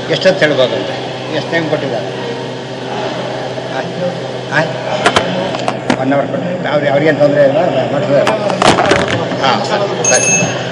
ಎಷ್ಟೊತ್ತು ಹೇಳ್ಬೋದು ಅಂತ ಎಷ್ಟು ಟೈಮ್ ಕೊಟ್ಟಿದ್ದಾರೆ ಒನ್ ಅವರ್ ಕೊಟ್ಟಿದ್ದಾರೆ ಅವ್ರಿಗೆ ಅವ್ರಿಗೇನು ತೊಂದರೆ ಇಲ್ಲ ಮಾಡಿದ್ರೆ ಹಾಂ ಸರಿ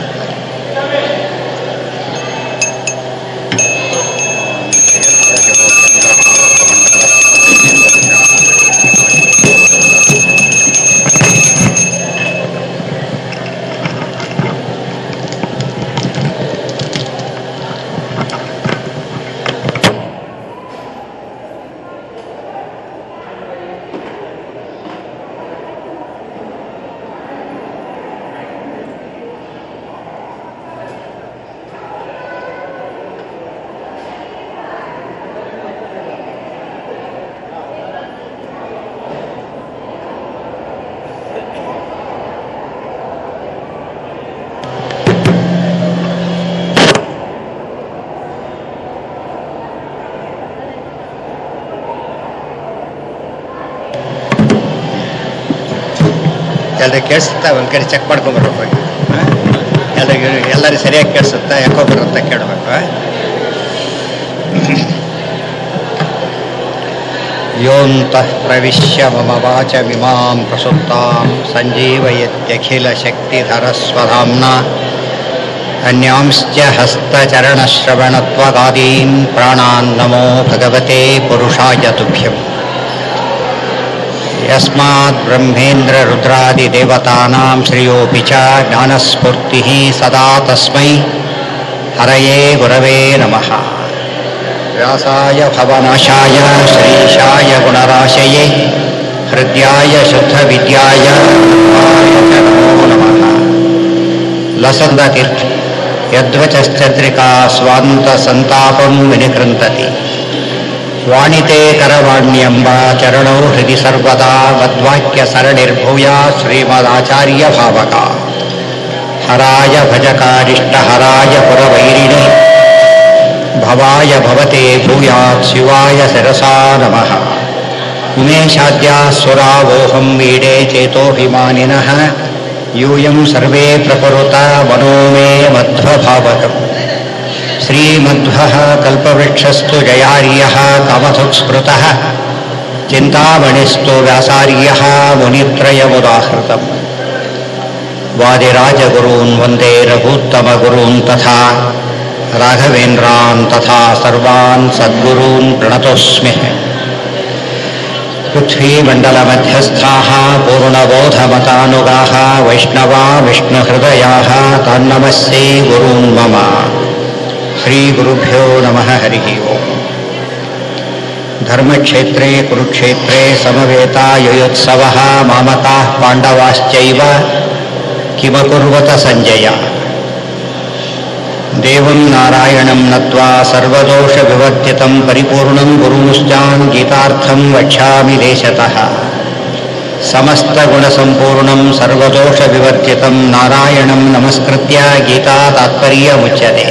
ಎಲ್ರಿಗೆ ಕೇಳಿಸುತ್ತಾ ಒಂದು ಕಡೆ ಚೆಕ್ ಮಾಡ್ಕೊಂಬರ್ಬೇಕು ಹಾಂ ಎಲ್ರಿಗೆ ಎಲ್ಲರಿಗೂ ಸರಿಯಾಗಿ ಕೇಳಿಸುತ್ತಾ ಯಾಕೋ ಬರುತ್ತಾ ಕೇಳಬೇಕು ಯೋಂತಃ ಪ್ರವಿಶ್ಯ ಮಮ ವಾಚಮಿಮಾಂ ಪ್ರಸುಪ್ತಾಂ ಸಂಜೀವಯತ್ಯಖಿಲಶಕ್ತಿಧರಸ್ವಧಾಮ್ನ ಅನ್ಯಾಂಶ್ಚ ಹಸ್ತಚರಣಶ್ರವಣತ್ವಗಾದೀನ್ ಪ್ರಾಣಾನ್ ನಮೋ ಭಗವತೆ ಪುರುಷಾಯ ತುಭ್ಯಂ ಯಸ್ಮಾತ್ ಬ್ರಹ್ಮೇಂದ್ರ ರುದ್ರಾದಿದೇವತಾನಾಂ ಶ್ರೇಯೋಪಿ ಚ ಜ್ಞಾನಸ್ಫೂರ್ತಿಃ ಸದಾ ತಸ್ಮೈ ಹರಯೇ ಗುರವೇ ನಮಃ ವ್ಯಾಸಾಯ ಭವನಾಶಾಯ ಶ್ರೀಶಾಯ ಗುಣರಾಶಯೇ ಹೃದಯಾಯ ಶುದ್ಧವಿದ್ಯಾಯ ಗುರುವಾಯ ಚ ನಮೋ ನಮಃ ಲಸಂದತೀರ್ಥ ಯದ್ವಚಶ್ಚಂದ್ರಿಕಾ ಸ್ವಾಂತ ಸಂತಾಪಂ ವಿನಿಕೃಂತತಿ ವಾಣಿತೆ ಕರವಾಣ್ಯಂಬ ಚರಣೌ ಹೃದಯ ಸರ್ವದಾ ಮದ್ವಾಕ್ಯ ಸರಣಿರ್ಭೂಯ ಶ್ರೀಮದಾಚಾರ್ಯ ಭಾವಕ ಹರಾಯ ಭಜಕಾರಿಷ್ಟ ಹರಾಯ ಪುರವೈರಿಣಿ ಭವಾಯ ಭವತೆ ಭೂಯಾತ್ ಶಿವಾಯ ಶಿರಸಾ ನಮಃ ಉಮೇಶಾದ್ಯಾ ಸುರಾವೋಹಂ ವೀಡೆ ಚೇತೋಭಿಮಾನಿನಃ ಯೂಯಂ ಸರ್ವೇ ಪ್ರಕುರುತ ಮನೋ ಮೇ ಮಧ್ವಭಾವಕಂ श्रीमध्वः कल्पवृक्षस्तु जयार्यः कामधुक्स्मृतः चिन्तामणिस्तु व्यासार्यः मुनित्रयमुदाहृतम् वादिराजगुरून् वन्दे रघूत्तमगुरून् तथा राघवेन्द्रान् तथा सर्वान् सद्गुरून् प्रणतोऽस्मि पृथ्वीमण्डलमध्यस्थाः पूर्णबोधमतानुगाः वैष्णवा विष्णुहृदयाः तान्नमस्ये गुरून् मम श्रीगुरुभ्यो नमः हरिः ओम् धर्मक्षेत्रे कुरुक्षेत्रे समवेतायुयोत्सवः मामकाः पाण्डवाश्चैव किमकुर्वत सञ्जय देवं नारायणं नत्वा सर्वदोषविवर्जितं परिपूर्णं गुरुमुश्चान् गीतार्थं वक्ष्यामि देशतः समस्तगुणसम्पूर्णं सर्वदोषविवर्जितं नारायणं नमस्कृत्य गीता तात्पर्यमुच्यते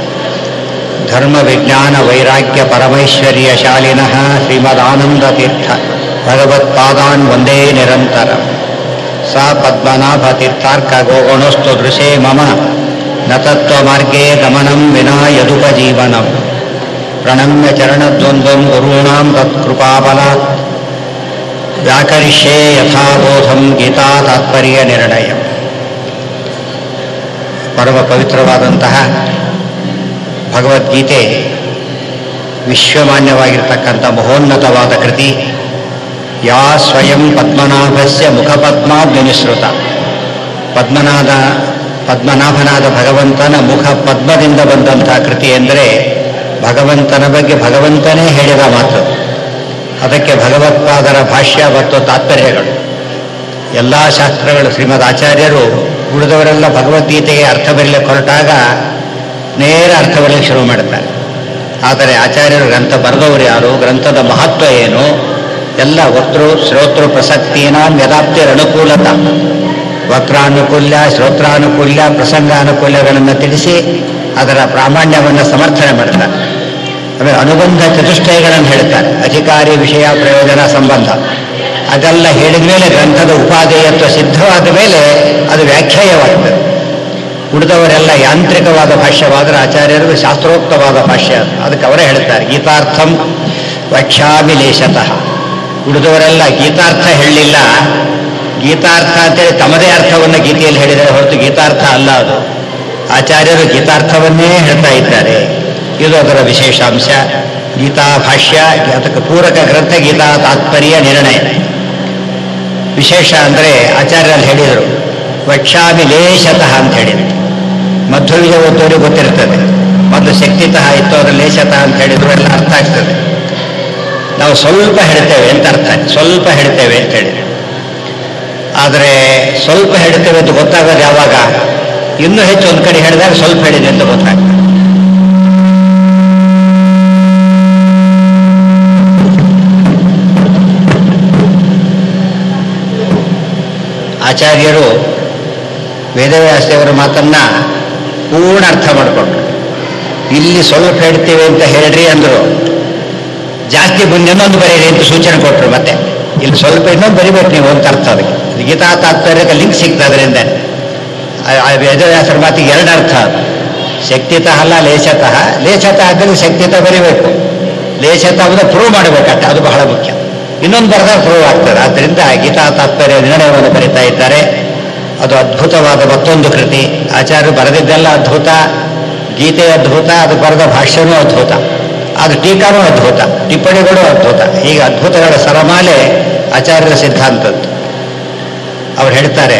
धर्मविज्ञानवैराग्यपरमैश्वर्यशालिनः श्रीमदानन्दतीर्थ भगवत्पादान् वन्दे निरन्तरम् सा पद्मनाभतीर्थार्कगोगुणस्तु दृशे मम न तत्त्वमार्गे गमनं विना यदुपजीवनम् प्रणम्य चरणद्वन्द्वं गुरूणां तत्कृपाबलात् व्याकरिष्ये यथाबोधं गीता तात्पर्यनिर्णयम् ಪರಮ ಪವಿತ್ರವಾದಂತಹ ಭಗವದ್ಗೀತೆ ವಿಶ್ವಮಾನ್ಯವಾಗಿರ್ತಕ್ಕಂಥ ಮಹೋನ್ನತವಾದ ಕೃತಿ ಯಾ ಸ್ವಯಂ ಪದ್ಮನಾಭಸ್ಯ ಮುಖಪದ್ಮಾದ್ಯನುಸೃತ ಪದ್ಮನಾದ ಪದ್ಮನಾಭನಾದ ಭಗವಂತನ ಮುಖ ಪದ್ಮದಿಂದ ಬಂದಂತಹ ಕೃತಿ ಎಂದರೆ ಭಗವಂತನ ಬಗ್ಗೆ ಭಗವಂತನೇ ಹೇಳಿದ ಮಾತು ಅದಕ್ಕೆ ಭಗವತ್ಪಾದರ ಭಾಷ್ಯ ಮತ್ತು ತಾತ್ಪರ್ಯಗಳು ಎಲ್ಲ ಶಾಸ್ತ್ರಗಳು ಶ್ರೀಮದ್ ಆಚಾರ್ಯರು ಉಳಿದವರೆಲ್ಲ ಭಗವದ್ಗೀತೆಗೆ ಅರ್ಥ ಬರೀಲಿಕ್ಕೆ ಹೊರಟಾಗ ನೇರ ಅರ್ಥ ಬರಲಿಕ್ಕೆ ಶುರು ಮಾಡ್ತಾರೆ ಆದರೆ ಆಚಾರ್ಯರು ಗ್ರಂಥ ಬರೆದವರು ಯಾರು ಗ್ರಂಥದ ಮಹತ್ವ ಏನು ಎಲ್ಲ ವಕ್ತೃ ಶ್ರೋತೃ ಪ್ರಸಕ್ತಿನ ವ್ಯದಾಪ್ತಿರನುಕೂಲತ ವಕ್ರಾನುಕೂಲ್ಯ ಶ್ರೋತ್ರಾನುಕೂಲ್ಯ ಪ್ರಸಂಗಾನುಕೂಲ್ಯಗಳನ್ನು ತಿಳಿಸಿ ಅದರ ಪ್ರಾಮಾಣ್ಯವನ್ನು ಸಮರ್ಥನೆ ಮಾಡ್ತಾರೆ ಆಮೇಲೆ ಅನುಬಂಧ ಚತುಷ್ಟಯಗಳನ್ನು ಹೇಳ್ತಾರೆ ಅಧಿಕಾರಿ ವಿಷಯ ಪ್ರಯೋಜನ ಸಂಬಂಧ ಅದೆಲ್ಲ ಹೇಳಿದ ಮೇಲೆ ಗ್ರಂಥದ ಉಪಾದೇಯತ್ವ ಸಿದ್ಧವಾದ ಮೇಲೆ ಅದು ವ್ಯಾಖ್ಯಾಯವಾಗ್ತದೆ ಉಳಿದವರೆಲ್ಲ ಯಾಂತ್ರಿಕವಾದ ಭಾಷ್ಯವಾದರೆ ಆಚಾರ್ಯರು ಶಾಸ್ತ್ರೋಕ್ತವಾದ ಭಾಷ್ಯ ಅದು. ಅದಕ್ಕೆ ಅವರೇ ಹೇಳ್ತಾರೆ ಗೀತಾರ್ಥಂ ವಕ್ಷ್ಯಾಮಿ ಲೇಶತಃ ಉಳಿದವರೆಲ್ಲ ಗೀತಾರ್ಥ ಹೇಳಲಿಲ್ಲ ಗೀತಾರ್ಥ ಅಂತೇಳಿ ತಮ್ಮದೇ ಅರ್ಥವನ್ನು ಗೀತೆಯಲ್ಲಿ ಹೇಳಿದರೆ ಹೊರತು ಗೀತಾರ್ಥ ಅಲ್ಲ ಅದು ಆಚಾರ್ಯರು ಗೀತಾರ್ಥವನ್ನೇ ಹೇಳ್ತಾ ಇದ್ದಾರೆ ಇದು ಅದರ ವಿಶೇಷಾಂಶ ಗೀತಾ ಭಾಷ್ಯ ಅದಕ್ಕೆ ಪೂರಕ ಗ್ರಂಥ ಗೀತಾ ತಾತ್ಪರ್ಯ ನಿರ್ಣಯ ವಿಶೇಷ ಅಂದರೆ ಆಚಾರ್ಯರು ಹೇಳಿದರು ವಕ್ಷಾಮಿ ಲೇಶತಃ ಅಂತ ಹೇಳಿದರು ಮಧ್ವವಿಜಯ ಓದೋರಿಗೆ ಗೊತ್ತಿರ್ತದೆ ಮೊದಲು ಶಕ್ತಿತಃ ಇತ್ತು ಅದರ ಲೇಶತಃ ಅಂತ ಹೇಳಿದ್ರು ಎಲ್ಲ ಅರ್ಥ ಆಗ್ತದೆ ನಾವು ಸ್ವಲ್ಪ ಹೇಳ್ತೇವೆ ಅಂತ ಅರ್ಥ ಸ್ವಲ್ಪ ಹೇಳ್ತೇವೆ ಅಂತ ಹೇಳಿದ್ರು ಆದರೆ ಸ್ವಲ್ಪ ಹೇಳ್ತೇವೆ ಅಂತ ಗೊತ್ತಾಗೋದು ಯಾವಾಗ ಇನ್ನೂ ಹೆಚ್ಚು ಒಂದು ಕಡೆ ಹೇಳಿದಾಗ ಸ್ವಲ್ಪ ಹೇಳಿದೆ ಅಂತ ಗೊತ್ತಾಗ್ತದೆ ಆಚಾರ್ಯರು ವೇದವ್ಯಾಸದೇವರ ಮಾತನ್ನ ಪೂರ್ಣ ಅರ್ಥ ಮಾಡಿಕೊಂಡ್ರು ಇಲ್ಲಿ ಸ್ವಲ್ಪ ಹೇಳ್ತೇವೆ ಅಂತ ಹೇಳ್ರಿ ಅಂದರು ಜಾಸ್ತಿ ಮುಂದೆ ಇನ್ನೊಂದು ಬರೀರಿ ಅಂತ ಸೂಚನೆ ಕೊಟ್ಟರು ಮತ್ತೆ ಇಲ್ಲಿ ಸ್ವಲ್ಪ ಇನ್ನೊಂದು ಬರಿಬೇಕು ನೀವು ಅಂತ ಅರ್ಥ ಅದಕ್ಕೆ ಇದು ಗೀತಾ ತಾತ್ಪರ್ಯಕ್ಕೆ ಲಿಂಕ್ ಸಿಗ್ತದೆ ಅದರಿಂದ ಆ- ಆ ವೇದವ್ಯಾಸರ ಮಾತಿಗೆ ಎರಡು ಅರ್ಥ ಅದು ಶಕ್ತಿತಃ ಅಲ್ಲ ಲೇಷತಃ ಲೇಷತಃ ಅಂದರೆ ಶಕ್ತಿತ ಬರಿಬೇಕು ಲೇಷತಃ ಅಂದರೆ ಪ್ರೂವ್ ಮಾಡಬೇಕಂತ ಅದು ಬಹಳ ಮುಖ್ಯ ಇನ್ನೊಂದು ಬರೆದಾಗ ಪ್ರೂವ್ ಆಗ್ತದೆ ಆದ್ದರಿಂದ ಗೀತಾ ತಾತ್ಪರ್ಯ ನಿರ್ಣಯವನ್ನು ಬರೀತಾ ಇದ್ದಾರೆ ಅದು ಅದ್ಭುತವಾದ ಮತ್ತೊಂದು ಕೃತಿ ಆಚಾರ್ಯರು ಬರೆದಿದ್ದೆಲ್ಲ ಅದ್ಭುತ ಗೀತೆ ಅದ್ಭುತ ಅದು ಬರೆದ ಭಾಷ್ಯನೂ ಅದ್ಭುತ ಅದು ಟೀಕಾನೂ ಅದ್ಭುತ ಟಿಪ್ಪಣಿಗಳು ಅದ್ಭುತ ಈಗ ಅದ್ಭುತಗಳ ಸರಮಾಲೆ ಆಚಾರ್ಯರ ಸಿದ್ಧಾಂತದ್ದು ಅವ್ರು ಹೇಳ್ತಾರೆ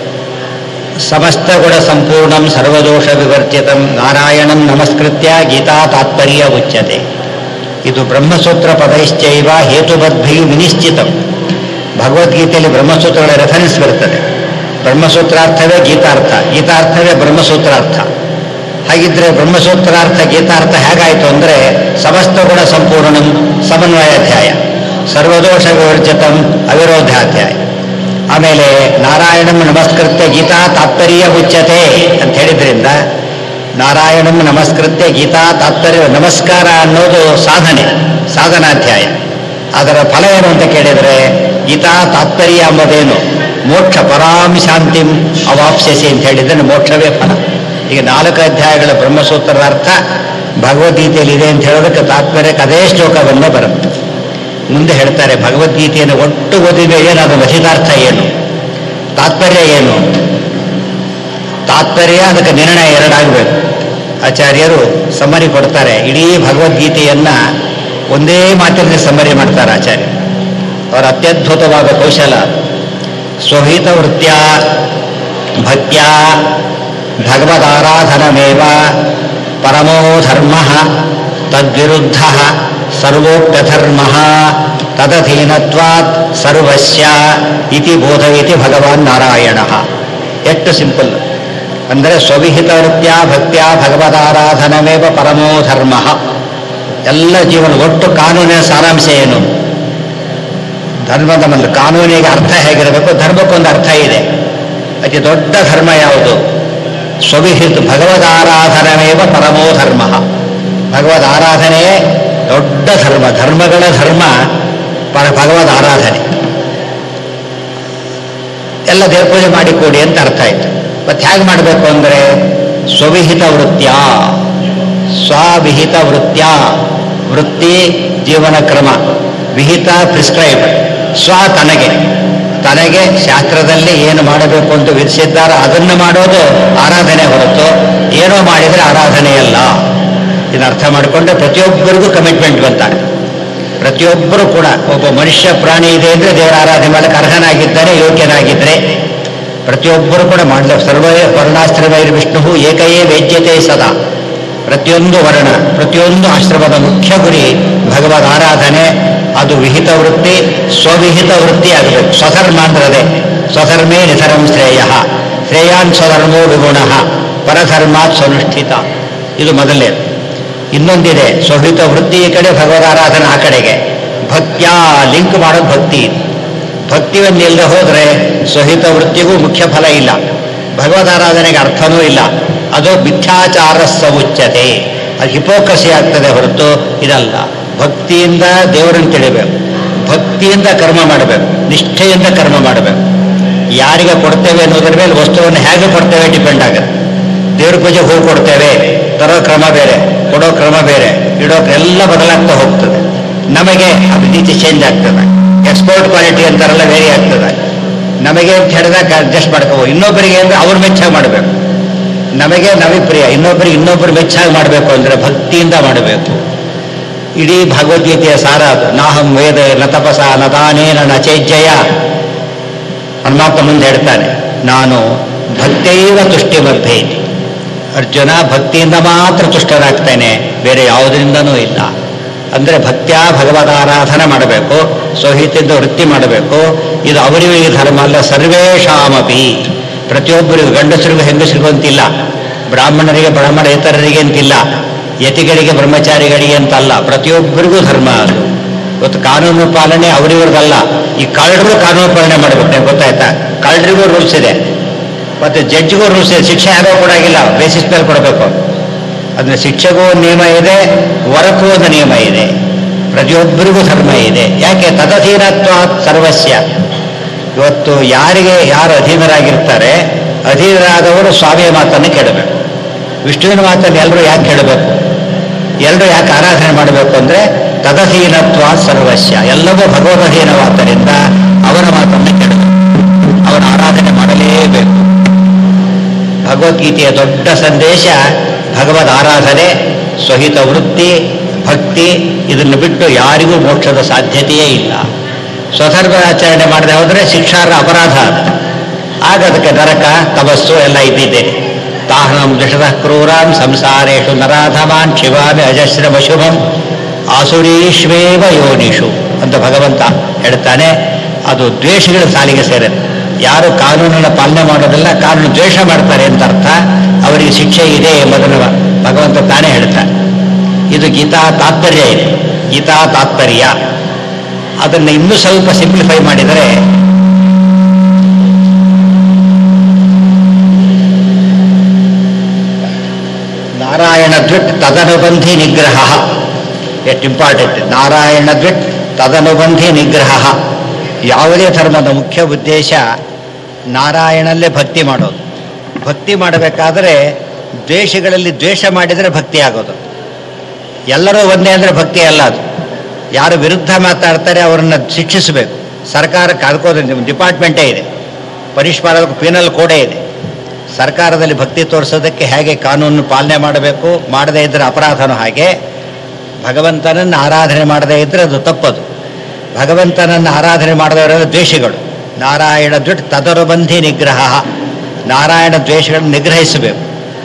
ಸಮಸ್ತ ಗುಣ ಸಂಪೂರ್ಣಂ ಸರ್ವದೋಷ ವಿವರ್ಜಿತಂ ನಾರಾಯಣಂ ನಮಸ್ಕೃತ್ಯ ಗೀತಾ ತಾತ್ಪರ್ಯ ಉಚ್ಯತೆ ಇದು ಬ್ರಹ್ಮಸೂತ್ರ ಪದೈಶ್ಚೈವ ಹೇತುಬದ್ಧಿ ವಿನಿಶ್ಚಿತಂ ಭಗವದ್ಗೀತೆಯಲ್ಲಿ ಬ್ರಹ್ಮಸೂತ್ರಗಳ ರೆಫರೆನ್ಸ್ ಬರ್ತದೆ ಬ್ರಹ್ಮಸೂತ್ರಾರ್ಥವೇ ಗೀತಾರ್ಥ ಗೀತಾರ್ಥವೇ ಬ್ರಹ್ಮಸೂತ್ರಾರ್ಥ ಹಾಗಿದ್ರೆ ಬ್ರಹ್ಮಸೂತ್ರಾರ್ಥ ಗೀತಾರ್ಥ ಹೇಗಾಯಿತು ಅಂದರೆ ಸಮಸ್ತ ಗುಣ ಸಂಪೂರ್ಣಂ ಸಮನ್ವಯಾಧ್ಯಾಯ ಸರ್ವದೋಷ ವಿವರ್ಜಿತಂ ಅವಿರೋಧಾಧ್ಯಾಯ ಆಮೇಲೆ ನಾರಾಯಣಂ ನಮಸ್ಕೃತ್ಯ ಗೀತಾ ತಾತ್ಪರ್ಯ ಉಚ್ಯತೆ ಅಂತ ಹೇಳಿದ್ರಿಂದ ನಾರಾಯಣಂ ನಮಸ್ಕೃತ್ಯ ಗೀತಾ ತಾತ್ಪರ್ಯ ನಮಸ್ಕಾರ ಅನ್ನೋದು ಸಾಧನೆ ಸಾಧನಾಧ್ಯಾಯ ಅದರ ಫಲ ಏನು ಅಂತ ಕೇಳಿದರೆ ಗೀತಾ ತಾತ್ಪರ್ಯ ಎಂಬುದೇನು ಮೋಕ್ಷ ಪರಾಂ ಶಾಂತಿಂ ಅವಾಪ್ಸ್ಯಸಿ ಅಂತ ಹೇಳಿದ್ರೆ ಮೋಕ್ಷವೇ ಫಲ ಈಗ ನಾಲ್ಕು ಅಧ್ಯಾಯಗಳ ಬ್ರಹ್ಮಸೂತ್ರದ ಅರ್ಥ ಭಗವದ್ಗೀತೆಯಲ್ಲಿ ಇದೆ ಅಂತ ಹೇಳೋದಕ್ಕೆ ತಾತ್ಪರ್ಯಕ್ಕೆ ಅದೇ ಶ್ಲೋಕವನ್ನೇ ಬರುತ್ತೆ ಮುಂದೆ ಹೇಳ್ತಾರೆ ಭಗವದ್ಗೀತೆಯನ್ನು ಒಟ್ಟು ಓದಿದ ಏನಾದ ಮಥಿತಾರ್ಥ ಏನು ತಾತ್ಪರ್ಯ ಏನು ತಾತ್ಪರ್ಯ ಅದಕ್ಕೆ ನಿರ್ಣಯ ಎರಡಾಗಬೇಕು ಆಚಾರ್ಯರು ಸಮ್ಮರಿ ಕೊಡ್ತಾರೆ ಇಡೀ ಭಗವದ್ಗೀತೆಯನ್ನ ಒಂದೇ ಮಾತಿನಲ್ಲಿ ಸಮ್ಮರಿ ಮಾಡ್ತಾರೆ ಆಚಾರ್ಯ ಅವರ ಅತ್ಯದ್ಭುತವಾದ ಕೌಶಲ ಸ್ವಹಿತ ವೃತ್ಯ ಭಕ್ತ್ಯ ಭಗವದಾರಾಧನಮೇವ ಪರಮೋ ಧರ್ಮ ತದ್ವಿರುದ್ಧ ಸರ್ವೋಕ್ತಧರ್ಮ ತದಧೀನತ್ವಾತ್ ಸರ್ವಸ್ಯ ಇತಿ ಬೋಧಯತಿ ಭಗವಾನ್ ನಾರಾಯಣ ಎಷ್ಟು ಸಿಂಪಲ್ ಅಂದರೆ ಸ್ವವಿಹಿತ ವೃತ್ಯ ಭಕ್ತ್ಯ ಭಗವದಾರಾಧನಮೇವ ಪರಮೋ ಧರ್ಮ ಎಲ್ಲ ಜೀವನ ಒಟ್ಟು ಕಾನೂನಿನ ಸಾರಾಂಶ ಏನು ಧರ್ಮದ ಒಂದು ಕಾನೂನಿಗೆ ಅರ್ಥ ಹೇಗಿರಬೇಕು ಧರ್ಮಕ್ಕೊಂದು ಅರ್ಥ ಇದೆ ಅತಿ ದೊಡ್ಡ ಧರ್ಮ ಯಾವುದು ಸ್ವವಿಹಿತ ಭಗವದಾರಾಧನಮೇವ ಪರಮೋ ಧರ್ಮ ಭಗವದ್ ಆರಾಧನೆಯೇ ದೊಡ್ಡ ಧರ್ಮ ಧರ್ಮಗಳ ಧರ್ಮ ಪರ ಭಗವದ್ ಆರಾಧನೆ ಎಲ್ಲ ದೇವ್ರ ಪೂಜೆ ಮಾಡಿ ಕೊಡಿ ಅಂತ ಅರ್ಥ ಆಯ್ತು ಮತ್ತೆ ಹೇಗೆ ಮಾಡಬೇಕು ಅಂದರೆ ಸ್ವವಿಹಿತ ವೃತ್ಯ ಸ್ವವಿಹಿತ ವೃತ್ಯ ವೃತ್ತಿ ಜೀವನ ಕ್ರಮ ವಿಹಿತ ಪ್ರಿಸ್ಕ್ರೈಬ್ ಸ್ವ ತನಗೆ ತನಗೆ ಶಾಸ್ತ್ರದಲ್ಲಿ ಏನು ಮಾಡಬೇಕು ಅಂತ ವಿಧಿಸಿದ್ದಾರೋ ಅದನ್ನು ಮಾಡೋದು ಆರಾಧನೆ ಹೊರತು ಏನೋ ಮಾಡಿದರೆ ಆರಾಧನೆಯಲ್ಲ ಇದನ್ನ ಅರ್ಥ ಮಾಡಿಕೊಂಡ್ರೆ ಪ್ರತಿಯೊಬ್ಬರಿಗೂ ಕಮಿಟ್ಮೆಂಟ್ ಬಂತಾರೆ ಪ್ರತಿಯೊಬ್ಬರು ಕೂಡ ಒಬ್ಬ ಮನುಷ್ಯ ಪ್ರಾಣಿ ಇದೆ ಅಂದರೆ ದೇವರ ಆರಾಧನೆ ಮಾಡಕ್ಕೆ ಅರ್ಹನಾಗಿದ್ದಾನೆ ಯೋಗ್ಯನಾಗಿದ್ದರೆ ಪ್ರತಿಯೊಬ್ಬರು ಕೂಡ ಮಾಡಲು ಸರ್ವ ವರ್ಣಾಶ್ರಮೈರ್ ವಿಷ್ಣು ಏಕಯೇ ವೇದ್ಯತೆ ಸದಾ ಪ್ರತಿಯೊಂದು ವರ್ಣ ಪ್ರತಿಯೊಂದು ಆಶ್ರಮದ ಮುಖ್ಯ ಗುರಿ ಭಗವದ್ ಆರಾಧನೆ ಅದು ವಿಹಿತ ವೃತ್ತಿ ಸ್ವವಿಹಿತ ವೃತ್ತಿ ಆಗಬೇಕು ಸ್ವಧರ್ಮ ಅಂದ್ರೆ ಅದೇ ಸ್ವಧರ್ಮೇ ನಿಧರಂ ಶ್ರೇಯ ಶ್ರೇಯಾನ್ ಸ್ವಧರ್ಮೋ ವಿಗುಣ ಪರಧರ್ಮಾತ್ ಸ್ವನುಷ್ಠಿತ ಇದು ಮೊದಲನೇದು ಇನ್ನೊಂದಿದೆ ಸ್ವಹಿತ ವೃತ್ತಿ ಈ ಕಡೆ ಭಗವದ್ ಆರಾಧನೆ ಆ ಕಡೆಗೆ ಭಕ್ತ್ಯ ಲಿಂಕ್ ಮಾಡೋದು ಭಕ್ತಿ ಭಕ್ತಿ ಒಂದು ಇಲ್ಲದೆ ಹೋದರೆ ಸ್ವಹಿತ ವೃತ್ತಿಗೂ ಮುಖ್ಯ ಫಲ ಇಲ್ಲ ಭಗವದ್ ಆರಾಧನೆಗೆ ಅರ್ಥನೂ ಇಲ್ಲ ಅದು ಮಿಥ್ಯಾಚಾರ ಸವುಚ್ಯತೆ ಅದು ಹಿಪೋಕ್ರಸಿ ಆಗ್ತದೆ ಹೊರತು ಇದಲ್ಲ ಭಕ್ತಿಯಿಂದ ದೇವರನ್ನು ತಿಳಿಬೇಕು ಭಕ್ತಿಯಿಂದ ಕರ್ಮ ಮಾಡಬೇಕು ನಿಷ್ಠೆಯಿಂದ ಕರ್ಮ ಮಾಡಬೇಕು ಯಾರಿಗೆ ಕೊಡ್ತೇವೆ ಅನ್ನೋದ್ರ ಮೇಲೆ ವಸ್ತುವನ್ನು ಹೇಗೆ ಕೊಡ್ತೇವೆ ಡಿಪೆಂಡ್ ಆಗುತ್ತೆ ದೇವ್ರ ಪೂಜೆ ಹೂ ಕೊಡ್ತೇವೆ ತರೋ ಕ್ರಮ ಬೇರೆ ಕೊಡೋ ಕ್ರಮ ಬೇರೆ ಇಡೋ ಎಲ್ಲ ಬದಲಾಗ್ತಾ ಹೋಗ್ತದೆ ನಮಗೆ ಅದು ರೀತಿ ಚೇಂಜ್ ಆಗ್ತದೆ ಎಕ್ಸ್ಪೋರ್ಟ್ ಕ್ವಾಲಿಟಿ ಅಂತಾರೆಲ್ಲ ವೇರಿ ಆಗ್ತದೆ ನಮಗೆ ಅಂತ ಹೇಳಿದಾಗ ಅಡ್ಜಸ್ಟ್ ಮಾಡ್ಕೋಬೋದು ಇನ್ನೊಬ್ಬರಿಗೆ ಅಂದ್ರೆ ಅವ್ರ ಮೆಚ್ಚಾಗಿ ಮಾಡಬೇಕು ನಮಗೆ ನಮಗೆ ಪ್ರಿಯ ಇನ್ನೊಬ್ಬರಿಗೆ ಇನ್ನೊಬ್ಬರು ಮೆಚ್ಚಾಗಿ ಮಾಡಬೇಕು ಅಂದರೆ ಭಕ್ತಿಯಿಂದ ಮಾಡಬೇಕು ಇಡೀ ಭಗವದ್ಗೀತೆಯ ಸಾರ ಅದು ನಾಹಂ ವೇದ ನ ತಪಸ ನ ದಾನೇನ ನ ಚೈಜ್ಜಯ ಪರಮಾತ್ಮ ಮುಂದೆ ಹೇಳ್ತಾನೆ ನಾನು ಭಕ್ತೈವ ತುಷ್ಟಿಮರ್ಭೇತಿ ಅರ್ಜುನ ಭಕ್ತಿಯಿಂದ ಮಾತ್ರ ತುಷ್ಟನಾಗ್ತೇನೆ ಬೇರೆ ಯಾವುದರಿಂದನೂ ಇಲ್ಲ ಅಂದರೆ ಭಕ್ತ್ಯ ಭಗವದಾರಾಧನೆ ಮಾಡಬೇಕು ಸ್ವಹಿತದಿಂದ ವೃತ್ತಿ ಮಾಡಬೇಕು ಇದು ಅವರಿವರಿಗೆ ಧರ್ಮ ಅಲ್ಲ ಸರ್ವೇಶಾಮಪಿ ಪ್ರತಿಯೊಬ್ಬರಿಗೂ ಗಂಡಸರಿಗೂ ಹೆಂಗಸರಿಗೂ ಅಂತಿಲ್ಲ ಬ್ರಾಹ್ಮಣರಿಗೆ ಬ್ರಾಹ್ಮಣೇತರರಿಗೆ ಅಂತಿಲ್ಲ ಯತಿಗಳಿಗೆ ಬ್ರಹ್ಮಚಾರಿಗಳಿಗೆ ಅಂತಲ್ಲ ಪ್ರತಿಯೊಬ್ಬರಿಗೂ ಧರ್ಮ ಅದು ಇವತ್ತು ಕಾನೂನು ಪಾಲನೆ ಅವರಿವ್ರಿಗಲ್ಲ ಈ ಕಳ್ಳರಿಗೂ ಕಾನೂನು ಪಾಲನೆ ಮಾಡಬೇಕು ನಿಮ್ಗೆ ಗೊತ್ತಾಯ್ತಾ ಕಳ್ಳರಿಗೂ ರೂಲ್ಸ್ ಇದೆ ಮತ್ತೆ ಜಡ್ಜ್ಗೂ ರೂಲ್ಸ್ ಇದೆ ಶಿಕ್ಷೆ ಯಾರೋ ಕೊಡಾಗಿಲ್ಲ ಬೇಸಿಸ್ ಮೇಲೆ ಕೊಡಬೇಕು ಅಂದ್ರೆ ಶಿಕ್ಷೆಗೂ ಒಂದು ನಿಯಮ ಇದೆ ವರಕ್ಕೂ ಒಂದು ನಿಯಮ ಇದೆ ಪ್ರತಿಯೊಬ್ಬರಿಗೂ ಧರ್ಮ ಇದೆ ಯಾಕೆ ತದಧೀನತ್ವ ಸರ್ವಸ್ಯ ಇವತ್ತು ಯಾರಿಗೆ ಯಾರು ಅಧೀನರಾಗಿರ್ತಾರೆ ಅಧೀನರಾದವರು ಸ್ವಾಮಿಯ ಮಾತನ್ನು ಕೇಳಬೇಕು ವಿಷ್ಣುವಿನ ಮಾತನ್ನು ಎಲ್ಲರೂ ಯಾಕೆ ಕೇಳಬೇಕು ಎಲ್ಲರೂ ಯಾಕೆ ಆರಾಧನೆ ಮಾಡಬೇಕು ಅಂದರೆ ತದಧೀನತ್ವ ಸರ್ವಸ್ಯ ಎಲ್ಲವೂ ಭಗವದಧೀನವಾದ್ದರಿಂದ ಅವನ ಮಾತನ್ನು ಕೇಳಬೇಕು ಅವನ ಆರಾಧನೆ ಮಾಡಲೇಬೇಕು ಭಗವದ್ಗೀತೆಯ ದೊಡ್ಡ ಸಂದೇಶ ಭಗವದ್ ಆರಾಧನೆ ಸ್ವಹಿತ ವೃತ್ತಿ ಭಕ್ತಿ ಇದನ್ನು ಬಿಟ್ಟು ಯಾರಿಗೂ ಮೋಕ್ಷದ ಸಾಧ್ಯತೆಯೇ ಇಲ್ಲ ಸ್ವಧರ್ಮ ಆಚರಣೆ ಮಾಡದೆ ಹೋದರೆ ಶಿಕ್ಷಾರ್ಹ ಅಪರಾಧ ಅದು ಆಗ ಅದಕ್ಕೆ ನರಕ ತಪಸ್ಸು ಎಲ್ಲ ಇದ್ದಿದೆ ತಾಹನಂ ದುಷದ ಕ್ರೂರಾನ್ ಸಂಸಾರೇಶು ನರಾಧಮಾನ್ ಶಿವಾಮಿ ಅಜಶ್ರಮ ಶುಭಂ ಆಸುರೀಶ್ವೇವ ಯೋನಿಷು ಅಂತ ಭಗವಂತ ಹೇಳ್ತಾನೆ ಅದು ದ್ವೇಷಗಳ ಸಾಲಿಗೆ ಸೇರುತ್ತೆ ಯಾರು ಕಾನೂನನ್ನು ಪಾಲನೆ ಮಾಡೋದಿಲ್ಲ ಕಾನೂನು ದ್ವೇಷ ಮಾಡ್ತಾರೆ ಅಂತ ಅರ್ಥ ಅವರಿಗೆ ಶಿಕ್ಷೆ ಇದೆ ಎಂಬುದನ್ನು ಭಗವಂತ ತಾನೇ ಹೇಳ್ತಾನೆ ಇದು ಗೀತಾ ತಾತ್ಪರ್ಯ ಇದೆ ಗೀತಾ ತಾತ್ಪರ್ಯ ಅದನ್ನು ಇನ್ನೂ ಸ್ವಲ್ಪ ಸಿಂಪ್ಲಿಫೈ ಮಾಡಿದರೆ ನಾರಾಯಣ ದ್ವಿಟ್ ತದನುಬಂಧಿ ನಿಗ್ರಹ ಎಷ್ಟು ಇಂಪಾರ್ಟೆಂಟ್ ನಾರಾಯಣ ದ್ವಿಟ್ ತದನುಬಂಧಿ ನಿಗ್ರಹ ಯಾವುದೇ ಧರ್ಮದ ಮುಖ್ಯ ಉದ್ದೇಶ ನಾರಾಯಣಲ್ಲೇ ಭಕ್ತಿ ಮಾಡೋದು ಭಕ್ತಿ ಮಾಡಬೇಕಾದ್ರೆ ದ್ವೇಷಗಳಲ್ಲಿ ದ್ವೇಷ ಮಾಡಿದರೆ ಭಕ್ತಿ ಆಗೋದು ಎಲ್ಲರೂ ಒಂದೇ ಅಂದರೆ ಭಕ್ತಿ ಅಲ್ಲ ಅದು ಯಾರು ವಿರುದ್ಧ ಮಾತಾಡ್ತಾರೆ ಅವರನ್ನು ಶಿಕ್ಷಿಸಬೇಕು ಸರ್ಕಾರಕ್ಕೆ ಅದಕ್ಕೋದು ಡಿಪಾರ್ಟ್ಮೆಂಟೇ ಇದೆ ಪನಿಷ್ ಮಾಡೋದಕ್ಕೆ ಪೀನಲ್ ಕೋಡೇ ಇದೆ ಸರ್ಕಾರದಲ್ಲಿ ಭಕ್ತಿ ತೋರಿಸೋದಕ್ಕೆ ಹೇಗೆ ಕಾನೂನು ಪಾಲನೆ ಮಾಡಬೇಕು ಮಾಡದೇ ಇದ್ದರೆ ಅಪರಾಧನೂ ಹಾಗೆ ಭಗವಂತನನ್ನು ಆರಾಧನೆ ಮಾಡದೇ ಇದ್ದರೆ ಅದು ತಪ್ಪದು ಭಗವಂತನನ್ನು ಆರಾಧನೆ ಮಾಡದವರೆಲ್ಲ ದ್ವೇಷಗಳು ನಾರಾಯಣ ದ್ವಿಟ್ ತದನುಬಂಧಿ ನಿಗ್ರಹ ನಾರಾಯಣ ದ್ವೇಷಗಳನ್ನು ನಿಗ್ರಹಿಸಬೇಕು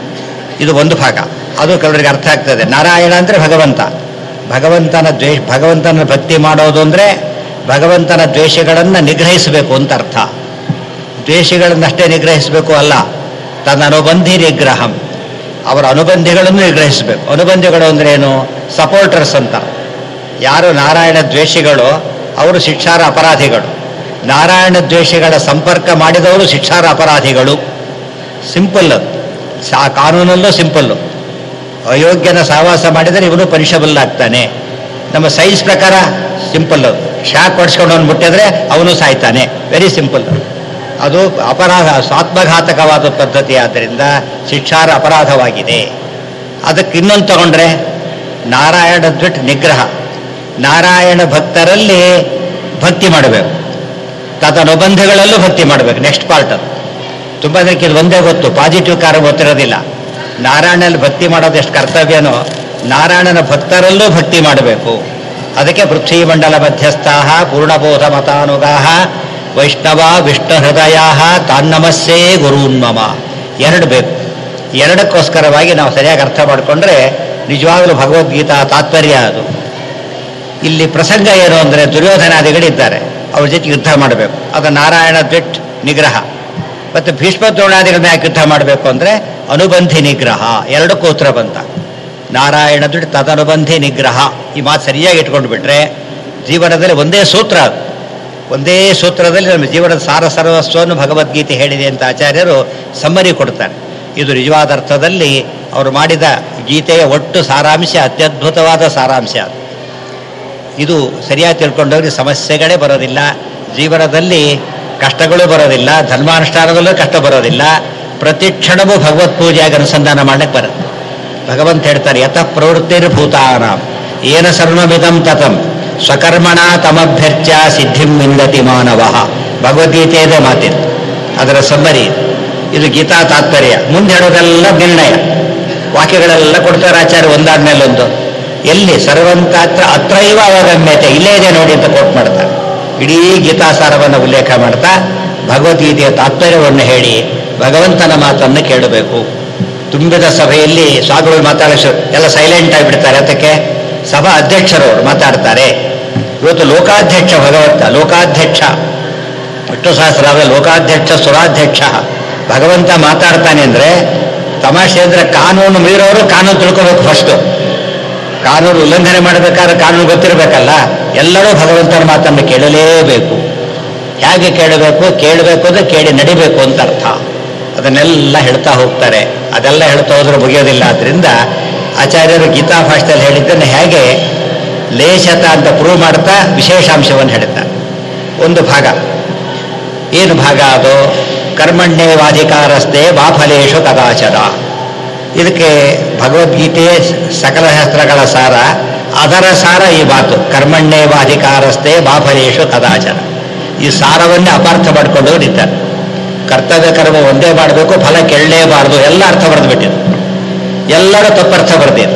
ಇದು ಒಂದು ಭಾಗ ಅದು ಕೆಲವರಿಗೆ ಅರ್ಥ ಆಗ್ತದೆ ನಾರಾಯಣ ಅಂದರೆ ಭಗವಂತ ಭಗವಂತನ ದ್ವೇಷ ಭಗವಂತನ ಭಕ್ತಿ ಮಾಡೋದು ಅಂದರೆ ಭಗವಂತನ ದ್ವೇಷಗಳನ್ನು ನಿಗ್ರಹಿಸಬೇಕು ಅಂತ ಅರ್ಥ ದ್ವೇಷಗಳನ್ನಷ್ಟೇ ನಿಗ್ರಹಿಸಬೇಕು ಅಲ್ಲ ತನ್ನ ಅನುಬಂಧಿ ನಿಗ್ರಹಂ ಅವರ ಅನುಬಂಧಿಗಳನ್ನು ನಿಗ್ರಹಿಸಬೇಕು ಅನುಬಂಧಿಗಳು ಅಂದ್ರೆ ಏನು ಸಪೋರ್ಟರ್ಸ್ ಅಂತ ಯಾರು ನಾರಾಯಣ ದ್ವೇಷಿಗಳು ಅವರು ಶಿಕ್ಷಾರ ಅಪರಾಧಿಗಳು ನಾರಾಯಣ ದ್ವೇಷಗಳ ಸಂಪರ್ಕ ಮಾಡಿದವರು ಶಿಕ್ಷಾರ ಅಪರಾಧಿಗಳು ಸಿಂಪಲ್ ಅದು ಸಾ ಕಾನೂನಲ್ಲೂ ಸಿಂಪಲ್ಲು ಅಯೋಗ್ಯನ ಸಹವಾಸ ಮಾಡಿದರೆ ಇವನು ಪನಿಷಬಲ್ ಆಗ್ತಾನೆ ನಮ್ಮ ಸೈನ್ಸ್ ಪ್ರಕಾರ ಸಿಂಪಲ್ ಅದು ಶಾಕ್ ಹೊಡ್ಸ್ಕೊಂಡು ಅವನು ಮುಟ್ಟಿದ್ರೆ ಅವನು ಸಾಯ್ತಾನೆ ವೆರಿ ಸಿಂಪಲ್ ಅದು ಅಪರಾಧ ಸ್ವಾತ್ಮಘಾತಕವಾದ ಪದ್ಧತಿ ಆದ್ದರಿಂದ ಶಿಕ್ಷಾರ ಅಪರಾಧವಾಗಿದೆ ಅದಕ್ಕೆ ಇನ್ನೊಂದು ತಗೊಂಡ್ರೆ ನಾರಾಯಣ ದ್ವಿಟ್ ನಿಗ್ರಹ ನಾರಾಯಣ ಭಕ್ತರಲ್ಲಿ ಭಕ್ತಿ ಮಾಡಬೇಕು ತದನುಬಂಧಗಳಲ್ಲೂ ಭಕ್ತಿ ಮಾಡಬೇಕು ನೆಕ್ಸ್ಟ್ ಪಾರ್ಟ್ ಅದು ತುಂಬ ಜನಕ್ಕೆ ಇದು ಒಂದೇ ಗೊತ್ತು ಪಾಸಿಟಿವ್ ಕಾರ ಗೊತ್ತಿರೋದಿಲ್ಲ ನಾರಾಯಣಲ್ಲಿ ಭಕ್ತಿ ಮಾಡೋದು ಎಷ್ಟು ಕರ್ತವ್ಯನೋ ನಾರಾಯಣನ ಭಕ್ತರಲ್ಲೂ ಭಕ್ತಿ ಮಾಡಬೇಕು ಅದಕ್ಕೆ ಪೃಥ್ವೀಮಂಡಲ ಮಧ್ಯಸ್ಥಾ ಪೂರ್ಣಬೋಧ ಮತಾನುಗಾ ವೈಷ್ಣವ ವಿಷ್ಣು ಹೃದಯ ತಾನ್ನಮಸ್ಸೇ ಗುರೂನ್ಮಮ ಎರಡು ಬೇಕು ಎರಡಕ್ಕೋಸ್ಕರವಾಗಿ ನಾವು ಸರಿಯಾಗಿ ಅರ್ಥ ಮಾಡಿಕೊಂಡ್ರೆ ನಿಜವಾಗಲೂ ಭಗವದ್ಗೀತಾ ತಾತ್ಪರ್ಯ ಅದು ಇಲ್ಲಿ ಪ್ರಸಂಗ ಏನು ಅಂದರೆ ದುರ್ಯೋಧನಾದಿಗಳಿದ್ದಾರೆ ಅವ್ರ ಜೊತೆ ಯುದ್ಧ ಮಾಡಬೇಕು ಅದು ನಾರಾಯಣ ದ್ವಿಟ್ ನಿಗ್ರಹ ಮತ್ತು ಭೀಷ್ಮ ದ್ರೋಣಾದಿಗಳನ್ನ ಯಾಕೆ ಯುದ್ಧ ಮಾಡಬೇಕು ಅಂದರೆ ಅನುಬಂಧಿ ನಿಗ್ರಹ ಎರಡಕ್ಕೂ ಉತ್ತರ ಬಂತ ನಾರಾಯಣ ದ್ವಿಟ್ ತದನುಬಂಧಿ ನಿಗ್ರಹ ಈ ಮಾತು ಸರಿಯಾಗಿ ಇಟ್ಕೊಂಡು ಬಿಟ್ರೆ ಜೀವನದಲ್ಲಿ ಒಂದೇ ಸೂತ್ರ ಅದು ಒಂದೇ ಸೂತ್ರದಲ್ಲಿ ನಮ್ಮ ಜೀವನದ ಸಾರ ಸರ್ವಸ್ವವನ್ನು ಭಗವದ್ಗೀತೆ ಹೇಳಿದೆ ಅಂತ ಆಚಾರ್ಯರು ಸಮ್ಮರಿ ಕೊಡ್ತಾರೆ ಇದು ನಿಜವಾದ ಅರ್ಥದಲ್ಲಿ ಅವರು ಮಾಡಿದ ಗೀತೆಯ ಒಟ್ಟು ಸಾರಾಂಶ ಅತ್ಯದ್ಭುತವಾದ ಸಾರಾಂಶ ಅದು ಇದು ಸರಿಯಾಗಿ ತಿಳ್ಕೊಂಡವ್ರಿಗೆ ಸಮಸ್ಯೆಗಳೇ ಬರೋದಿಲ್ಲ ಜೀವನದಲ್ಲಿ ಕಷ್ಟಗಳು ಬರೋದಿಲ್ಲ ಧರ್ಮಾನುಷ್ಠಾನದಲ್ಲೂ ಕಷ್ಟ ಬರೋದಿಲ್ಲ ಪ್ರತಿ ಕ್ಷಣವೂ ಭಗವತ್ ಪೂಜೆಯಾಗಿ ಅನುಸಂಧಾನ ಮಾಡಕ್ಕೆ ಬರುತ್ತೆ ಭಗವಂತ ಹೇಳ್ತಾರೆ ಯತಃ ಪ್ರವೃತ್ತಿರ್ಭೂತಾನ ಏನ ಸರ್ವಮಿದಂ ತತಂ ಸ್ವಕರ್ಮಣ ತಮಭ್ಯರ್ಚ್ಯ ಸಿದ್ಧಿಂ ವಿಂದತಿ ಮಾನವ ಭಗವದ್ಗೀತೆ ಇದೆ ಮಾತಿದೆ ಅದರ ಸಬ್ಬರಿ ಇದು. ಇದು ಗೀತಾ ತಾತ್ಪರ್ಯ ಮುಂದೆ ಹೇಳೋದೆಲ್ಲ ನಿರ್ಣಯ ವಾಕ್ಯಗಳೆಲ್ಲ ಕೊಡ್ತಾರೆ ಆಚಾರ್ಯ ಒಂದಾದ್ಮೇಲೆ ಒಂದು ಎಲ್ಲಿ ಸರ್ವಂತಾತ್ರ ಅತ್ರೈವ ಅವಗಮ್ಯತೆ ಇಲ್ಲೇ ಇದೆ ನೋಡಿ ಅಂತ ಕೋಟ್ ಮಾಡ್ತಾರೆ ಇಡೀ ಗೀತಾಸಾರವನ್ನು ಉಲ್ಲೇಖ ಮಾಡ್ತಾ ಭಗವದ್ಗೀತೆಯ ತಾತ್ಪರ್ಯವನ್ನು ಹೇಳಿ ಭಗವಂತನ ಮಾತನ್ನು ಕೇಳಬೇಕು ತುಂಬಿದ ಸಭೆಯಲ್ಲಿ ಸ್ವಾಮಿಗಳು ಮಾತಾಡೋ ಎಲ್ಲ ಸೈಲೆಂಟ್ ಆಗಿಬಿಡ್ತಾರೆ ಅದಕ್ಕೆ ಸಭಾ ಅಧ್ಯಕ್ಷರು ಅವ್ರು ಮಾತಾಡ್ತಾರೆ ಇವತ್ತು ಲೋಕಾಧ್ಯಕ್ಷ ಭಗವಂತ ಲೋಕಾಧ್ಯಕ್ಷ ವಿಷ್ಣು ಸಹಸ್ರಾದ ಲೋಕಾಧ್ಯಕ್ಷ ಸುರಾಧ್ಯಕ್ಷ ಭಗವಂತ ಮಾತಾಡ್ತಾನೆ ಅಂದ್ರೆ ತಮಾಷೆ ಅಂದ್ರೆ ಕಾನೂನು ಮೀರೋರು ಕಾನೂನು ತಿಳ್ಕೋಬೇಕು ಫಸ್ಟ್ ಕಾನೂನು ಉಲ್ಲಂಘನೆ ಮಾಡಬೇಕಾದ್ರೆ ಕಾನೂನು ಗೊತ್ತಿರಬೇಕಲ್ಲ ಎಲ್ಲರೂ ಭಗವಂತನ ಮಾತನ್ನು ಕೇಳಲೇಬೇಕು ಹೇಗೆ ಕೇಳಬೇಕು ಕೇಳಬೇಕು ಅಂದ್ರೆ ಕೇಳಿ ನಡಿಬೇಕು ಅಂತ ಅರ್ಥ ಅದನ್ನೆಲ್ಲ ಹೇಳ್ತಾ ಹೋಗ್ತಾರೆ ಅದೆಲ್ಲ ಹೇಳ್ತಾ ಹೋದ್ರೆ ಮುಗಿಯೋದಿಲ್ಲ ಆದ್ರಿಂದ ಆಚಾರ್ಯರು ಗೀತಾ ಭಾಷೆಯಲ್ಲಿ ಹೇಳಿದ್ದನ್ನು ಹೇಗೆ ಲೇಷತ ಅಂತ ಪ್ರೂವ್ ಮಾಡ್ತಾ ವಿಶೇಷಾಂಶವನ್ನು ಹೇಳ್ತಾರೆ ಒಂದು ಭಾಗ ಏನು ಭಾಗ ಅದು ಕರ್ಮಣ್ಯೇವಾಧಿಕಾರಸ್ಥೆ ಬಾಫಲೇಶು ಕದಾಚರ ಇದಕ್ಕೆ ಭಗವದ್ಗೀತೆ ಸಕಲ ಶಾಸ್ತ್ರಗಳ ಸಾರ ಅದರ ಸಾರ ಈ ಮಾತು ಕರ್ಮಣ್ಯೇವಾಧಿಕಾರಸ್ಥೆ ಬಾಫಲೇಶು ಕದಾಚರ ಈ ಸಾರವನ್ನೇ ಅಪಾರ್ಥ ಮಾಡಿಕೊಂಡು ನಿಂತಾರೆ ಕರ್ತವ್ಯ ಕರ್ಮ ಒಂದೇ ಮಾಡಬೇಕು ಫಲ ಕೇಳಲೇಬಾರದು ಎಲ್ಲ ಅರ್ಥ ಬರೆದ್ಬಿಟ್ಟಿದೆ ಎಲ್ಲರೂ ತಪ್ಪರ್ಥ ಬರ್ದಿದೆ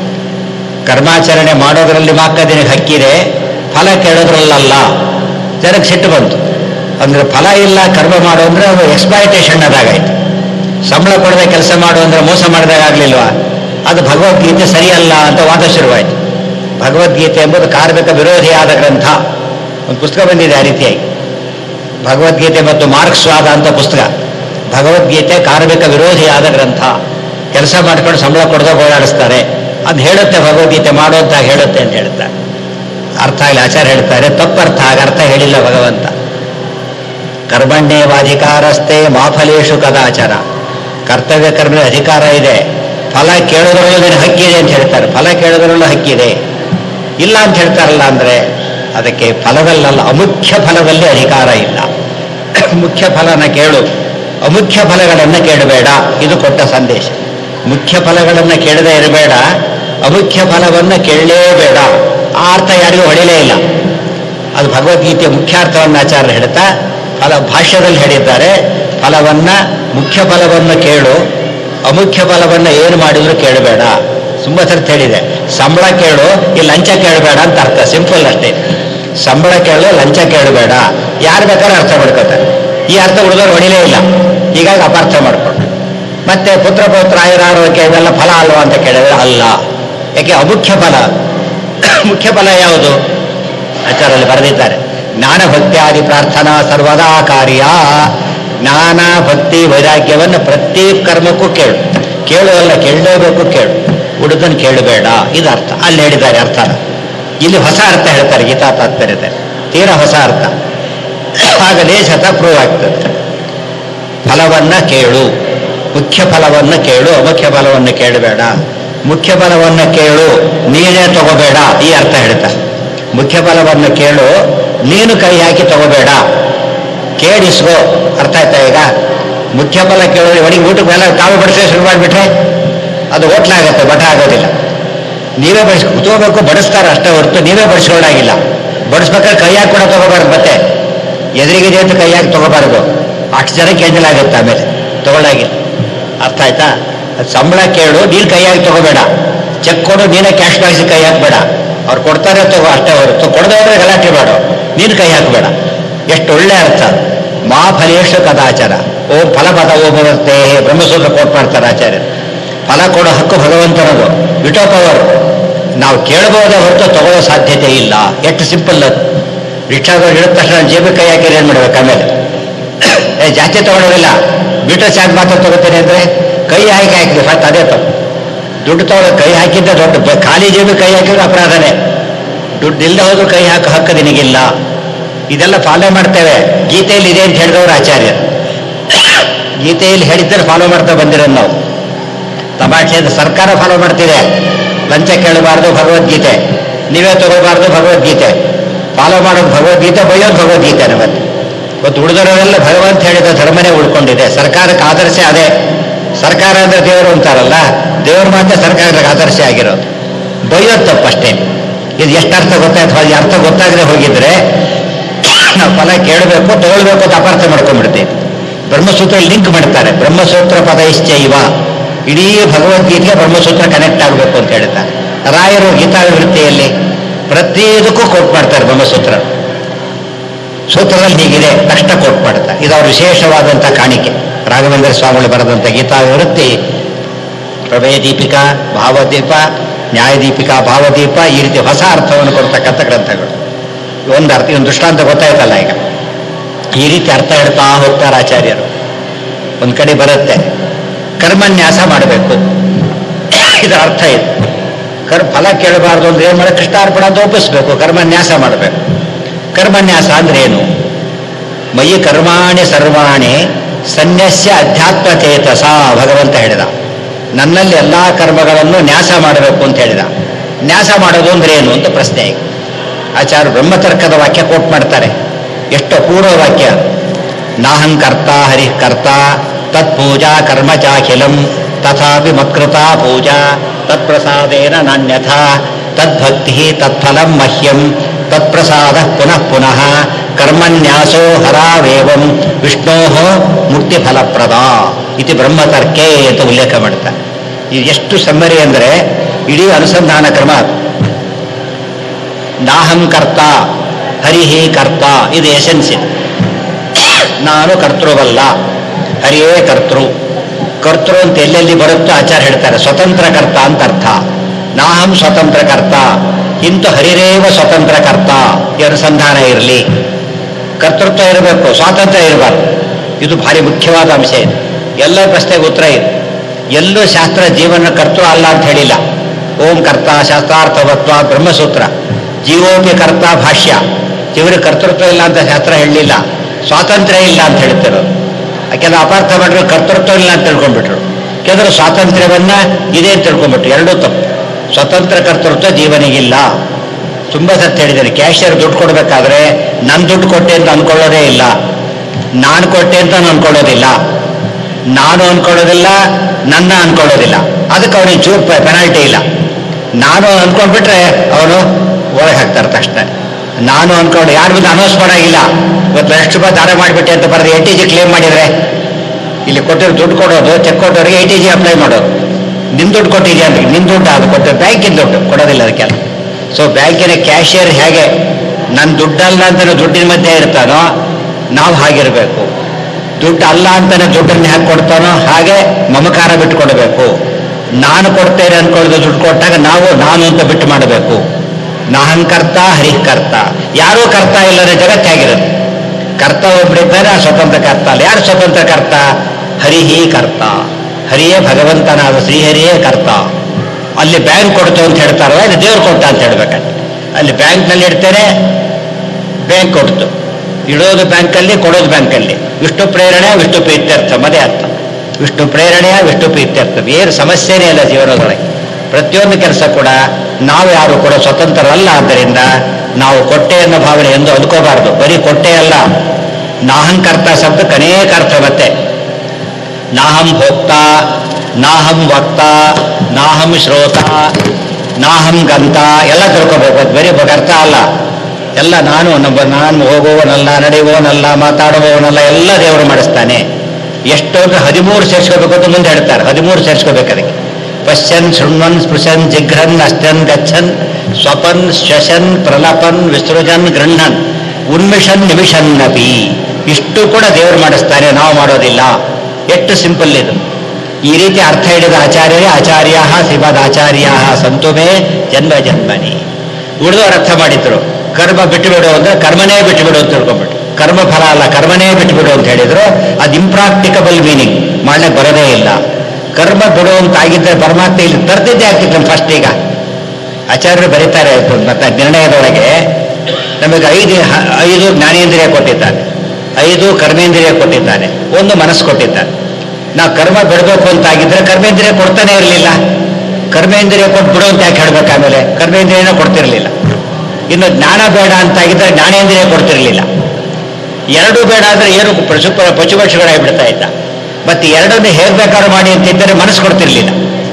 ಕರ್ಮಾಚರಣೆ ಮಾಡೋದ್ರಲ್ಲಿ ಮಾತ್ರ ನಿನಗೆ ಹಕ್ಕಿದೆ ಫಲ ಕೇಳೋದ್ರಲ್ಲಲ್ಲ ಜನಕ್ಕೆ ಸಿಟ್ಟು ಬಂತು ಅಂದ್ರೆ ಫಲ ಇಲ್ಲ ಕರ್ಮ ಮಾಡು ಅಂದ್ರೆ ಅದು ಎಕ್ಸ್ಪ್ಲಾಯಿಟೇಷನ್ ಅದಾಗಾಯ್ತು ಸಂಬಳ ಕೊಡದೆ ಕೆಲಸ ಮಾಡು ಅಂದ್ರೆ ಮೋಸ ಮಾಡಿದಾಗ ಆಗ್ಲಿಲ್ವಾ ಅದು ಭಗವದ್ಗೀತೆ ಸರಿಯಲ್ಲ ಅಂತ ವಾದ ಶುರುವಾಯಿತು ಭಗವದ್ಗೀತೆ ಎಂಬುದು ಕಾರ್ಮಿಕ ವಿರೋಧಿಯಾದ ಗ್ರಂಥ ಒಂದು ಪುಸ್ತಕ ಬಂದಿದೆ ಆ ರೀತಿಯಾಗಿ ಭಗವದ್ಗೀತೆ ಮತ್ತು ಮಾರ್ಕ್ಸ್ವಾದ ಅಂತ ಪುಸ್ತಕ ಭಗವದ್ಗೀತೆ ಕಾರ್ಮಿಕ ವಿರೋಧಿಯಾದ ಗ್ರಂಥ ಕೆಲಸ ಮಾಡ್ಕೊಂಡು ಸಂಬಳ ಕೊಡದೆ ಓಡಾಡಿಸ್ತಾರೆ ಅದು ಹೇಳುತ್ತೆ ಭಗವದ್ಗೀತೆ ಮಾಡು ಅಂತ ಹೇಳುತ್ತೆ ಅಂತ ಹೇಳ್ತಾರೆ ಅರ್ಥ ಆಗಲಿ ಆಚಾರ್ಯ ಹೇಳ್ತಾರೆ ತಪ್ಪರ್ಥ ಆಗ ಅರ್ಥ ಹೇಳಿಲ್ಲ ಭಗವಂತ ಕರ್ಮಣ್ಯೇವಾಧಿಕಾರಸ್ಥೆ ಮಾಫಲೇಶು ಕದಾಚರ ಕರ್ತವ್ಯ ಕರ್ಮದ ಅಧಿಕಾರ ಇದೆ ಫಲ ಕೇಳೋದ್ರಲ್ಲೂ ನಿನಗೆ ಹಕ್ಕಿದೆ ಅಂತ ಹೇಳ್ತಾರೆ ಫಲ ಕೇಳೋದ್ರಲ್ಲೂ ಹಕ್ಕಿದೆ ಇಲ್ಲ ಅಂತ ಹೇಳ್ತಾರಲ್ಲ ಅಂದ್ರೆ ಅದಕ್ಕೆ ಫಲದಲ್ಲಲ್ಲ ಅಮುಖ್ಯ ಫಲದಲ್ಲಿ ಅಧಿಕಾರ ಇಲ್ಲ ಮುಖ್ಯ ಫಲನ ಕೇಳು ಅಮುಖ್ಯ ಫಲಗಳನ್ನು ಕೇಳಬೇಡ ಇದು ಕೊಟ್ಟ ಸಂದೇಶ ಮುಖ್ಯ ಫಲಗಳನ್ನು ಕೇಳದೇ ಇರಬೇಡ ಅಮುಖ್ಯ ಫಲವನ್ನು ಕೇಳಲೇಬೇಡ ಆ ಅರ್ಥ ಯಾರಿಗೂ ಹೊಳಿಲೇ ಇಲ್ಲ ಅದು ಭಗವದ್ಗೀತೆಯ ಮುಖ್ಯಾರ್ಥವನ್ನು ಆಚಾರ್ಯ ಹೇಳ್ತಾ ಫಲ ಭಾಷ್ಯದಲ್ಲಿ ಹೇಳಿದ್ದಾರೆ ಫಲವನ್ನ ಮುಖ್ಯ ಫಲವನ್ನು ಕೇಳು ಅಮುಖ್ಯ ಫಲವನ್ನ ಏನು ಮಾಡಿದ್ರು ಕೇಳಬೇಡ ತುಂಬಾ ಸರ್ತಿ ಹೇಳಿದೆ ಸಂಬಳ ಕೇಳು ಈ ಲಂಚ ಕೇಳಬೇಡ ಅಂತ ಅರ್ಥ ಸಿಂಪಲ್ ಅಷ್ಟೇ ಸಂಬಳ ಕೇಳು ಲಂಚ ಕೇಳಬೇಡ ಯಾರು ಬೇಕಾದ್ರೂ ಅರ್ಥ ಮಾಡ್ಕೋತಾರೆ ಈ ಅರ್ಥ ಹುಡುಗರು ಹೊಡಿಲೇ ಇಲ್ಲ ಹೀಗಾಗಿ ಅಪಾರ್ಥ ಮಾಡ್ಕೊಂಡು ಮತ್ತೆ ಪುತ್ರ ಪೌತ್ರ ಆಯುರಾರೋಗ್ಯ ಇವೆಲ್ಲ ಫಲ ಅಲ್ವಾ ಅಂತ ಕೇಳಿದ್ರೆ ಅಲ್ಲ ಯಾಕೆ ಅಮುಖ್ಯ ಫಲ ಮುಖ್ಯ ಫಲ ಯಾವುದು ಆಚಾರಲ್ಲಿ ಬರೆದಿದ್ದಾರೆ ಜ್ಞಾನ ಭಕ್ತಿಯಾದಿ ಪ್ರಾರ್ಥನಾ ಸರ್ವದಾ ಕಾರ್ಯ ಜ್ಞಾನ ಭಕ್ತಿ ವೈರಾಗ್ಯವನ್ನು ಪ್ರತಿ ಕರ್ಮಕ್ಕೂ ಕೇಳು ಕೇಳುವಲ್ಲ ಕೇಳಲೇಬೇಕು ಕೇಳು ಉಡುದನ್ನು ಕೇಳಬೇಡ ಇದು ಅರ್ಥ ಅಲ್ಲಿ ಹೇಳಿದ್ದಾರೆ ಅರ್ಥನ ಇಲ್ಲಿ ಹೊಸ ಅರ್ಥ ಹೇಳ್ತಾರೆ ಗೀತಾ ತಾತ್ಪರ್ಯದಲ್ಲಿ ತೀರಾ ಹೊಸ ಅರ್ಥ ಆಗ ಲೇಷತ ಪ್ರೂವ್ ಆಗ್ತದೆ ಫಲವನ್ನ ಕೇಳು ಮುಖ್ಯ ಫಲವನ್ನು ಕೇಳು ಅಮುಖ್ಯ ಫಲವನ್ನು ಕೇಳಬೇಡ ಮುಖ್ಯ ಫಲವನ್ನು ಕೇಳು ನೀನೇ ತಗೋಬೇಡ ಈ ಅರ್ಥ ಹೇಳ್ತಾರೆ ಮುಖ್ಯ ಫಲವನ್ನು ಕೇಳು ನೀನು ಕೈ ಹಾಕಿ ತಗೋಬೇಡ ಕೇಳಿಸ್ಕೋ ಅರ್ಥ ಆಯ್ತಾ ಈಗ ಮುಖ್ಯ ಫಲ ಕೇಳೋದು ಒಳಗೆ ಊಟಕ್ಕೆ ಮೇಲೆ ತಾವು ಬಡಿಸೋ ಶುರು ಮಾಡಿಬಿಟ್ರೆ ಅದು ಹೋಟ್ಲಾಗತ್ತೆ ಬಟ ಆಗೋದಿಲ್ಲ ನೀವೇ ಬಡಿಸ್ ಕುತ್ಕೋಬೇಕು ಬಡಿಸ್ತಾರೆ ಅಷ್ಟೇ ಹೊರತು ನೀವೇ ಬಡಿಸ್ಕೊಳ್ಳಾಗಿಲ್ಲ ಬಡಿಸ್ಬೇಕಾದ್ರೆ ಕೈ ಹಾಕಿ ಕೂಡ ತಗೋಬಾರ್ದು ಮತ್ತೆ ಎದುರಿಗಿದೆ ಅಂತ ಕೈ ಹಾಕಿ ತಗೋಬಾರ್ದು ಅಷ್ಟು ಜನಕ್ಕೆ ಎಂಜಲಾಗುತ್ತೆ ಆಮೇಲೆ ತಗೊಳ್ಳಾಗಿಲ್ಲ ಅರ್ಥ ಆಯ್ತಾ ಅದ್ ಸಂಬಳ ಕೇಳು ನೀನು ಕೈ ಹಾಕಿ ತಗೋಬೇಡ ಚೆಕ್ ಕೊಡು ನೀನೇ ಕ್ಯಾಶ್ ಬಾಕ್ಸಿಗೆ ಕೈ ಹಾಕಬೇಡ ಅವ್ರು ಕೊಡ್ತಾರೆ ತಗೋ ಅಷ್ಟೇ ಹೊರತು ಕೊಡದೆ ಹೋದ್ರೆ ಗಲಾಟೆ ಮಾಡು ನೀನು ಕೈ ಹಾಕಬೇಡ ಎಷ್ಟು ಒಳ್ಳೆ ಅರ್ಥ ಅದು. ಮಾ ಫಲೇಶು ಕದಾಚಾರ ಓಂ ಫಲಪದ ಓಮವರ್ತೆ ಬ್ರಹ್ಮಸೂತ್ರ ಕೋಟ್ ಮಾಡ್ತಾರೆ ಆಚಾರ್ಯರು ಫಲ ಕೊಡೋ ಹಕ್ಕು ಭಗವಂತನದು ವಿಟೋ ಪವರ್ ನಾವು ಕೇಳಬಹುದೇ ಹೊರತು ತಗೊಳ್ಳೋ ಸಾಧ್ಯತೆ ಇಲ್ಲ ಎಷ್ಟು ಸಿಂಪಲ್ ಅದು ರಿಕ್ಷಾದವ್ರು ಹೇಳಿದ ತಕ್ಷಣ ಜೇಬಿಗೆ ಕೈ ಹಾಕಿದ್ರೆ ಏನು ಮಾಡ್ಬೇಕು ಆಮೇಲೆ ಏ ಜಾಸ್ತಿ ತಗೊಳ್ಳೋದಿಲ್ಲ ಬಿಟೋ ಚಾರ್ಜ್ ಮಾತ್ರ ತಗೋತೇನೆ ಅಂದ್ರೆ ಕೈ ಹಾಕಿ ಹಾಕಿದೆ ಫಸ್ಟ್ ಅದೇ ತಪ್ಪು ದುಡ್ಡು ತಗೊಳ್ಳೋ ಕೈ ಹಾಕಿದ್ದ ದೊಡ್ಡ ಬ- ಖಾಲಿ ಜೇಬಿಗೆ ಕೈ ಹಾಕಿದ್ರೆ ಅಪರಾಧನೇ ದುಡ್ಡು ಇಲ್ಲದೆ ಹೋದ್ರು ಕೈ ಹಾಕೋ ಹಕ್ಕು ನಿನಗಿಲ್ಲ ಇದೆಲ್ಲ ಫಾಲೋ ಮಾಡ್ತೇವೆ ಗೀತೆಯಲ್ಲಿ ಇದೆ ಅಂತ ಹೇಳಿದವರು ಆಚಾರ್ಯರು ಗೀತೆಯಲ್ಲಿ ಹೇಳಿದ್ದರೆ ಫಾಲೋ ಮಾಡ್ತಾ ಬಂದಿರೋದು ನಾವು ತಮಾಷೆ ಅಂದ್ರೆ ಸರ್ಕಾರ ಫಾಲೋ ಮಾಡ್ತಿದೆ ಲಂಚ ಕೇಳಬಾರ್ದು ಭಗವದ್ಗೀತೆ ನೀವೇ ತಗೋಬಾರ್ದು ಭಗವದ್ಗೀತೆ ಫಾಲೋ ಮಾಡೋದು ಭಗವದ್ಗೀತೆ ಬೈಯೋದು ಭಗವದ್ಗೀತೆ ಮತ್ತೆ ಇವತ್ತು ಉಳಿದವರೆಲ್ಲ ಭಗವಂತ ಹೇಳಿದ ಧರ್ಮನೇ ಉಳ್ಕೊಂಡಿದೆ ಸರ್ಕಾರಕ್ಕೆ ಆದರ್ಶ ಅದೇ ಸರ್ಕಾರ ಅಂದ್ರೆ ದೇವರು ಅಂತಾರಲ್ಲ ದೇವರು ಮಾತ್ರ ಸರ್ಕಾರಕ್ಕೆ ಆದರ್ಶ ಆಗಿರೋದು ಬೈಯೋದು ತಪ್ಪಷ್ಟೇ ಇದು ಎಷ್ಟು ಅರ್ಥ ಗೊತ್ತಾಯ್ತು ಈ ಅರ್ಥ ಗೊತ್ತಾಗದೆ ಹೋಗಿದ್ರೆ ನಾವು ಫಲ ಕೇಳಬೇಕು ತಗೊಳ್ಬೇಕು ಅಂತ ಅಪಾರ್ಥ ಮಾಡ್ಕೊಂಡ್ಬಿಡ್ತೀವಿ ಬ್ರಹ್ಮಸೂತ್ರ ಲಿಂಕ್ ಮಾಡ್ತಾರೆ ಬ್ರಹ್ಮಸೂತ್ರ ಪದ ಇವ ಇಡೀ ಭಗವದ್ಗೀತೆಗೆ ಬ್ರಹ್ಮಸೂತ್ರ ಕನೆಕ್ಟ್ ಆಗಬೇಕು ಅಂತ ಹೇಳ್ತಾರೆ ರಾಯರು ಗೀತಾವೃತ್ತಿಯಲ್ಲಿ ಪ್ರತಿಯದಕ್ಕೂ ಕೋಟ್ ಮಾಡ್ತಾರೆ ಬ್ರಹ್ಮಸೂತ್ರ ಸೂತ್ರದಲ್ಲಿ ಹೀಗಿದೆ ತಕ್ಷಣ ಕೋಟ್ ಮಾಡ್ತಾರೆ ಇದು ಅವ್ರ ವಿಶೇಷವಾದಂಥ ಕಾಣಿಕೆ ರಾಘವೇಂದ್ರ ಸ್ವಾಮಿಗಳು ಬರೆದಂಥ ಗೀತಾವೃತ್ತಿ ಪ್ರಭಯ ದೀಪಿಕಾ ಭಾವದೀಪ ನ್ಯಾಯದೀಪಿಕಾ ಭಾವದೀಪ ಈ ರೀತಿ ಹೊಸ ಅರ್ಥವನ್ನು ಕೊಡ್ತಕ್ಕಂಥ ಗ್ರಂಥಗಳು ಒಂದು ಅರ್ಥ ಒಂದು ದೃಷ್ಟಾಂತ ಗೊತ್ತಾಯ್ತಲ್ಲ ಈಗ ಈ ರೀತಿ ಅರ್ಥ ಹೇಳ್ತಾ ಹೋಗ್ತಾರೆ ಆಚಾರ್ಯರು ಒಂದು ಕಡೆ ಬರುತ್ತೆ ಕರ್ಮನ್ಯಾಸ ಮಾಡಬೇಕು ಇದರ ಅರ್ಥ ಇದು ಕರ್ ಫಲ ಕೇಳಬಾರ್ದು ಅಂದ್ರೆ ಏನು ಮಾಡಿ ಕೃಷ್ಣಾರ್ಪಣ ಅಂತ ಒಪ್ಪಿಸ್ಬೇಕು ಕರ್ಮನ್ಯಾಸ ಮಾಡಬೇಕು ಕರ್ಮನ್ಯಾಸ ಅಂದ್ರೆ ಏನು ಮಯಿ ಕರ್ಮಾಣಿ ಸರ್ವಾಣಿ ಸನ್ಯಸ್ಯ ಅಧ್ಯಾತ್ಮ ಚೇತಸ ಭಗವಂತ ಹೇಳಿದ ನನ್ನಲ್ಲಿ ಎಲ್ಲಾ ಕರ್ಮಗಳನ್ನು ನ್ಯಾಸ ಮಾಡಬೇಕು ಅಂತ ಹೇಳಿದ ನ್ಯಾಸ ಮಾಡೋದು ಅಂದ್ರೆ ಏನು ಅಂತ ಪ್ರಶ್ನೆ ಈಗ ಆಚಾರ್ಯ ಬ್ರಹ್ಮತರ್ಕದ ವಾಕ್ಯ ಕೋಟ್ ಮಾಡ್ತಾರೆ ಎಷ್ಟು ಅಪೂರ್ವ ವಾಕ್ಯ ನಾಹಂಕರ್ತ ಹರಿಕರ್ತ ತತ್ಪೂಜಾ ಕರ್ಮ ಚಾಖಿಲಂ ತಥಾಪಿ ಮತ್ಕೃತ ಪೂಜಾ ತತ್ಪ್ರಸಾದೇನ ನಾಣ್ಯಥ ತದ್ಭಕ್ತಿ ತತ್ಫಲಂ ಮಹ್ಯಂ ತತ್ಪ್ರಸಾದ ಪುನಃ ಪುನಃ ಕರ್ಮನ್ಯಾಸೋ ಹರಾವೇವಂ ವಿಷ್ಣೋ ಮುಕ್ತಿಫಲಪ್ರದ ಇತಿ ಬ್ರಹ್ಮತರ್ಕೆ ಅಂತ ಉಲ್ಲೇಖ ಮಾಡ್ತಾರೆ ಇದು ಎಷ್ಟು ಸಮ್ಮರಿ ಅಂದರೆ ಇಡೀ ಅನುಸಂಧಾನ ಕ್ರಮ ಅದು. ನಾಹಂ ಕರ್ತ ಹರಿಹಿ ಕರ್ತ ಇದು ಎಸೆನ್ಸ್ ಇದು ನಾನು ಕರ್ತೃವಲ್ಲ ಹರಿಯೇ ಕರ್ತೃ ಕರ್ತೃ ಅಂತ ಎಲ್ಲೆಲ್ಲಿ ಬರುತ್ತೋ ಆಚಾರ ಹೇಳ್ತಾರೆ ಸ್ವತಂತ್ರ ಕರ್ತ ಅಂತ ಅರ್ಥ ನಾಹಂ ಸ್ವತಂತ್ರ ಕರ್ತ ಇಂತು ಹರಿರೇವ ಸ್ವತಂತ್ರ ಕರ್ತ ಈ ಅನುಸಂಧಾನ ಇರಲಿ ಕರ್ತೃತ್ವ ಇರಬೇಕು ಸ್ವಾತಂತ್ರ್ಯ ಇರಬಾರ್ದು ಇದು ಭಾರಿ ಮುಖ್ಯವಾದ ಅಂಶ ಇದು ಎಲ್ಲ ಪ್ರಶ್ನೆಗೆ ಉತ್ತರ ಇದೆ ಎಲ್ಲೂ ಶಾಸ್ತ್ರ ಜೀವನ ಕರ್ತೃ ಅಲ್ಲ ಅಂತ ಹೇಳಿಲ್ಲ ಓಂ ಕರ್ತ ಶಾಸ್ತ್ರಾರ್ಥವತ್ವ ಬ್ರಹ್ಮಸೂತ್ರ ಜೀವೋಪಿ ಕರ್ತ ಭಾಷ್ಯ ಜೀವನ ಕರ್ತೃತ್ವ ಇಲ್ಲ ಅಂತ ಶಾಸ್ತ್ರ ಹೇಳಲಿಲ್ಲ ಸ್ವಾತಂತ್ರ್ಯ ಇಲ್ಲ ಅಂತ ಹೇಳ್ತಿರೋದು ಕೆಲವು ಅಪಾರ್ಥ ಮಾಡಿದ್ರು ಕರ್ತೃತ್ವ ಇಲ್ಲ ಅಂತ ತಿಳ್ಕೊಂಡ್ಬಿಟ್ರು ಕೆಲವರು ಸ್ವಾತಂತ್ರ್ಯವನ್ನ ಇದೆ ಅಂತ ತಿಳ್ಕೊಂಡ್ಬಿಟ್ರು ಎರಡೂ ತಪ್ಪು ಸ್ವತಂತ್ರ ಕರ್ತೃತ್ವ ಜೀವನಿಗಿಲ್ಲ ತುಂಬಾ ಸತ್ತು ಹೇಳಿದ್ದಾರೆ ಕ್ಯಾಶಿಯರ್ ದುಡ್ಡು ಕೊಡಬೇಕಾದ್ರೆ ನನ್ನ ದುಡ್ಡು ಕೊಟ್ಟೆ ಅಂತ ಅನ್ಕೊಳ್ಳೋದೇ ಇಲ್ಲ ನಾನು ಕೊಟ್ಟೆ ಅಂತ ನಾನು ಅನ್ಕೊಳ್ಳೋದಿಲ್ಲ ನಾನು ಅನ್ಕೊಳ್ಳೋದಿಲ್ಲ ನನ್ನ ಅನ್ಕೊಳ್ಳೋದಿಲ್ಲ ಅದಕ್ಕೆ ಅವನಿಗೆ ಚೂರು ಪೆನಾಲ್ಟಿ ಇಲ್ಲ ನಾನು ಅನ್ಕೊಂಡ್ಬಿಟ್ರೆ ಅವನು ಒಳಗೆ ಹಾಕ್ತಾರೆ ತಕ್ಷಣ ನಾನು ಅನ್ಕೊಂಡು ಯಾರ ಮುಂದೆ ಅನೌನ್ಸ್ ಮಾಡಾಗಿಲ್ಲ ಇವತ್ತು ಲಕ್ಷ ರೂಪಾಯಿ ದಾನ ಮಾಡಿಬಿಟ್ಟೆ ಅಂತ ಬರೆದು ಎ ಟಿ ಜಿ ಕ್ಲೇಮ್ ಮಾಡಿದ್ರೆ ಇಲ್ಲಿ ಕೊಟ್ಟಿರೋ ದುಡ್ಡು ಕೊಡೋದು ಚೆಕ್ ಕೊಟ್ಟವ್ರಿಗೆ ಎ ಟಿ ಜಿ ಅಪ್ಲೈ ಮಾಡೋದು ನಿನ್ ದುಡ್ಡು ಕೊಟ್ಟಿದ್ಯಾ ಅಂತ ನಿನ್ ದುಡ್ಡು ಅದು ಕೊಟ್ಟು ಬ್ಯಾಂಕಿನ ದುಡ್ಡು ಕೊಡೋದಿಲ್ಲ ಅದಕ್ಕೆಲ್ಲ ಸೊ ಬ್ಯಾಂಕಿನ ಕ್ಯಾಶಿಯರ್ ಹೇಗೆ ನನ್ನ ದುಡ್ಡಲ್ಲ ಅಂತಾನೆ ದುಡ್ಡಿನ ಮಧ್ಯೆ ಇರ್ತಾನೋ ನಾವು ಹಾಗಿರ್ಬೇಕು ದುಡ್ಡು ಅಲ್ಲ ಅಂತಾನೆ ದುಡ್ಡನ್ನು ಹೇಗೆ ಕೊಡ್ತಾನೋ ಹಾಗೆ ಮಮಕಾರ ಬಿಟ್ಟು ಕೊಡಬೇಕು ನಾನು ಕೊಡ್ತೇನೆ ಅನ್ಕೊಳ್ಳೋದು ದುಡ್ಡು ಕೊಟ್ಟಾಗ ನಾವು ನಾನು ಅಂತ ಬಿಟ್ಟು ಮಾಡಬೇಕು ನಾಹಂಕರ್ತ ಹರಿಕರ್ತ ಯಾರೂ ಕರ್ತ ಇಲ್ಲದೆ ಜಗತ್ತು ಹೇಗಿರುತ್ತೆ ಕರ್ತ ಒಬ್ಬರಿದ್ದಾರೆ ಆ ಸ್ವತಂತ್ರ ಕರ್ತ ಅಲ್ಲ ಯಾರು ಸ್ವತಂತ್ರ ಕರ್ತ ಹರಿಹಿ ಕರ್ತ ಹರಿಯೇ ಭಗವಂತನಾದ ಶ್ರೀಹರಿಯೇ ಕರ್ತ ಅಲ್ಲಿ ಬ್ಯಾಂಕ್ ಕೊಡ್ತು ಅಂತ ಹೇಳ್ತಾರಲ್ಲ ಇದು ದೇವ್ರು ಕೊಟ್ಟ ಅಂತ ಹೇಳ್ಬೇಕಂತ ಅಲ್ಲಿ ಬ್ಯಾಂಕ್ನಲ್ಲಿ ಇಡ್ತೇನೆ ಬ್ಯಾಂಕ್ ಕೊಡ್ತು ಇಡೋದು ಬ್ಯಾಂಕಲ್ಲಿ ಕೊಡೋದು ಬ್ಯಾಂಕಲ್ಲಿ ವಿಷ್ಣು ಪ್ರೇರಣೆ ವಿಷ್ಣು ಪ್ರೀತ್ಯರ್ಥ ಅದೇ ಅರ್ಥ ವಿಷ್ಣು ಪ್ರೇರಣೆಯ ವಿಷ್ಣು ಪ್ರೀತ್ಯರ್ಥ ಏನು ಸಮಸ್ಯೆನೇ ಇಲ್ಲ ಜೀವನದೊಳಗೆ ಪ್ರತಿಯೊಂದು ಕೆಲಸ ಕೂಡ ನಾವು ಯಾರು ಕೂಡ ಸ್ವತಂತ್ರರಲ್ಲ ಆದ್ದರಿಂದ ನಾವು ಕೊಟ್ಟೆ ಅನ್ನೋ ಭಾವನೆ ಎಂದು ಅಂದ್ಕೋಬಾರ್ದು ಬರೀ ಕೊಟ್ಟೆ ಅಲ್ಲ ನಾಹಂಕರ್ತ ಶಬ್ದಕ್ಕೆ ಅನೇಕ ಅರ್ಥ ಮತ್ತೆ ನಾಹಂ ಭೋಕ್ತ ನಾಹಂ ವಕ್ತ ನಾಹಂ ಶ್ರೋತ ನಾಹಂ ಗಂತ ಎಲ್ಲ ತಿಳ್ಕೋಬೇಕು ಅದು ಬರೀ ಅರ್ಥ ಅಲ್ಲ ಎಲ್ಲ ನಾನು ನಮ್ಮ ನಾನು ಹೋಗುವವನಲ್ಲ ನಡೆಯುವವನಲ್ಲ ಮಾತಾಡುವವನಲ್ಲ ಎಲ್ಲ ದೇವರು ಮಾಡಿಸ್ತಾನೆ ಎಷ್ಟೊಂದು ಹದಿಮೂರು ಸೇರಿಸ್ಕೋಬೇಕು ಅಂತ ಮುಂದೆ ಹೇಳ್ತಾರೆ ಹದಿಮೂರು ಸೇರಿಸ್ಕೋಬೇಕು ಅದಕ್ಕೆ ಪಶ್ಯನ್ ಶೃಣ್ವನ್ ಸ್ಪೃಶನ್ ಜಿಘ್ರನ್ ಅಷ್ಟನ್ ಗಚ್ಚನ್ ಸ್ವಪನ್ ಶ್ವಸನ್ ಪ್ರಲಪನ್ ವಿಸೃಜನ್ ಗೃಹನ್ ಉನ್ಮಿಷನ್ ನಿಮಿಷನ್ನಪಿ ಇಷ್ಟು ಕೂಡ ದೇವರು ಮಾಡಿಸ್ತಾನೆ ನಾವು ಮಾಡೋದಿಲ್ಲ ಎಷ್ಟು ಸಿಂಪಲ್ ಇದು ಈ ರೀತಿ ಅರ್ಥ ಹಿಡಿದ ಆಚಾರ್ಯರೇ ಆಚಾರ್ಯ ಶ್ರೀಮದ್ ಆಚಾರ್ಯ ಸಂತುಮೇ ಜನ್ಮ ಜನ್ಮನಿ ಉಳಿದವರು ಅರ್ಥ ಮಾಡಿದ್ರು ಕರ್ಮ ಬಿಟ್ಟು ಬಿಡು ಅಂದ್ರೆ ಕರ್ಮನೇ ಬಿಟ್ಟು ಬಿಡು ಅಂತ ತಿಳ್ಕೊಂಡ್ಬಿಟ್ಟು ಕರ್ಮ ಫಲ ಅಲ್ಲ ಕರ್ಮನೇ ಬಿಟ್ಟು ಬಿಡು ಅಂತ ಹೇಳಿದ್ರು ಅದು ಇಂಪ್ರಾಕ್ಟಿಕಬಲ್ ಮೀನಿಂಗ್ ಮಾಡ್ಲಿಕ್ಕೆ ಬರೋದೇ ಇಲ್ಲ ಕರ್ಮ ಬಿಡು ಅಂತ ಆಗಿದ್ರೆ ಪರಮಾತ್ಮ ಇಲ್ಲಿ ತರ್ತಿದ್ದೆ ಆಗ್ತಿತ್ತು ನಮ್ಮ ಫಸ್ಟ್ ಈಗ ಆಚಾರ್ಯರು ಬರೀತಾರೆ ಮತ್ತೆ ನಿರ್ಣಯದೊಳಗೆ ನಮಗೆ ಐದು ಹ- ಐದು ಜ್ಞಾನೇಂದ್ರಿಯ ಕೊಟ್ಟಿದ್ದಾನೆ ಐದು ಕರ್ಮೇಂದ್ರಿಯ ಕೊಟ್ಟಿದ್ದಾನೆ ಒಂದು ಮನಸ್ಸು ಕೊಟ್ಟಿದ್ದಾನೆ ನಾವು ಕರ್ಮ ಬಿಡಬೇಕು ಅಂತ ಆಗಿದ್ರೆ ಕರ್ಮೇಂದ್ರಿಯ ಕೊಡ್ತಾನೆ ಇರಲಿಲ್ಲ ಕರ್ಮೇಂದ್ರಿಯ ಕೊಟ್ಟು ಬಿಡು ಅಂತ ಯಾಕೆ ಹೇಳ್ಬೇಕು ಆಮೇಲೆ ಕರ್ಮೇಂದ್ರಿಯನ ಕೊಡ್ತಿರ್ಲಿಲ್ಲ ಇನ್ನು ಜ್ಞಾನ ಬೇಡ ಅಂತ ಆಗಿದ್ರೆ ಜ್ಞಾನೇಂದ್ರಿಯ ಕೊಡ್ತಿರ್ಲಿಲ್ಲ ಎರಡು ಬೇಡ ಅಂದ್ರೆ ಏನು ಪಶು ಪಶು ಪಕ್ಷಿಗಳಾಗ್ಬಿಡ್ತಾ ಇದ್ದ ಮತ್ತೆ ಎರಡನ್ನು ಹೇಗ್ ಬೇಕಾದ್ರೂ ಮಾಡಿ ಅಂತಿದ್ದರೆ ಮನಸ್ಸು ಕೊಡ್ತಿರ್ಲಿಲ್ಲ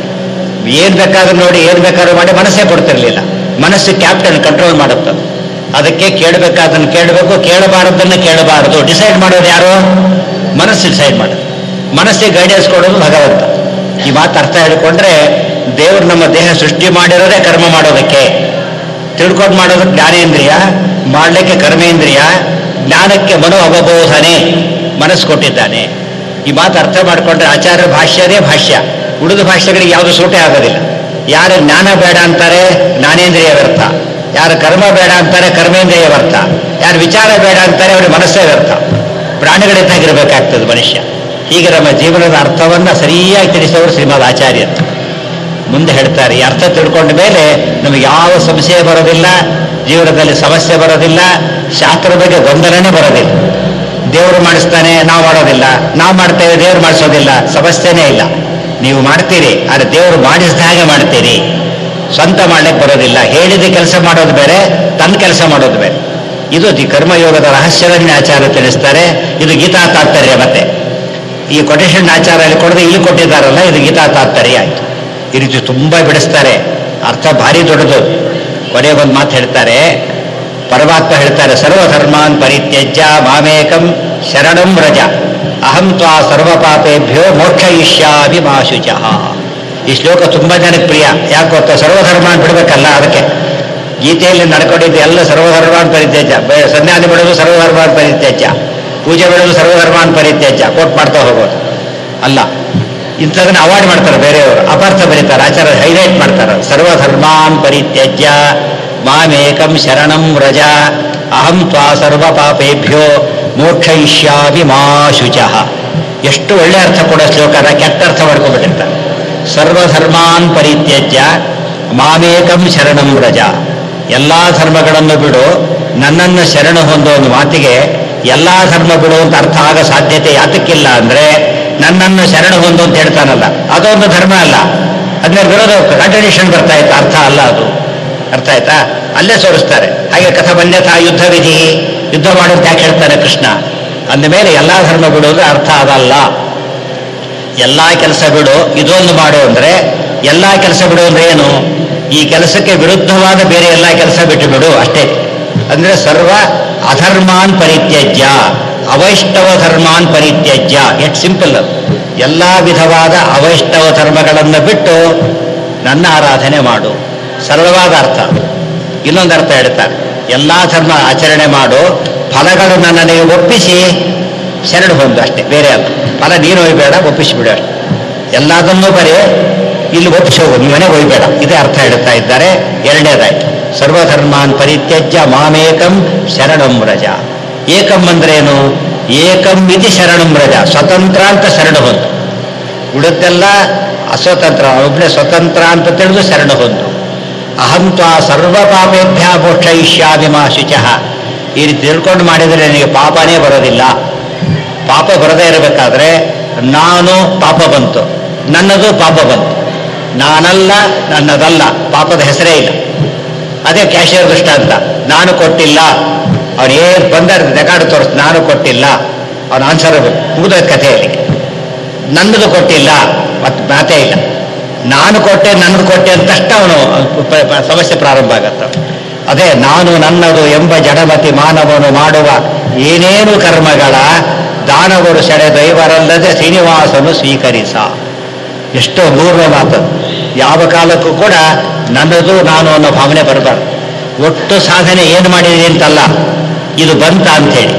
ಏನ್ ಬೇಕಾದ್ರೂ ನೋಡಿ ಏನ್ ಬೇಕಾದ್ರೂ ಮಾಡಿ ಮನಸ್ಸೇ ಕೊಡ್ತಿರ್ಲಿಲ್ಲ ಮನಸ್ಸು ಕ್ಯಾಪ್ಟನ್ ಕಂಟ್ರೋಲ್ ಮಾಡುತ್ತೆ ಅದಕ್ಕೆ ಕೇಳಬೇಕಾದನ್ನು ಕೇಳಬೇಕು ಕೇಳಬಾರದನ್ನು ಕೇಳಬಾರದು ಡಿಸೈಡ್ ಮಾಡೋದು ಯಾರು ಮನಸ್ಸು ಡಿಸೈಡ್ ಮಾಡೋದು ಮನಸ್ಸಿಗೆ ಗೈಡೆನ್ಸ್ ಕೊಡೋದು ಭಗವಂತ ಈ ಮಾತು ಅರ್ಥ ಹೇಳಿಕೊಂಡ್ರೆ ದೇವರು ನಮ್ಮ ದೇಹ ಸೃಷ್ಟಿ ಮಾಡಿರೋದೇ ಕರ್ಮ ಮಾಡೋದಕ್ಕೆ ತಿಳ್ಕೊಂಡು ಮಾಡೋದಕ್ಕೆ ಜ್ಞಾನೇಂದ್ರಿಯ ಮಾಡಲಿಕ್ಕೆ ಕರ್ಮೇಂದ್ರಿಯ ಜ್ಞಾನಕ್ಕೆ ಮನೋ ಅವಬೋಧನೆ ಮನಸ್ಸು ಕೊಟ್ಟಿದ್ದಾನೆ ಈ ಮಾತು ಅರ್ಥ ಮಾಡಿಕೊಂಡ್ರೆ ಆಚಾರ್ಯ ಭಾಷ್ಯದೇ ಭಾಷ್ಯ ಉಳಿದ ಭಾಷ್ಯಗಳಿಗೆ ಯಾವುದು ಸೂಟೆ ಆಗೋದಿಲ್ಲ ಯಾರು ಜ್ಞಾನ ಬೇಡ ಅಂತಾರೆ ಜ್ಞಾನೇಂದ್ರಿಯ ವ್ಯರ್ಥ ಯಾರು ಕರ್ಮ ಬೇಡ ಅಂತಾರೆ ಕರ್ಮೇಂದ್ರಿಯ ವ್ಯರ್ಥ ಯಾರು ವಿಚಾರ ಬೇಡ ಅಂತಾರೆ ಅವ್ರಿಗೆ ಮನಸ್ಸೇ ವ್ಯರ್ಥ ಪ್ರಾಣಿಗಳಿದ್ದಾಗಿರ್ಬೇಕಾಗ್ತದೆ ಮನುಷ್ಯ ಹೀಗೆ ನಮ್ಮ ಜೀವನದ ಅರ್ಥವನ್ನ ಸರಿಯಾಗಿ ತಿಳಿಸೋರು ಶ್ರೀಮದ್ ಆಚಾರ್ಯರು ಮುಂದೆ ಹೇಳ್ತಾರೆ ಈ ಅರ್ಥ ತಿಳ್ಕೊಂಡ ಮೇಲೆ ನಮಗೆ ಯಾವ ಸಂಶಯ ಬರೋದಿಲ್ಲ ಜೀವನದಲ್ಲಿ ಸಮಸ್ಯೆ ಬರೋದಿಲ್ಲ ಶಾಸ್ತ್ರದ ಬಗ್ಗೆ ಗೊಂದಲನೇ ಬರೋದಿಲ್ಲ ದೇವರು ಮಾಡಿಸ್ತಾನೆ ನಾವು ಮಾಡೋದಿಲ್ಲ ನಾವು ಮಾಡ್ತೇವೆ ದೇವರು ಮಾಡಿಸೋದಿಲ್ಲ ಸಮಸ್ಯೆನೇ ಇಲ್ಲ ನೀವು ಮಾಡ್ತೀರಿ ಆದರೆ ದೇವರು ಮಾಡಿಸಿದ ಹಾಗೆ ಮಾಡ್ತೀರಿ ಸ್ವಂತ ಮಾಡ್ಲಿಕ್ಕೆ ಬರೋದಿಲ್ಲ ಹೇಳಿದ ಕೆಲಸ ಮಾಡೋದು ಬೇರೆ ತನ್ನ ಕೆಲಸ ಮಾಡೋದು ಬೇರೆ ಇದು ದಿ ಕರ್ಮಯೋಗದ ರಹಸ್ಯವನ್ನೇ ಆಚಾರ ತಿಳಿಸ್ತಾರೆ ಇದು ಗೀತಾ ತಾತ್ಪರ್ಯ ಮತ್ತೆ ಈ ಕೊಟೇಶನ್ ಆಚಾರ ಅಲ್ಲಿ ಕೊಡದೆ ಇಲ್ಲಿ ಕೊಟ್ಟಿದ್ದಾರಲ್ಲ ಇದು ಗೀತಾ ತಾತ್ಪರ್ಯ ಆಯ್ತು ಈ ರೀತಿ ತುಂಬಾ ಬಿಡಿಸ್ತಾರೆ ಅರ್ಥ ಭಾರಿ ದೊಡ್ಡದು ಕೊನೆಗೊಂದು ಮಾತು ಹೇಳ್ತಾರೆ ಪರಮಾತ್ಮ ಹೇಳ್ತಾರೆ ಸರ್ವಧರ್ಮಾನ್ ಪರಿತ್ಯಜ್ಯ ಮಾಮೇಕಂ ಶರಣಂ ರಜ ಅಹಂ ತ್ವಾ ಸರ್ವಪಾಪೇಭ್ಯೋ ಮೋಕ್ಷಯಿಷ್ಯಾಮಿ ಮಾಶುಚಃ ಈ ಶ್ಲೋಕ ತುಂಬಾ ಜನಕ್ಕೆ ಪ್ರಿಯ ಯಾಕೆ ಗೊತ್ತಾ ಸರ್ವಧರ್ಮಾನ್ ಬಿಡಬೇಕಲ್ಲ ಅದಕ್ಕೆ ಗೀತೆಯಲ್ಲಿ ನಡ್ಕೊಂಡಿದ್ದು ಎಲ್ಲ ಸರ್ವಧರ್ಮಾನ್ ಪರಿತ್ಯಜ್ಯ ಬೆ- ಸನ್ಯಾಸಿ ಬಿಡೋದು ಸರ್ವಧರ್ಮಾನ್ ಪರಿತ್ಯಜ್ಯ ಪೂಜೆ ಬಿಡೋದು ಸರ್ವಧರ್ಮಾನ್ ಪರಿತ್ಯಜ್ಯ ಕೋಟ್ ಮಾಡ್ತಾ ಹೋಗೋದು ಅಲ್ಲ ಇಂಥದನ್ನ ಅವಾಯ್ಡ್ ಮಾಡ್ತಾರೆ ಬೇರೆಯವರು ಅಪಾರ್ಥ ಬರೀತಾರೆ ಆಚಾರ ಹೈಲೈಟ್ ಮಾಡ್ತಾರೆ ಸರ್ವಧರ್ಮಾನ್ ಪರಿತ್ಯಜ್ಯ ಮಾಮೇಕಂ ಶರಣಂ ವ್ರಜ ಅಹಂ ತ್ವಾ ಸರ್ವ ಪಾಪೇಭ್ಯೋ ಮೋಕ್ಷಯಿಷ್ಯಾಮಿ ಮಾ ಶುಚಃ ಎಷ್ಟು ಒಳ್ಳೆ ಅರ್ಥ ಕೊಡೋ ಶ್ಲೋಕನ ಕೆಟ್ಟ ಅರ್ಥ ಮಾಡ್ಕೊಂಡ್ಬಿಟ್ಟಿರ್ತಾರೆ ಸರ್ವಧರ್ಮಾನ್ ಪರಿತ್ಯಜ್ಯ ಮಾಮೇಕಂ ಶರಣಂ ವ್ರಜ ಎಲ್ಲಾ ಧರ್ಮಗಳನ್ನು ಬಿಡು ನನ್ನನ್ನು ಶರಣ ಹೊಂದೋ ಒಂದು ಮಾತಿಗೆ ಎಲ್ಲಾ ಧರ್ಮ ಬಿಡು ಅಂತ ಅರ್ಥ ಆಗ ಸಾಧ್ಯತೆ ಯಾತಕ್ಕಿಲ್ಲ ಅಂದ್ರೆ ನನ್ನನ್ನು ಶರಣ ಹೊಂದು ಅಂತ ಹೇಳ್ತಾನಲ್ಲ ಅದೊಂದು ಧರ್ಮ ಅಲ್ಲ ಅದ್ರ ವಿರೋಧ ಕಾಂಟ್ರಡಿಕ್ಷನ್ ಬರ್ತಾ ಇತ್ತು ಅರ್ಥ ಅಲ್ಲ ಅದು ಅರ್ಥ ಆಯ್ತಾ ಅಲ್ಲೇ ಸೋರಿಸ್ತಾರೆ ಹಾಗೆ ಕಥಮನ್ಯಥ ಯುದ್ಧ ವಿಧಿ ಯುದ್ಧ ಮಾಡೋದು ಯಾಕೆ ಹೇಳ್ತಾನೆ ಕೃಷ್ಣ ಅಂದ ಮೇಲೆ ಎಲ್ಲಾ ಧರ್ಮ ಬಿಡೋದು ಅರ್ಥ ಅದಲ್ಲ ಎಲ್ಲಾ ಕೆಲಸ ಬಿಡು ಇದೊಂದು ಮಾಡು ಅಂದ್ರೆ ಎಲ್ಲಾ ಕೆಲಸ ಬಿಡು ಅಂದ್ರೆ ಏನು ಈ ಕೆಲಸಕ್ಕೆ ವಿರುದ್ಧವಾದ ಬೇರೆ ಎಲ್ಲಾ ಕೆಲಸ ಬಿಟ್ಟು ಬಿಡು ಅಷ್ಟೇ ಅಂದ್ರೆ ಸರ್ವ ಅಧರ್ಮಾನ್ ಪರಿತ್ಯಜ್ಯ ಅವೈಷ್ಣವ ಧರ್ಮಾನ್ ಪರಿತ್ಯಜ್ಯ ಎಟ್ ಸಿಂಪಲ್ ಎಲ್ಲಾ ವಿಧವಾದ ಅವೈಷ್ಣವ ಧರ್ಮಗಳನ್ನು ಬಿಟ್ಟು ನನ್ನ ಆರಾಧನೆ ಮಾಡು ಸರಳವಾದ ಅರ್ಥ ಇನ್ನೊಂದು ಅರ್ಥ ಹೇಳ್ತಾರೆ ಎಲ್ಲಾ ಧರ್ಮ ಆಚರಣೆ ಮಾಡು ಫಲಗಳು ನನ್ನನ್ನು ಒಪ್ಪಿಸಿ ಶರಣ ಹೊಂದು ಅಷ್ಟೇ ಬೇರೆ ಅಲ್ಲ ಫಲ ನೀನು ಒಯ್ಬೇಡ ಒಪ್ಪಿಸಿಬಿಡು ಅಷ್ಟೇ ಎಲ್ಲದನ್ನೂ ಬರೀ ಇಲ್ಲಿ ಒಪ್ಪಿಸಿ ಹೋಗು ನೀ ಮನೆಗೆ ಒಯ್ಬೇಡ ಇದೇ ಅರ್ಥ ಹೇಳ್ತಾ ಇದ್ದಾರೆ ಎರಡನೇದಾಯ್ತು ಸರ್ವಧರ್ಮಾನ್ ಪರಿತ್ಯಜ್ಯ ಮಾಮೇಕಂ ಶರಣಂ ವ್ರಜ ಏಕಂ ಅಂದ್ರೇನು ಏಕಂ ಇತಿ ಶರಣಂ ವ್ರಜ ಸ್ವತಂತ್ರ ಅಂತ ಶರಣ ಹೊಂದು ಉಳಿದೆಲ್ಲ ಅಸ್ವತಂತ್ರ ಒಬ್ಬನೇ ಸ್ವತಂತ್ರ ಅಂತ ತಿಳಿದು ಶರಣ ಹೊಂದು ಅಹಂ ತ್ವಾ ಸರ್ವ ಪಾಪೇಭ್ಯ ಮೋಕ್ಷಯಿಷ್ಯಾಮಿ ಮಾ ಶುಚಃ ಈ ರೀತಿ ತಿಳ್ಕೊಂಡು ಮಾಡಿದರೆ ನನಗೆ ಪಾಪನೇ ಬರೋದಿಲ್ಲ ಪಾಪ ಬರದೇ ಇರಬೇಕಾದ್ರೆ ನಾನು ಪಾಪ ಬಂತು ನನ್ನದು ಪಾಪ ಬಂತು ನಾನಲ್ಲ ನನ್ನದಲ್ಲ ಪಾಪದ ಹೆಸರೇ ಇಲ್ಲ ಅದೇ ಕ್ಯಾಶಿಯರ್ ದೃಷ್ಟಾಂತ ನಾನು ಕೊಟ್ಟಿಲ್ಲ ಅವನು ಏನು ಬಂದ ರೆಕಾರ್ಡ್ ತೋರಿಸ್ ನಾನು ಕೊಟ್ಟಿಲ್ಲ ಅವನ ಆನ್ಸರ್ ಮುಗಿದ ಕಥೆಯಲ್ಲಿ ನನ್ನದು ಕೊಟ್ಟಿಲ್ಲ ಮತ್ತು ಮಾತೇ ಇಲ್ಲ ನಾನು ಕೊಟ್ಟೆ ನನ್ನದು ಕೊಟ್ಟೆ ಅಂತ ತಕ್ಷಣ ಅವನು ಪ- ಪ- ಸಮಸ್ಯೆ ಪ್ರಾರಂಭ ಆಗತ್ತ ಅದೇ ನಾನು ನನ್ನದು ಎಂಬ ಜಡಮತಿ ಮಾನವನು ಮಾಡುವ ಏನೇನು ಕರ್ಮಗಳ ದಾನವರು ಸೆಳೆದೈವರಲ್ಲದೆ ಶ್ರೀನಿವಾಸನು ಸ್ವೀಕರಿಸ ಎಷ್ಟೋ ಮೂರನೇ ಮಾತು ಯಾವ ಕಾಲಕ್ಕೂ ಕೂಡ ನನ್ನದು ನಾನು ಅನ್ನೋ ಭಾವನೆ ಬರಬಾರ್ದು ಒಟ್ಟು ಸಾಧನೆ ಏನು ಮಾಡಿದೆ ಅಂತಲ್ಲ ಇದು ಬಂತ ಅಂತೇಳಿ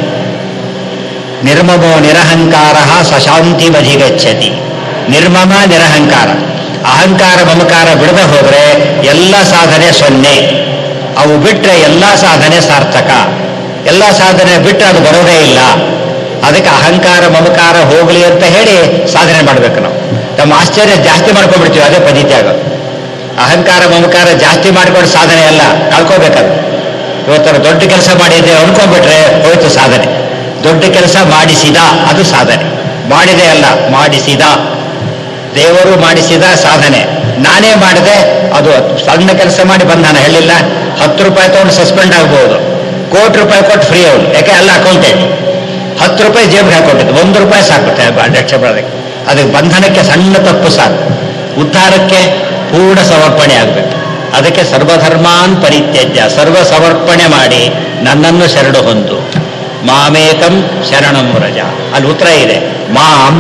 ನಿರ್ಮಮೋ ನಿರಹಂಕಾರ ಸಶಾಂತಿ ಮಧಿಗಚ್ಚತಿ ನಿರ್ಮಮ ನಿರಹಂಕಾರ ಅಹಂಕಾರ ಮಮಕಾರ ಬಿಡದೆ ಹೋದ್ರೆ ಎಲ್ಲ ಸಾಧನೆ ಸೊನ್ನೆ ಅವು ಬಿಟ್ರೆ ಎಲ್ಲ ಸಾಧನೆ ಸಾರ್ಥಕ ಎಲ್ಲ ಸಾಧನೆ ಬಿಟ್ಟರೆ ಅದು ಬರೋದೇ ಇಲ್ಲ ಅದಕ್ಕೆ ಅಹಂಕಾರ ಮಮಕಾರ ಹೋಗಲಿ ಅಂತ ಹೇಳಿ ಸಾಧನೆ ಮಾಡ್ಬೇಕು ನಾವು ನಮ್ಮ ಆಶ್ಚರ್ಯ ಜಾಸ್ತಿ ಮಾಡ್ಕೊಂಡ್ಬಿಡ್ತೀವಿ ಅದೇ ಪದ್ಧತಿ ಆಗೋದು ಅಹಂಕಾರ ಮಮಕಾರ ಜಾಸ್ತಿ ಮಾಡ್ಕೊಂಡು ಸಾಧನೆ ಅಲ್ಲ ಕಳ್ಕೋಬೇಕದು ಇವತ್ತರ ದೊಡ್ಡ ಕೆಲಸ ಮಾಡಿದೆ ಅನ್ಕೊಂಡ್ಬಿಟ್ರೆ ಹೋಯ್ತು ಸಾಧನೆ ದೊಡ್ಡ ಕೆಲಸ ಮಾಡಿಸಿದ ಅದು ಸಾಧನೆ ಮಾಡಿದೆ ಅಲ್ಲ ಮಾಡಿಸಿದ ದೇವರು ಮಾಡಿಸಿದ ಸಾಧನೆ ನಾನೇ ಮಾಡಿದೆ ಅದು ಸಣ್ಣ ಕೆಲಸ ಮಾಡಿ ಬಂದ ನಾನು ಹೇಳಿಲ್ಲ ಹತ್ತು ರೂಪಾಯಿ ತಗೊಂಡು ಸಸ್ಪೆಂಡ್ ಆಗ್ಬೋದು ಕೋಟಿ ರೂಪಾಯಿ ಕೊಟ್ಟು ಫ್ರೀ ಅವನು ಯಾಕೆ ಅಲ್ಲ ಅಕೌಂಟೆಂಟ್ ಹತ್ತು ರೂಪಾಯಿ ಜೇಬಿಗೆ ಹಾಕೊಂಡಿದ್ದು ಒಂದು ರೂಪಾಯಿ ಸಾಕುತ್ತೆ ರಕ್ಷೆ ಮಾಡೋದಕ್ಕೆ ಅದಕ್ಕೆ ಬಂಧನಕ್ಕೆ ಸಣ್ಣ ತಪ್ಪು ಸಾಕು ಉದ್ಧಾರಕ್ಕೆ ಪೂರ್ಣ ಸಮರ್ಪಣೆ ಆಗಬೇಕು ಅದಕ್ಕೆ ಸರ್ವಧರ್ಮಾನ್ ಪರಿತ್ಯಜ್ಯ ಸರ್ವ ಸಮರ್ಪಣೆ ಮಾಡಿ ನನ್ನನ್ನು ಶರಣು ಹೊಂದು ಮಾಮೇಕಂ ಶರಣಂ ವ್ರಜ ಅಲ್ಲಿ ಉತ್ತರ ಇದೆ ಮಾಂ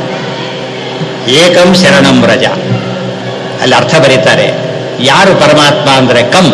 ಏಕಂ ಶರಣಂ ವ್ರಜ ಅಲ್ಲಿ ಅರ್ಥ ಬರೀತಾರೆ ಯಾರು ಪರಮಾತ್ಮ ಅಂದ್ರೆ ಕಂ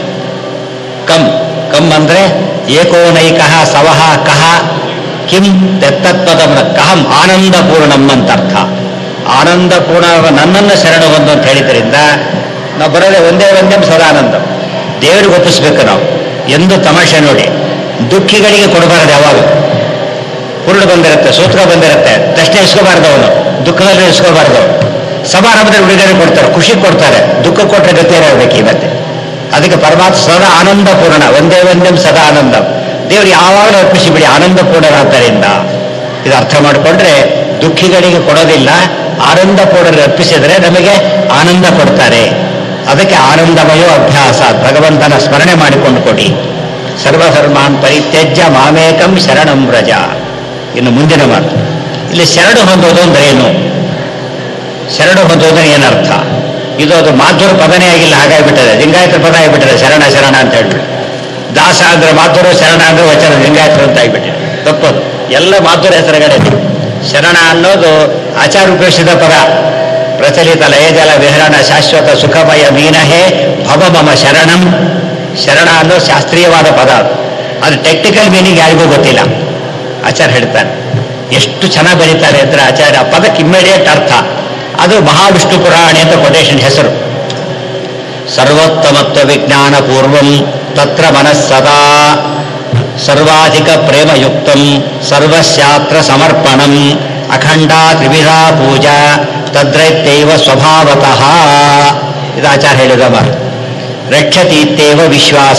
ಕಂ ಕಂ ಅಂದ್ರೆ ಏಕೋನೈಕ ಸವಹ ಕಹ ಕಿಂ ತತ್ತತ್ವದಂ ಕಹಂ ಆನಂದಪೂರ್ಣಂ ಅಂತ ಅರ್ಥ ಆನಂದಪೂರ್ಣ ನನ್ನನ್ನು ಶರಣು ಹೊಂದು ಅಂತ ಹೇಳಿದ್ರಿಂದ ನಾವು ಬರೋದೇ ಒಂದೇ ಒಂದೇ ಸದಾನಂದ ದೇವರಿಗೆ ಒಪ್ಪಿಸ್ಬೇಕು ನಾವು ಎಂದು ತಮಾಷೆ ನೋಡಿ ದುಃಖಿಗಳಿಗೆ ಕೊಡಬಾರದು ಯಾವಾಗ ಕುರುಡು ಬಂದಿರುತ್ತೆ ಸೂತ್ರ ಬಂದಿರುತ್ತೆ ದಕ್ಷಿಣ ಇಸ್ಕೋಬಾರ್ದು ಅವನು ದುಃಖದಲ್ಲಿ ಇಸ್ಕೋಬಾರ್ದು ಸಮಾರಂಭದಲ್ಲಿ ಉಳಿದರೆ ಕೊಡ್ತಾರೆ ಖುಷಿ ಕೊಡ್ತಾರೆ ದುಃಖ ಕೊಟ್ಟರೆ ಗತಿ ಇರಬೇಕು ಇವತ್ತೆ ಅದಕ್ಕೆ ಪರಮಾತ್ಮ ಸದಾ ಆನಂದಪೂರ್ಣ ಒಂದೇ ಒಂದೇ ಸದಾ ಆನಂದ ದೇವರು ಯಾವಾಗಲೂ ಒಪ್ಪಿಸಿ ಬಿಡಿ ಆನಂದಪೂರ್ಣರಾದ್ದರಿಂದ ಇದು ಅರ್ಥ ಮಾಡಿಕೊಂಡ್ರೆ ದುಃಖಿಗಳಿಗೆ ಕೊಡೋದಿಲ್ಲ ಆನಂದಪೂರ್ಣರು ಅರ್ಪಿಸಿದರೆ ನಮಗೆ ಆನಂದ ಕೊಡ್ತಾರೆ ಅದಕ್ಕೆ ಆನಂದಮಯೋ ಅಭ್ಯಾಸ ಭಗವಂತನ ಸ್ಮರಣೆ ಮಾಡಿಕೊಂಡು ಕೊಡಿ ಸರ್ವಧರ್ಮಾನ್ ಪರಿತ್ಯಜ್ಯ ಮಾಮೇಕಂ ಶರಣಂ ವ್ರಜ ಇನ್ನು ಮುಂದಿನ ಮಾತು ಇಲ್ಲಿ ಶರಣು ಹೊಂದೋದು ಅಂದ್ರೆ ಏನು ಶರಣು ಹೊಂದೋದ್ರೆ ಏನರ್ಥ ಇದು ಅದು ಮಾಧುರ ಪದನೇ ಆಗಿಲ್ಲ ಹಾಗಾಗಿಬಿಟ್ಟದೆ ಲಿಂಗಾಯತರ ಪದ ಆಗಿಬಿಟ್ಟದೆ ಶರಣ ಶರಣ ಅಂತ ಹೇಳ್ಬಿಟ್ಟು ದಾಸ ಅಂದ್ರೆ ಮಾಧುರ ಶರಣ ಅಂದ್ರೆ ವಚನ ಲಿಂಗಾಯತರು ಅಂತ ಆಗಿಬಿಟ್ಟಿದೆ ತಪ್ಪದು ಎಲ್ಲ ಮಾಧುರ ಹೆಸರುಗಳೇ ಶರಣ ಅನ್ನೋದು ಆಚಾರ ಉಪಯೋಗಿಸಿದ ಪದ ಪ್ರಚಲಿತ ಲಯಜಲ ವಿಹರಣ ಶಾಶ್ವತ ಸುಖಮಯ ಮೀನಹೇ ಭವ ಮಮ ಶರಣಂ ಶರಣ ಅನ್ನೋ ಶಾಸ್ತ್ರೀಯವಾದ ಪದ ಅದು ಅದು ಟೆಕ್ನಿಕಲ್ ಮೀನಿಂಗ್ ಯಾರಿಗೂ ಗೊತ್ತಿಲ್ಲ ಆಚಾರ್ಯ ಹೇಳ್ತಾನೆ ಎಷ್ಟು ಚೆನ್ನಾಗಿ ಬರೀತಾರೆ ಅಂದ್ರೆ ಆಚಾರ್ಯ ಆ ಪದಕ್ಕೆ ಇಮ್ಮಿಡಿಯೇಟ್ ಅರ್ಥ ಅದು ಮಹಾವಿಷ್ಣು ಪುರಾಣಿ ಅಂತ ಕೊಟೇಶನ್ ಹೆಸರು ಸರ್ವೋತ್ತಮತ್ವ ವಿಜ್ಞಾನ ಪೂರ್ವಂ ತತ್ರ ಮನಸ್ಸದಾ ಸರ್ವಾಧಿಕ ಪ್ರೇಮಯುಕ್ತಂ ಸರ್ವಶಾಸ್ತ್ರ ಸಮರ್ಪಣಂ ಅಖಂಡಾ ತ್ರಿವಿಧಾ ಪೂಜಾ ತದ್ರೈತ್ಯೈವ ಸ್ವಭಾವತಃ ಇದು ಆಚಾರ್ಯ ಹೇಳಿದ ಮಾತು ರಕ್ಷತೀತ್ಯೇವ ವಿಶ್ವಾಸ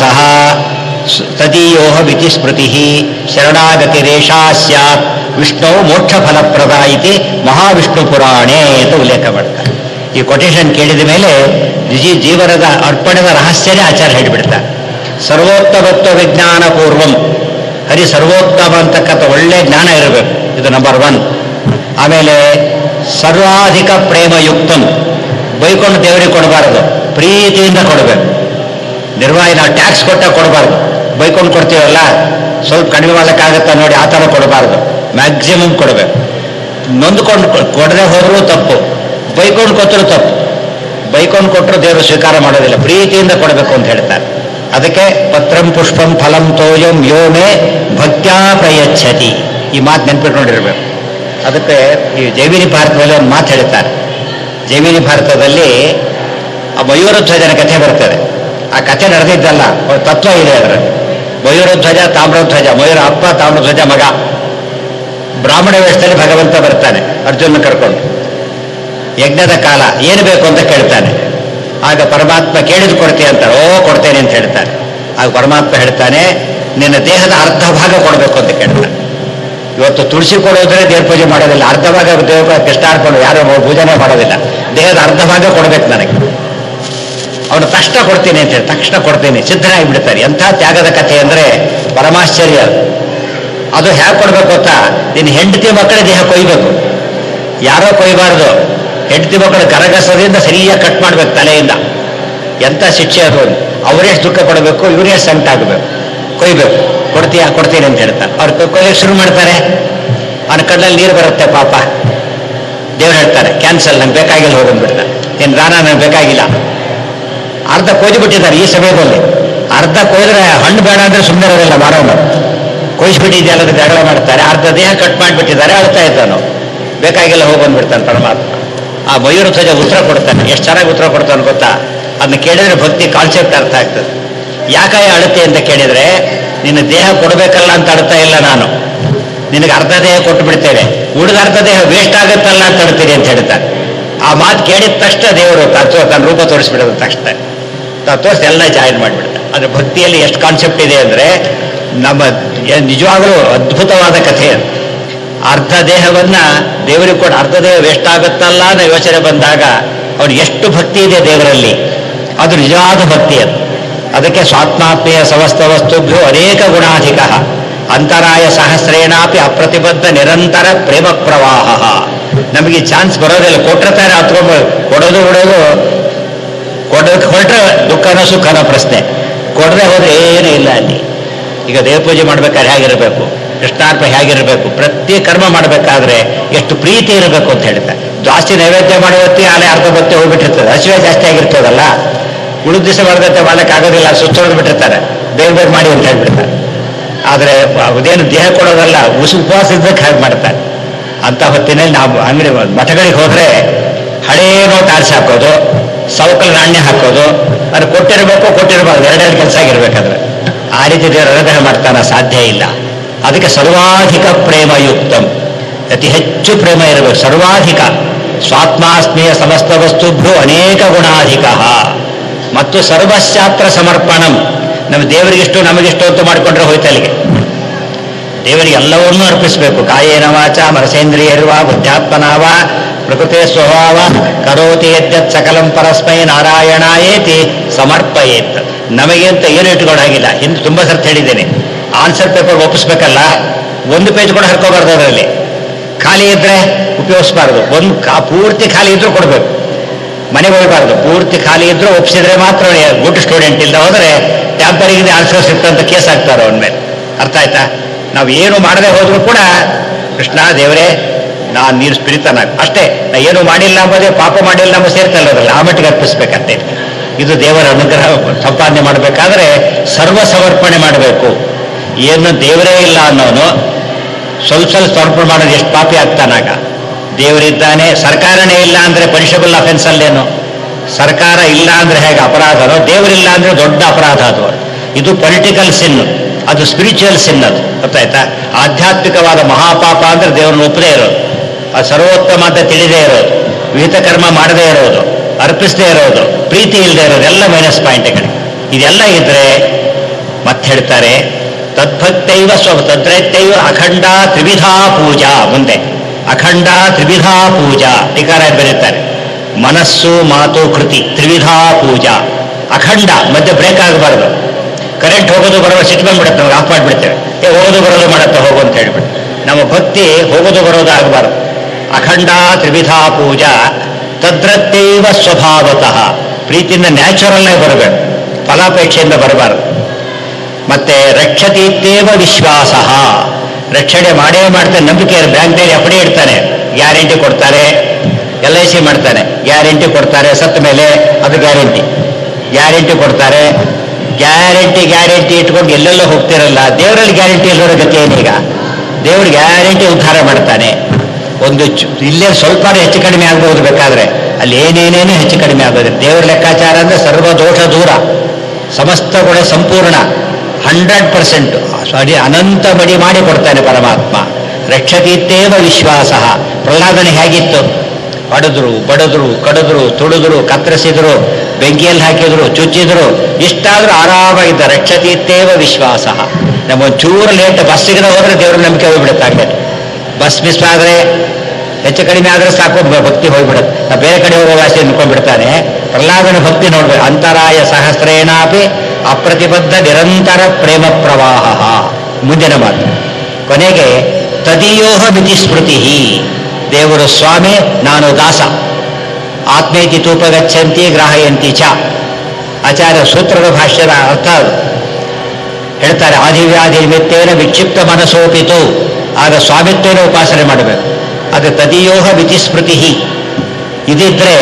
ತದೀಯೋ ವಿತಿ ಸ್ಮೃತಿ ಶರಣಾಗತಿರೇಷಾ ಸ್ಯಾತ್ ವಿಷ್ಣು ಮೋಕ್ಷ ಫಲಪ್ರದ ಇತಿ ಮಹಾವಿಷ್ಣು ಪುರಾಣೆ ಅಂತ ಉಲ್ಲೇಖ ಮಾಡ್ತಾರೆ ಈ ಕೊಟೇಶನ್ ಕೇಳಿದ ಮೇಲೆ ನಿಜಿ ಜೀವನದ ಅರ್ಪಣದ ರಹಸ್ಯನೇ ಆಚಾರ್ಯ ಹೇಳಿಬಿಡ್ತಾರೆ ಸರ್ವೋತ್ತಮತ್ವ ವಿಜ್ಞಾನ ಪೂರ್ವಂ ಹರಿ ಸರ್ವೋತ್ತಮ ಅಂತಕ್ಕಂಥ ಒಳ್ಳೆ ಜ್ಞಾನ ಇರಬೇಕು ಇದು ನಂಬರ್ ಒನ್ ಆಮೇಲೆ ಸರ್ವಾಧಿಕ ಪ್ರೇಮಯುಕ್ತಂ ಬೈಕೊಂಡು ದೇವರಿಗೆ ಕೊಡಬಾರದು ಪ್ರೀತಿಯಿಂದ ಕೊಡಬೇಕು ನಿರ್ವಾಹಿ ನಾವು ಟ್ಯಾಕ್ಸ್ ಕೊಟ್ಟ ಕೊಡಬಾರ್ದು ಬೈಕೊಂಡು ಕೊಡ್ತೀವಲ್ಲ ಸ್ವಲ್ಪ ಕಡಿಮೆ ಮಾಡೋಕ್ಕಾಗತ್ತಾ ನೋಡಿ ಆ ಥರ ಕೊಡಬಾರ್ದು ಮ್ಯಾಕ್ಸಿಮಮ್ ಕೊಡಬೇಕು ನೊಂದ್ಕೊಂಡು ಕೊ- ಕೊಡದೆ ಹೋದರೂ ತಪ್ಪು ಬೈಕೊಂಡು ಕೊಟ್ಟರು ತಪ್ಪು ಬೈಕೊಂಡು ಕೊಟ್ಟರು ದೇವರು ಸ್ವೀಕಾರ ಮಾಡೋದಿಲ್ಲ ಪ್ರೀತಿಯಿಂದ ಕೊಡಬೇಕು ಅಂತ ಹೇಳ್ತಾರೆ ಅದಕ್ಕೆ ಪತ್ರಂ ಪುಷ್ಪಂ ಫಲಂ ತೋಯಂ ಯೋಮೆ ಭಕ್ತ್ಯಾ ಪ್ರಯಚ್ಛತಿ ಈ ಮಾತು ನೆನ್ಪಿಟ್ಕೊಂಡಿರ್ಬೇಕು ಅದಕ್ಕೆ ಈ ಜೈವಿನಿ ಭಾರತದಲ್ಲಿ ಒಂದು ಮಾತು ಹೇಳ್ತಾರೆ ಜೈವಿನಿ ಭಾರತದಲ್ಲಿ ಆ ಮಯೂರಧ್ವಜನ ಕಥೆ ಬರ್ತದೆ ಆ ಕಥೆ ನಡೆದಿದ್ದಲ್ಲ ಒಂದು ತತ್ವ ಇದೆ ಅದರಲ್ಲಿ ಮಯೂರಧ್ವಜ ತಾಮ್ರಧ್ವಜ ಮಯೂರ ಅಪ್ಪ ತಾಮ್ರಧ್ವಜ ಮಗ ಬ್ರಾಹ್ಮಣ ವೇಷದಲ್ಲಿ ಭಗವಂತ ಬರ್ತಾನೆ ಅರ್ಜುನ ಕರ್ಕೊಂಡು ಯಜ್ಞದ ಕಾಲ ಏನು ಬೇಕು ಅಂತ ಕೇಳ್ತಾನೆ ಆಗ ಪರಮಾತ್ಮ ಕೇಳಿದ್ ಕೊಡ್ತೀಯ ಅಂತಾರೆ ಓ ಕೊಡ್ತೇನೆ ಅಂತ ಹೇಳ್ತಾನೆ ಆಗ ಪರಮಾತ್ಮ ಹೇಳ್ತಾನೆ ನಿನ್ನ ದೇಹದ ಅರ್ಧ ಭಾಗ ಕೊಡಬೇಕು ಅಂತ ಕೇಳ್ತಾನೆ ಇವತ್ತು ತುಳಸಿ ಕೊಡೋದ್ರೆ ದೇವ್ರ ಪೂಜೆ ಮಾಡೋದಿಲ್ಲ ಅರ್ಧ ಭಾಗ ದೇವ್ರ ಕೃಷ್ಣಾರ್ಪಣೆ ಯಾರು ಪೂಜೆನೇ ಮಾಡೋದಿಲ್ಲ ದೇಹದ ಅರ್ಧ ಭಾಗ ಕೊಡ್ಬೇಕು ನನಗೆ ಅವನು ತಕ್ಷಣ ಕೊಡ್ತೀನಿ ಅಂತ ಹೇಳಿ ತಕ್ಷಣ ಕೊಡ್ತೀನಿ ಸಿದ್ಧನಾಗಿ ಬಿಡ್ತಾರೆ ಎಂಥ ತ್ಯಾಗದ ಕಥೆ ಅಂದ್ರೆ ಪರಮಾಶ್ಚರ್ಯ ಅದು. ಅದು ಹೇಗೆ ಕೊಡ್ಬೇಕು ಗೊತ್ತಾ ನಿನ್ನ ಹೆಂಡತಿ ಮಕ್ಕಳ ದೇಹ ಕೊಯ್ಬೇಕು ಯಾರೋ ಕೊಯ್ಬಾರ್ದು ಹೆಂಡತಿ ಮಕ್ಕಳ ಗರಗಸದಿಂದ ಸರಿಯಾಗಿ ಕಟ್ ಮಾಡ್ಬೇಕು ತಲೆಯಿಂದ ಎಂಥ ಶಿಕ್ಷೆ ಅದು ಅವರೆಷ್ಟು ದುಃಖ ಪಡಬೇಕು ಇವರೇ ಸಂಕಟ ಆಗಬೇಕು ಕೊಯ್ಬೇಕು ಕೊಡ್ತೀಯಾ ಕೊಡ್ತೀನಿ ಅಂತ ಹೇಳ್ತಾರೆ ಅವ್ರು ಕೊಯ್ಯಕ್ಕೆ ಶುರು ಮಾಡ್ತಾರೆ ಅವನ ಕಣ್ಣಲ್ಲಿ ನೀರು ಬರುತ್ತೆ ಪಾಪ ದೇವ್ರು ಹೇಳ್ತಾರೆ ಕ್ಯಾನ್ಸಲ್ ನಂಗೆ ಬೇಕಾಗಿಲ್ಲ ಹೋಗಂದ್ಬಿಡ್ತಾರೆ ಏನು ರಾನ ನಂಗೆ ಬೇಕಾಗಿಲ್ಲ ಅರ್ಧ ಕೊಯ್ದು ಬಿಟ್ಟಿದ್ದಾರೆ ಈ ಸಮಯದಲ್ಲಿ ಅರ್ಧ ಕೊಯ್ದ್ರೆ ಹಣ್ಣು ಬೇಡ ಅಂದ್ರೆ ಸುಮ್ಮನೆ ಇರೋದಿಲ್ಲ ಮಾರೋನು ಕೊಯ್ಸ್ಬಿಟ್ಟಿದೆಯಲ್ಲ ಅದು ಜಗಳ ಮಾಡ್ತಾರೆ ಅರ್ಧ ದೇಹ ಕಟ್ ಮಾಡಿಬಿಟ್ಟಿದ್ದಾರೆ ಅಳ್ತಾ ಇದ್ದಾನು ಬೇಕಾಗಿಲ್ಲ ಹೋಗಿ ಬಂದ್ಬಿಡ್ತಾನೆ ಪರಮಾತ್ಮ ಆ ಮಯೂರ ಧ್ವಜ ಉತ್ತರ ಕೊಡ್ತಾನೆ ಎಷ್ಟು ಚೆನ್ನಾಗಿ ಉತ್ತರ ಕೊಡ್ತಾನೆ ಗೊತ್ತಾ ಅದನ್ನ ಕೇಳಿದ್ರೆ ಭಕ್ತಿ ಕಾನ್ಸೆಪ್ಟ್ ಅರ್ಥ ಆಗ್ತದೆ ಯಾಕಾಯ ಅಳುತ್ತೆ ಅಂತ ಕೇಳಿದ್ರೆ ನಿನ್ನ ದೇಹ ಕೊಡಬೇಕಲ್ಲ ಅಂತ ಅಳ್ತಾ ಇಲ್ಲ ನಾನು ನಿನಗೆ ಅರ್ಧ ದೇಹ ಕೊಟ್ಟು ಬಿಡ್ತೇನೆ ಉಳಿದ ಅರ್ಧ ದೇಹ ವೇಸ್ಟ್ ಆಗುತ್ತಲ್ಲ ಅಂತ ಅಳ್ತೀನಿ ಅಂತ ಹೇಳ್ತಾನೆ ಆ ಮಾತು ಕೇಳಿದ ತಕ್ಷಣ ದೇವರು ತತ್ವ ತನ್ನ ರೂಪ ತೋರಿಸ್ಬಿಡೋದು ತಕ್ಷಣ ತಾವು ತೋರಿಸಿ ಎಲ್ಲ ಜಾಯಿನ್ ಮಾಡಿಬಿಡ್ತಾರೆ ಅದ್ರ ಭಕ್ತಿಯಲ್ಲಿ ಎಷ್ಟು ಕಾನ್ಸೆಪ್ಟ್ ಇದೆ ಅಂದರೆ ನಮ್ಮ ಏ- ನಿಜವಾಗಲೂ ಅದ್ಭುತವಾದ ಕಥೆ ಅದು ಅರ್ಧ ದೇಹವನ್ನ ದೇವರಿಗೆ ಕೊಟ್ಟು ಅರ್ಧ ದೇಹ ವೇಸ್ಟ್ ಆಗುತ್ತಲ್ಲ ಅನ್ನೋ ಯೋಚನೆ ಬಂದಾಗ ಅವ್ನಿಗೆ ಎಷ್ಟು ಭಕ್ತಿ ಇದೆ ದೇವರಲ್ಲಿ ಅದು ನಿಜವಾದ ಭಕ್ತಿ ಅದು ಅದಕ್ಕೆ ಸ್ವಾತ್ಮಾತ್ಮೀಯ ಸಮಸ್ತ ವಸ್ತುಭ್ಯೋ ಅನೇಕ ಗುಣಾಧಿಕ ಅಂತರಾಯ ಸಹಸ್ರೇಣಾಪಿ ಅಪ್ರತಿಬದ್ಧ ನಿರಂತರ ಪ್ರೇಮ ಪ್ರವಾಹ ನಮಗೆ ಚಾನ್ಸ್ ಬರೋದಿಲ್ಲ ಕೊಟ್ಟರೆ ತಾನೆ ಹತ್ಕೊಂಡು ಕೊಡೋದು ಬಿಡೋದು ಕೊಡೋದಕ್ಕೆ ಹೊರಟ್ರೆ ದುಃಖನೋ ಸುಖನೋ ಪ್ರಶ್ನೆ ಕೊಡದೆ ಹೋದ್ರೆ ಏನೂ ಇಲ್ಲ ಅಲ್ಲಿ ಈಗ ದೇವ ಪೂಜೆ ಮಾಡ್ಬೇಕಾದ್ರೆ ಹೇಗಿರಬೇಕು ಕೃಷ್ಣಾರ್ಪ ಹೇಗಿರಬೇಕು ಪ್ರತಿ ಕರ್ಮ ಮಾಡಬೇಕಾದ್ರೆ ಎಷ್ಟು ಪ್ರೀತಿ ಇರಬೇಕು ಅಂತ ಹೇಳ್ತಾರೆ ಜಾಸ್ತಿ ನೈವೇದ್ಯ ಮಾಡೋ ಹೊತ್ತಿಗೆ ಆಲೆ ಅರ್ಧ ಬತ್ತೆ ಹೋಗ್ಬಿಟ್ಟಿರ್ತದೆ ಹಸಿವೆ ಜಾಸ್ತಿ ಆಗಿರ್ತದಲ್ಲ ಉಳಿದ ದಿವಸ ಮಾಡ್ದಂತೆ ಮಾಡಕ್ಕೆ ಆಗೋದಿಲ್ಲ ಸುತ್ತೊಡೆದು ಬಿಟ್ಟಿರ್ತಾರೆ ಬೇಗ ಬೇಗ ಮಾಡಿ ಅಂತ ಹೇಳ್ಬಿಡ್ತಾರೆ ಆದರೆ ಅದೇನು ದೇಹ ಕೊಡೋದಲ್ಲ ಉಸು ಉಪವಾಸ ಇದ್ದಕ್ಕೆ ಹಾಗೆ ಮಾಡ್ತಾರೆ ಅಂತ ಹೊತ್ತಿನಲ್ಲಿ ನಾವು ಅಂಗಡಿ ಮಠಗಳಿಗೆ ಹೋದ್ರೆ ಹಳೇ ನೋಟ್ ಆರಿಸಿ ಹಾಕೋದು ಸೌಕಲ್ ನಾಣ್ಯ ಹಾಕೋದು ಅದು ಕೊಟ್ಟಿರಬೇಕು ಕೊಟ್ಟಿರಬಾರ್ದು ಎರಡೆರಡು ಕೆಲಸ ಆಗಿರ್ಬೇಕಾದ್ರೆ ಆ ರೀತಿ ದೇವರು ಅನುಗ್ರಹ ಮಾಡ್ತಾನ ಸಾಧ್ಯ ಇಲ್ಲ ಅದಕ್ಕೆ ಸರ್ವಾಧಿಕ ಪ್ರೇಮಯುಕ್ತಂ ಅತಿ ಹೆಚ್ಚು ಪ್ರೇಮ ಇರಬೇಕು ಸರ್ವಾಧಿಕ ಸ್ವಾತ್ಮಾಸ್ಮಿಯ ಸಮಸ್ತ ವಸ್ತುಭ್ರು ಅನೇಕ ಗುಣಾಧಿಕ ಮತ್ತು ಸರ್ವಶಾಸ್ತ್ರ ಸಮರ್ಪಣಂ ನಮ್ಮ ದೇವರಿಗಿಷ್ಟು ನಮಗಿಷ್ಟು ಅಂತ ಮಾಡಿಕೊಂಡ್ರೆ ಹೋಯ್ತು ಅಲ್ಲಿಗೆ ದೇವರಿಗೆ ಎಲ್ಲವನ್ನೂ ಅರ್ಪಿಸಬೇಕು ಕಾಯೇನ ವಾಚ ಮನಸೇಂದ್ರಿಯರ್ವ ಬುದ್ಧಾತ್ಮನಾವ ಪ್ರಕೃತಿ ಸ್ವಭಾವ ಕರೋತಿ ಯದ್ಯತ್ ಸಕಲಂ ಪರಸ್ಮೈ ನಾರಾಯಣಾಯೇತಿ ಸಮರ್ಪಯೇತ್ ನಮಗೆ ಅಂತ ಏನು ಇಟ್ಕೊಳ್ಳಾಗಿಲ್ಲ ಹಿಂದೆ ತುಂಬ ಸರ್ತಿ ಹೇಳಿದ್ದೇನೆ ಆನ್ಸರ್ ಪೇಪರ್ ಒಪ್ಪಿಸ್ಬೇಕಲ್ಲ ಒಂದು ಪೇಜ್ ಕೂಡ ಹರ್ಕೋಬಾರ್ದು ಅದರಲ್ಲಿ ಖಾಲಿ ಇದ್ರೆ ಉಪಯೋಗಿಸ್ಬಾರ್ದು ಒಂದು ಕಾ ಪೂರ್ತಿ ಖಾಲಿ ಇದ್ರೂ ಕೊಡಬೇಕು ಮನೆಗೆ ಹೋಗಬಾರ್ದು ಪೂರ್ತಿ ಖಾಲಿ ಇದ್ರೂ ಒಪ್ಪಿಸಿದ್ರೆ ಮಾತ್ರ ಗುಡ್ ಸ್ಟೂಡೆಂಟ್ ಇಲ್ಲ ಹೋದರೆ ಟ್ಯಾಂಪರಿಗೆ ಆನ್ಸರ್ಸ್ ಇರ್ತಂತ ಕೇಸ್ ಆಗ್ತಾರೆ ಅವನ ಮೇಲೆ ಅರ್ಥ ಆಯ್ತಾ ನಾವು ಏನು ಮಾಡದೆ ಹೋದ್ರೂ ಕೂಡ ಕೃಷ್ಣ ದೇವರೇ ನಾನು ನೀನು ಸ್ಪಿರಿತನ ಅಷ್ಟೇ ನಾ ಏನು ಮಾಡಿಲ್ಲ ಅಂಬೋದೇ ಪಾಪ ಮಾಡಿಲ್ಲ ನಮ್ಮ ಸೇರ್ತಲ್ಲ ಅದ್ರಲ್ಲಿ ಆ ಮಟ್ಟಿಗೆ ಅರ್ಪಿಸ್ಬೇಕಂತೆ ಇದು ದೇವರ ಅನುಗ್ರಹ ಸಂಪಾದನೆ ಮಾಡಬೇಕಾದ್ರೆ ಸರ್ವ ಸಮರ್ಪಣೆ ಮಾಡಬೇಕು ಏನು ದೇವರೇ ಇಲ್ಲ ಅನ್ನೋನು ಸ್ವಲ್ಪ ಸ್ವಲ್ಪ ಸಮರ್ಪಣೆ ಮಾಡೋದು ಎಷ್ಟು ಪಾಪಿ ಆಗ್ತಾನಾಗ ದೇವರಿದ್ದಾನೆ ಸರ್ಕಾರನೇ ಇಲ್ಲ ಅಂದ್ರೆ ಪನಿಷಬಲ್ ಅಫೆನ್ಸ್ ಅಲ್ಲೇನು ಸರ್ಕಾರ ಇಲ್ಲ ಅಂದ್ರೆ ಹೇಗೆ ಅಪರಾಧನೋ ದೇವರಿಲ್ಲ ಅಂದ್ರೆ ದೊಡ್ಡ ಅಪರಾಧ ಅದು ಇದು ಪೊಲಿಟಿಕಲ್ ಸಿನ್ ಅದು ಸ್ಪಿರಿಚುವಲ್ ಸಿನ್ ಅದು ಗೊತ್ತಾಯ್ತಾ ಆಧ್ಯಾತ್ಮಿಕವಾದ ಮಹಾಪಾಪ ಅಂದ್ರೆ ದೇವರನ್ನು ಒಪ್ಪದೇ ಇರೋದು ಅದು ಸರ್ವೋತ್ತಮ ಅಂತ ತಿಳಿದೇ ಇರೋದು ವಿಹಿತ ಕರ್ಮ ಮಾಡದೇ ಇರೋದು ಅರ್ಪಿಸದೇ ಇರೋದು ಪ್ರೀತಿ ಇಲ್ಲದೆ ಇರೋದು ಎಲ್ಲ ಮೈನಸ್ ಪಾಯಿಂಟ್ಗಳು ಇದೆಲ್ಲ ಇದ್ರೆ ಮತ್ತೆ ಹೇಳ್ತಾರೆ ತದ್ಭಕ್ತೈವ ಸ್ವ ತದ್ರೈತೈವ ಅಖಂಡ ತ್ರಿವಿಧಾ ಪೂಜಾ ಮುಂದೆ ಅಖಂಡ ತ್ರಿವಿಧಾ ಪೂಜಾ ಟೀಕಾರ ಬರೀತಾರೆ ಮನಸ್ಸು ಮಾತು ಕೃತಿ ತ್ರಿವಿಧಾ ಪೂಜಾ ಅಖಂಡ ಮಧ್ಯೆ ಬ್ರೇಕ್ ಆಗಬಾರ್ದು ಕರೆಂಟ್ ಹೋಗೋದು ಬರೋದು ಸಿಟ್ಟು ಬಂದ್ಬಿಡುತ್ತೆ ನಮ್ಗೆ ಆಫ್ ಮಾಡಿಬಿಡ್ತೇವೆ ಏ ಹೋಗೋದು ಬರೋದು ಮಾಡುತ್ತೆ ಹೋಗು ಅಂತ ಹೇಳ್ಬಿಟ್ಟು ನಮ್ಮ ಭಕ್ತಿ ಹೋಗೋದು ಬರೋದು ಆಗಬಾರ್ದು ಅಖಂಡ ತ್ರಿವಿಧಾ ಪೂಜಾ ತದ್ರತ್ತೈವ ಸ್ವಭಾವತಃ ಪ್ರೀತಿಯಿಂದ ನ್ಯಾಚುರಲ್ ಆಗಿ ಬರಬೇಕು ಫಲಾಪೇಕ್ಷೆಯಿಂದ ಬರಬಾರದು ಮತ್ತೆ ರಕ್ಷತೀತ್ಯೇವ ವಿಶ್ವಾಸ ರಕ್ಷಣೆ ಮಾಡೇ ಮಾಡ್ತಾನೆ ನಂಬಿಕೆ ಬ್ಯಾಂಕ್ನಲ್ಲಿ ಎಫ್ಡಿ ಇಡ್ತಾನೆ ಗ್ಯಾರಂಟಿ ಕೊಡ್ತಾರೆ ಎಲ್ ಐ ಸಿ ಮಾಡ್ತಾನೆ ಗ್ಯಾರಂಟಿ ಕೊಡ್ತಾರೆ ಸತ್ತ ಮೇಲೆ ಅದು ಗ್ಯಾರಂಟಿ ಗ್ಯಾರಂಟಿ ಕೊಡ್ತಾರೆ ಗ್ಯಾರಂಟಿ ಗ್ಯಾರಂಟಿ ಇಟ್ಕೊಂಡು ಎಲ್ಲೆಲ್ಲೋ ಹೋಗ್ತಿರಲ್ಲ ದೇವರಲ್ಲಿ ಗ್ಯಾರಂಟಿ ಇಲ್ಲದ ಗತಿ ಏನೀಗ ದೇವರು ಗ್ಯಾರಂಟಿ ಉದ್ಧಾರ ಮಾಡ್ತಾನೆ ಒಂದು ಚು- ಇಲ್ಲೇ ಸ್ವಲ್ಪ ಹೆಚ್ಚು ಕಡಿಮೆ ಆಗ್ಬೋದು ಬೇಕಾದ್ರೆ ಅಲ್ಲಿ ಏನೇನೇನು ಹೆಚ್ಚು ಕಡಿಮೆ ಆಗೋದು ದೇವರ ಲೆಕ್ಕಾಚಾರ ಅಂದ್ರೆ ಸರ್ವ ದೋಷ ದೂರ ಸಮಸ್ತ ಗುಣ ಸಂಪೂರ್ಣ ಹಂಡ್ರೆಡ್ ಪರ್ಸೆಂಟ್ ಸಾರಿ ಅನಂತ ಬಡಿ ಮಾಡಿ ಕೊಡ್ತಾನೆ ಪರಮಾತ್ಮ ರಕ್ಷತೀತ್ತೇವ ವಿಶ್ವಾಸ ಪ್ರಹ್ಲಾದನೆ ಹೇಗಿತ್ತು ಹೊಡೆದ್ರು ಬಡದ್ರು ಕಡಿದ್ರು ತುಳಿದ್ರು ಕತ್ತರಿಸಿದ್ರು ಬೆಂಕಿಯಲ್ಲಿ ಹಾಕಿದ್ರು ಚುಚ್ಚಿದ್ರು ಇಷ್ಟಾದ್ರೂ ಆರಾಮಾಗಿದ್ದ ರಕ್ಷತೀತ್ತೇವ ವಿಶ್ವಾಸ ನಮ್ಮ ಒಂಚೂರು ಲೇಟ್ ಬಸ್ ಸಿಗದೆ ಹೋದ್ರೆ ದೇವ್ರ ನಂಬಿಕೆ ಹೋಗ್ಬಿಡುತ್ತೆ ಬಸ್ ಮಿಸ್ ಆದ್ರೆ ಹೆಚ್ಚು ಕಡಿಮೆ ಆದ್ರೆ ಸಾಕು ಬ- ಭಕ್ತಿ ಹೋಗ್ಬಿಡುತ್ತೆ ನಾವು ಬೇರೆ ಕಡೆ ಹೋಗೋ ವಾಸಿ ಅನ್ಕೊಂಡ್ಬಿಡ್ತಾನೆ ಪ್ರಹ್ಲಾದನ ಭಕ್ತಿ ನೋಡ್ಬೇಕು ಅಂತರಾಯ ಸಹಸ್ರೇಣಾಪಿ ಅಪ್ರತಿಬದ್ಧ ನಿರಂತರ ಪ್ರೇಮ ಪ್ರವಾಹ ಮುಂದಿನ ಮಾತು ಕೊನೆಗೆ ತದೀಯೋಹ ಮಿತಿ ಸ್ಮೃತಿ ದೇವರು ಸ್ವಾಮಿ ನಾನು ದಾಸ ಆತ್ಮೇತಿ ತೂಪಗಚ್ಚಂತಿ ಗ್ರಾಹಯಂತಿ ಚ ಆಚಾರ್ಯ ಸೂತ್ರದ ಭಾಷ್ಯದ ಅರ್ಥ ಅದು ಹೇಳ್ತಾರೆ ಆದಿವ್ಯಾಧಿ ನಿಮಿತ್ತೇನ ವಿಕ್ಷಿಪ್ತ ಮನಸ್ಸೋಪಿತು ಆಗ ಸ್ವಾಮಿತ್ವೇನ ಉಪಾಸನೆ ಮಾಡಬೇಕು ಅದು ತದೀಯೋಹ ವಿಧಿಸ್ಮೃತಿ ಇದಿದ್ರೆ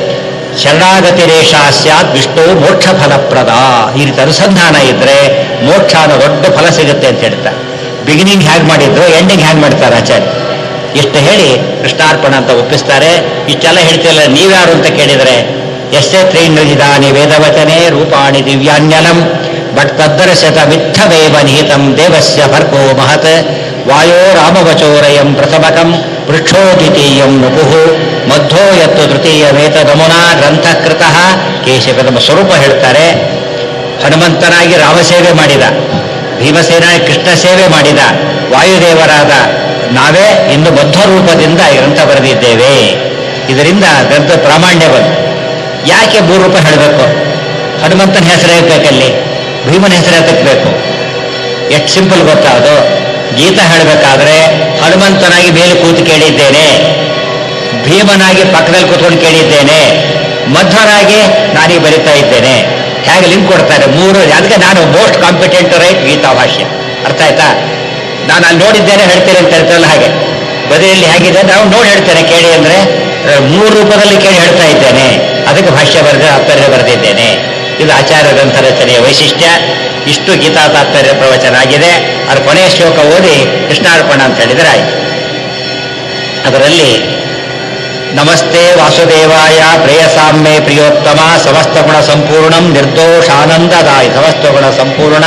ಶರಣಾಗತಿ ರೇಷ ಸ್ಯಾತ್ ವಿಷ್ಣು ಮೋಕ್ಷ ಫಲಪ್ರದ ಈ ರೀತಿ ಅನುಸಂಧಾನ ಇದ್ರೆ ಮೋಕ್ಷ ಅನ್ನೋ ದೊಡ್ಡ ಫಲ ಸಿಗುತ್ತೆ ಅಂತ ಹೇಳ್ತಾರೆ ಬಿಗಿನಿಂಗ್ ಹೇಗೆ ಮಾಡಿದ್ರು ಎಂಡಿಂಗ್ ಹೇಗೆ ಮಾಡ್ತಾರೆ ಆಚಾರ್ಯ ಇಷ್ಟು ಹೇಳಿ ಕೃಷ್ಣಾರ್ಪಣ ಅಂತ ಒಪ್ಪಿಸ್ತಾರೆ ಇಷ್ಟೆಲ್ಲ ಹೇಳ್ತಿಲ್ಲ ನೀವ್ಯಾರು ಅಂತ ಕೇಳಿದರೆ ಎಷ್ಟೇ ತ್ರೀನ್ರಿದಾನಿ ವೇದವಚನೆ ರೂಪಾಣಿ ದಿವ್ಯಾನ್ಯಲಂ ಬಟ್ ತದ್ದರ್ಶತ ಮಿಥವೇವ ನಿಹಿತಂ ದೇವಸ್ಯ ಭರ್ಗೋ ಮಹತ್ ವಾಯೋ ರಾಮವಚೋರಯಂ ಪ್ರಥಮಕಂ ಪೃಕ್ಷೋದ್ವಿತೀಯಂ ನಪುಃ ಮಧ್ವೋ ಯತ್ತು ತೃತೀಯಮೇತದಮುನಾ ಗ್ರಂಥಕೃತಃ ಕೇಶಕದಮ ಸ್ವರೂಪ ಹೇಳ್ತಾರೆ ಹನುಮಂತನಾಗಿ ರಾಮಸೇವೆ ಮಾಡಿದ ಭೀಮಸೇನ ಕೃಷ್ಣ ಸೇವೆ ಮಾಡಿದ ವಾಯುದೇವರಾದ ನಾವೇ ಇನ್ನು ಬದ್ಧ ರೂಪದಿಂದ ಈ ಗ್ರಂಥ ಬರೆದಿದ್ದೇವೆ ಇದರಿಂದ ಗ್ರಂಥ ಪ್ರಾಮಾಣ್ಯ ಬಂತು ಯಾಕೆ ಮೂರು ರೂಪ ಹೇಳಬೇಕು ಹನುಮಂತನ ಹೆಸರು ಇರ್ಬೇಕಲ್ಲಿ ಭೀಮನ ಹೆಸರು ಎತ್ತಬೇಕು ಎಷ್ಟು ಸಿಂಪಲ್ ಗೊತ್ತಾ ಅದು ಗೀತ ಹೇಳಬೇಕಾದ್ರೆ ಹನುಮಂತನಾಗಿ ಮೇಲೆ ಕೂತು ಕೇಳಿದ್ದೇನೆ ಭೀಮನಾಗಿ ಪಕ್ಕದಲ್ಲಿ ಕೂತ್ಕೊಂಡು ಕೇಳಿದ್ದೇನೆ ಮಧ್ವರಾಗಿ ನಾನೀಗ ಬರಿತಾ ಇದ್ದೇನೆ ಹೇಗೆ ಲಿಂಕ್ ಕೊಡ್ತಾರೆ ಮೂರು ಅದಕ್ಕೆ ನಾನು ಮೋಸ್ಟ್ ಕಾಂಪಿಟೆಂಟ್ ರೈಟ್ ಗೀತಾ ಭಾಷ್ಯ ಅರ್ಥ ಆಯ್ತಾ ನಾನು ಅಲ್ಲಿ ನೋಡಿದ್ದೇನೆ ಹೇಳ್ತೇನೆ ಅಂತ ಹೇಳ್ತಾರಲ್ಲ ಹಾಗೆ ಬದಿಯಲ್ಲಿ ಹೇಗಿದೆ ನಾವು ನೋಡಿ ಹೇಳ್ತೇನೆ ಕೇಳಿ ಅಂದ್ರೆ ಅಹ್, ಮೂರು ರೂಪದಲ್ಲಿ ಕೇಳಿ ಹೇಳ್ತಾ ಇದ್ದೇನೆ ಅದಕ್ಕೆ ಭಾಷ್ಯ ಬರೆದ ತಾತ್ಪರ್ಯ ಬರೆದಿದ್ದೇನೆ ಇದು ಆಚಾರ್ಯ ಗ್ರಂಥ ರಚನೆಯ ವೈಶಿಷ್ಟ್ಯ ಇಷ್ಟು ಗೀತಾ ತಾತ್ಪರ್ಯ ಪ್ರವಚನ ಆಗಿದೆ ಅದರ ಕೊನೆಯ ಶ್ಲೋಕ ಓದಿ ಕೃಷ್ಣಾರ್ಪಣ ಅಂತ ಹೇಳಿದರೆ ಆಯ್ತು ಅದರಲ್ಲಿ ನಮಸ್ತೆ ವಾಸುದೇವಾಯ ಪ್ರೇಯಸಾಮ್ಯೆ ಪ್ರಿಯೋತ್ತಮ ಸಮಸ್ತ ಗುಣ ಸಂಪೂರ್ಣಂ ನಿರ್ದೋಷಾನಂದದಾಯಿ ಸಮಸ್ತ ಗುಣ ಸಂಪೂರ್ಣ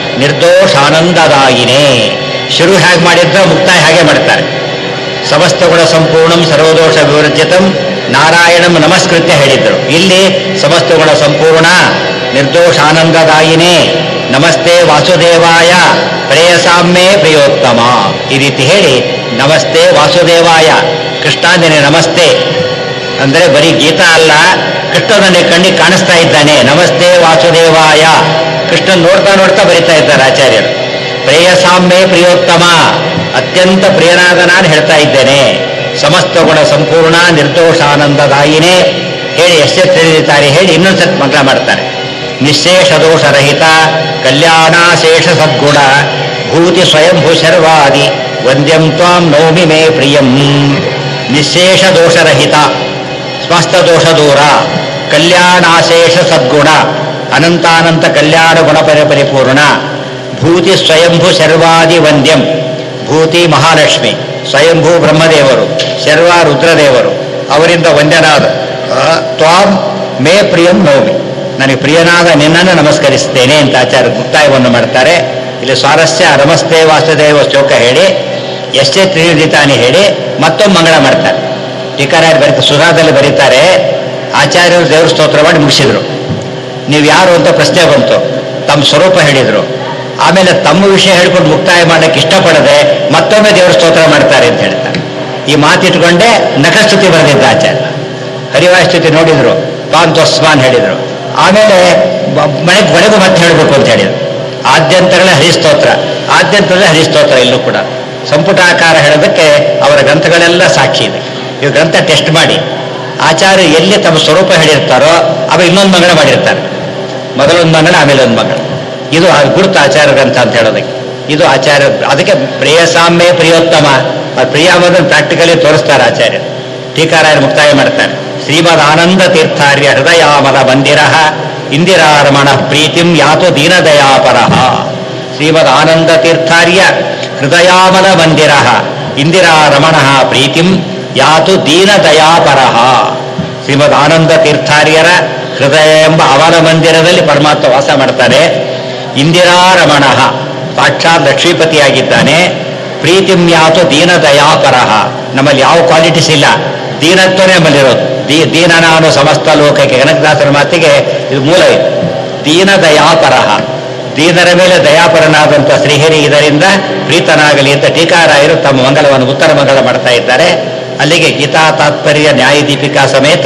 ನಿರ್ದೋಷಾನಂದದಾಯಿನೇ ಶುರು ಹೇಗೆ ಮಾಡಿದ್ರೆ ಮುಕ್ತಾಯ ಹಾಗೆ ಮಾಡ್ತಾರೆ ಸಮಸ್ತ ಗುಣ ಸಂಪೂರ್ಣಂ ಸರ್ವದೋಷ ವಿವರ್ಜಿತಂ ನಾರಾಯಣಂ ನಮಸ್ಕೃತ್ಯ ಹೇಳಿದ್ರು ಇಲ್ಲಿ ಸಮಸ್ತ ಗುಣ ಸಂಪೂರ್ಣ ನಿರ್ದೋಷಾನಂದದಾಯಿನೇ ನಮಸ್ತೆ ವಾಸುದೇವಾಯ ಪ್ರೇಯಸಾಮ್ಯೇ ಪ್ರಿಯೋತ್ತಮ ಈ ರೀತಿ ಹೇಳಿ ನಮಸ್ತೆ ವಾಸುದೇವಾಯ ಕೃಷ್ಣಾಂಜನೆ ನಮಸ್ತೆ ಅಂದ್ರೆ ಬರೀ ಗೀತಾ ಅಲ್ಲ ಕೃಷ್ಣ ನನಗೆ ಕಣ್ಣಿಗೆ ಕಾಣಿಸ್ತಾ ಇದ್ದಾನೆ ನಮಸ್ತೆ ವಾಸುದೇವಾಯ ಕೃಷ್ಣನ್ ನೋಡ್ತಾ ನೋಡ್ತಾ ಬರಿತಾ ಇದ್ದಾರೆ ಆಚಾರ್ಯರು ಪ್ರೇಯಸಾಮ್ಯೇ ಪ್ರಿಯೋತ್ತಮ ಅತ್ಯಂತ ಪ್ರಿಯನಾದ ನಾನು ಹೇಳ್ತಾ ಇದ್ದೇನೆ ಸಮಸ್ತ ಗುಣ ಸಂಪೂರ್ಣ ನಿರ್ದೋಷಾನಂದದಾಯಿನೇ ಹೇಳಿ ಎಷ್ಟೇ ತಿಳಿದಿದ್ದಾರೆ ಹೇಳಿ ಇನ್ನೊಂದ್ಸತ್ ಮಂಗಳ ಮಾಡ್ತಾರೆ ನಿಶೇಷ ದೋಷರಹಿತ ಕಲ್ಯಾಣಾಶೇಷ ಸದ್ಗುಣ ಭೂತಿ ಸ್ವಯಂಭೂ ಶರ್ವಾದಿ ವಂದ್ಯಂ ತ್ವಾಂ ನೌಮಿ ಮೇ ಪ್ರಿಯಂ ನಿಶೇಷ ದೋಷರಹಿತ ಸ್ಮಸ್ತ ದೋಷ ದೂರ ಕಲ್ಯಾಣಾಶೇಷ ಸದ್ಗುಣ ಅನಂತಾನಂತ ಕಲ್ಯಾಣ ಗುಣ ಪರಿ ಪರಿಪೂರ್ಣ ಭೂತಿ ಸ್ವಯಂಭೂ ಶರ್ವಾದಿ ವಂದ್ಯಂ ಭೂತಿ ಮಹಾಲಕ್ಷ್ಮಿ ಸ್ವಯಂಭೂ ಬ್ರಹ್ಮದೇವರು ಶರ್ವ ರುದ್ರದೇವರು ಅವರಿಂದ ವಂದ್ಯನಾದ ಆ, ತ್ವಾಂ ಮೇ ಪ್ರಿಯಂ ನೌಮಿ ನನಗೆ ಪ್ರಿಯನಾದ ನಿನ್ನನ್ನು ನಮಸ್ಕರಿಸ್ತೇನೆ ಅಂತ ಆಚಾರ್ಯ ಮುಕ್ತಾಯವನ್ನು ಮಾಡ್ತಾರೆ ಇಲ್ಲಿ ಸ್ವಾರಸ್ಯ ನಮಸ್ತೆ ವಾಸುದೇವ ಶ್ಲೋಕ ಹೇಳಿ ಎಷ್ಟೇ ತ್ರಿನಿಧಿತಾನಿ ಹೇಳಿ ಮತ್ತೊಮ್ಮೆ ಮಂಗಳ ಮಾಡ್ತಾರೆ ಟೀಕಾರಾಯರು ಬರೀತಾರೆ ಸುಧಾದಲ್ಲಿ ಬರೀತಾರೆ ಆಚಾರ್ಯರು ದೇವ್ರ ಸ್ತೋತ್ರ ಮಾಡಿ ಮುಗಿಸಿದ್ರು ನೀವು ಯಾರು ಅಂತ ಪ್ರಶ್ನೆ ಬಂತು ತಮ್ಮ ಸ್ವರೂಪ ಹೇಳಿದ್ರು ಆಮೇಲೆ ತಮ್ಮ ವಿಷಯ ಹೇಳ್ಕೊಂಡು ಮುಕ್ತಾಯ ಮಾಡಕ್ಕೆ ಇಷ್ಟಪಡದೆ ಮತ್ತೊಮ್ಮೆ ದೇವರ ಸ್ತೋತ್ರ ಮಾಡ್ತಾರೆ ಅಂತ ಹೇಳ್ತಾರೆ ಈ ಮಾತಿಟ್ಕೊಂಡೇ ನಖಸ್ತುತಿ ಬರೆದಿದ್ದ ಆಚಾರ್ಯ ಹರಿವಾಸ್ತುತಿ ನೋಡಿದ್ರು ಪಾಂತೋಸ್ಮಾನ್ ಹೇಳಿದ್ರು ಆಮೇಲೆ ಬ- ಮನೆಗೆ ಕೊನೆಗೂ ಮತ್ತೆ ಹೇಳಬೇಕು ಅಂತ ಹೇಳಿದ್ರು ಆದ್ಯಂತಗಳೇ ಹರಿಸ್ತೋತ್ರ ಆದ್ಯಂತಗಳೇ ಹರಿಸ್ತೋತ್ರ ಇಲ್ಲೂ ಕೂಡ ಸಂಪುಟಾಕಾರ ಹೇಳೋದಕ್ಕೆ ಅವರ ಗ್ರಂಥಗಳೆಲ್ಲ ಸಾಕ್ಷಿ ಇದೆ ಈ ಗ್ರಂಥ ಟೆಸ್ಟ್ ಮಾಡಿ ಆಚಾರ್ಯ ಎಲ್ಲಿ ತಮ್ಮ ಸ್ವರೂಪ ಹೇಳಿರ್ತಾರೋ ಅವ ಇನ್ನೊಂದು ಮಂಗಳ ಮಾಡಿರ್ತಾರೆ ಮೊದಲೊಂದು ಮಂಗಳ ಆಮೇಲೆ ಒಂದು ಮಂಗಳ ಇದು ಆ ಗುರುತು ಆಚಾರ್ಯ ಗ್ರಂಥ ಅಂತ ಹೇಳೋದಕ್ಕೆ ಇದು ಆಚಾರ್ಯ ಅದಕ್ಕೆ ಪ್ರಿಯಸಾಮ್ಯ ಪ್ರಿಯೋತ್ತಮ ಆ ಪ್ರಿಯ ಅನ್ನೋದನ್ನು ಪ್ರಾಕ್ಟಿಕಲಿ ತೋರಿಸ್ತಾರೆ ಆಚಾರ್ಯ ಟೀಕಾರಾಯರು ಮುಕ್ತಾಯ ಮಾಡ್ತಾರೆ ಶ್ರೀಮದ್ ಆನಂದ ತೀರ್ಥಾರ್ಯ ಹೃದಯಾಮದ ಮಂದಿರ ಇಂದಿರಾರಮಣ ಪ್ರೀತಿಂ ಯಾತು ದೀನದಯಾಪರಃ ಶ್ರೀಮದ್ ಆನಂದ ತೀರ್ಥಾರ್ಯ ಹೃದಯಾಮದ ಮಂದಿರ ಇಂದಿರಾರಮಣ ಪ್ರೀತಿಂ ಯಾತು ದೀನದಯಾಪರಃ ಶ್ರೀಮದ್ ಆನಂದ ತೀರ್ಥಾರ್ಯರ ಹೃದಯ ಎಂಬ ಅವನ ಮಂದಿರದಲ್ಲಿ ಪರಮಾತ್ಮ ವಾಸ ಮಾಡ್ತಾನೆ ಇಂದಿರಾರಮಣ ಸಾಕ್ಷಾತ್ ಲಕ್ಷ್ಮೀಪತಿಯಾಗಿದ್ದಾನೆ ಪ್ರೀತಿಂ ಯಾತು ದೀನದಯಾಪರಃ ನಮ್ಮಲ್ಲಿ ಯಾವ ಕ್ವಾಲಿಟೀಸ್ ಇಲ್ಲ ದೀನತ್ವನೇ ನಮ್ಮಲ್ಲಿರೋದು ದೀ ದೀನ ನಾನು ಸಮಸ್ತ ಲೋಕಕ್ಕೆ ಕನಕದಾಸರ ಮಾತಿಗೆ ಇದು ಮೂಲ ಇದು ದೀನದಯಾಪರಃ ದೀನರ ಮೇಲೆ ದಯಾಪರನಾದಂಥ ಶ್ರೀಹರಿ ಇದರಿಂದ ಪ್ರೀತನಾಗಲಿ ಅಂತ ಟೀಕಾರಾಯರು ತಮ್ಮ ಮಂಗಲವನ್ನು ಉತ್ತರ ಮಂಗಲ ಮಾಡ್ತಾ ಇದ್ದಾರೆ ಅಲ್ಲಿಗೆ ಗೀತಾ ತಾತ್ಪರ್ಯ ನ್ಯಾಯ ದೀಪಿಕಾ ಸಮೇತ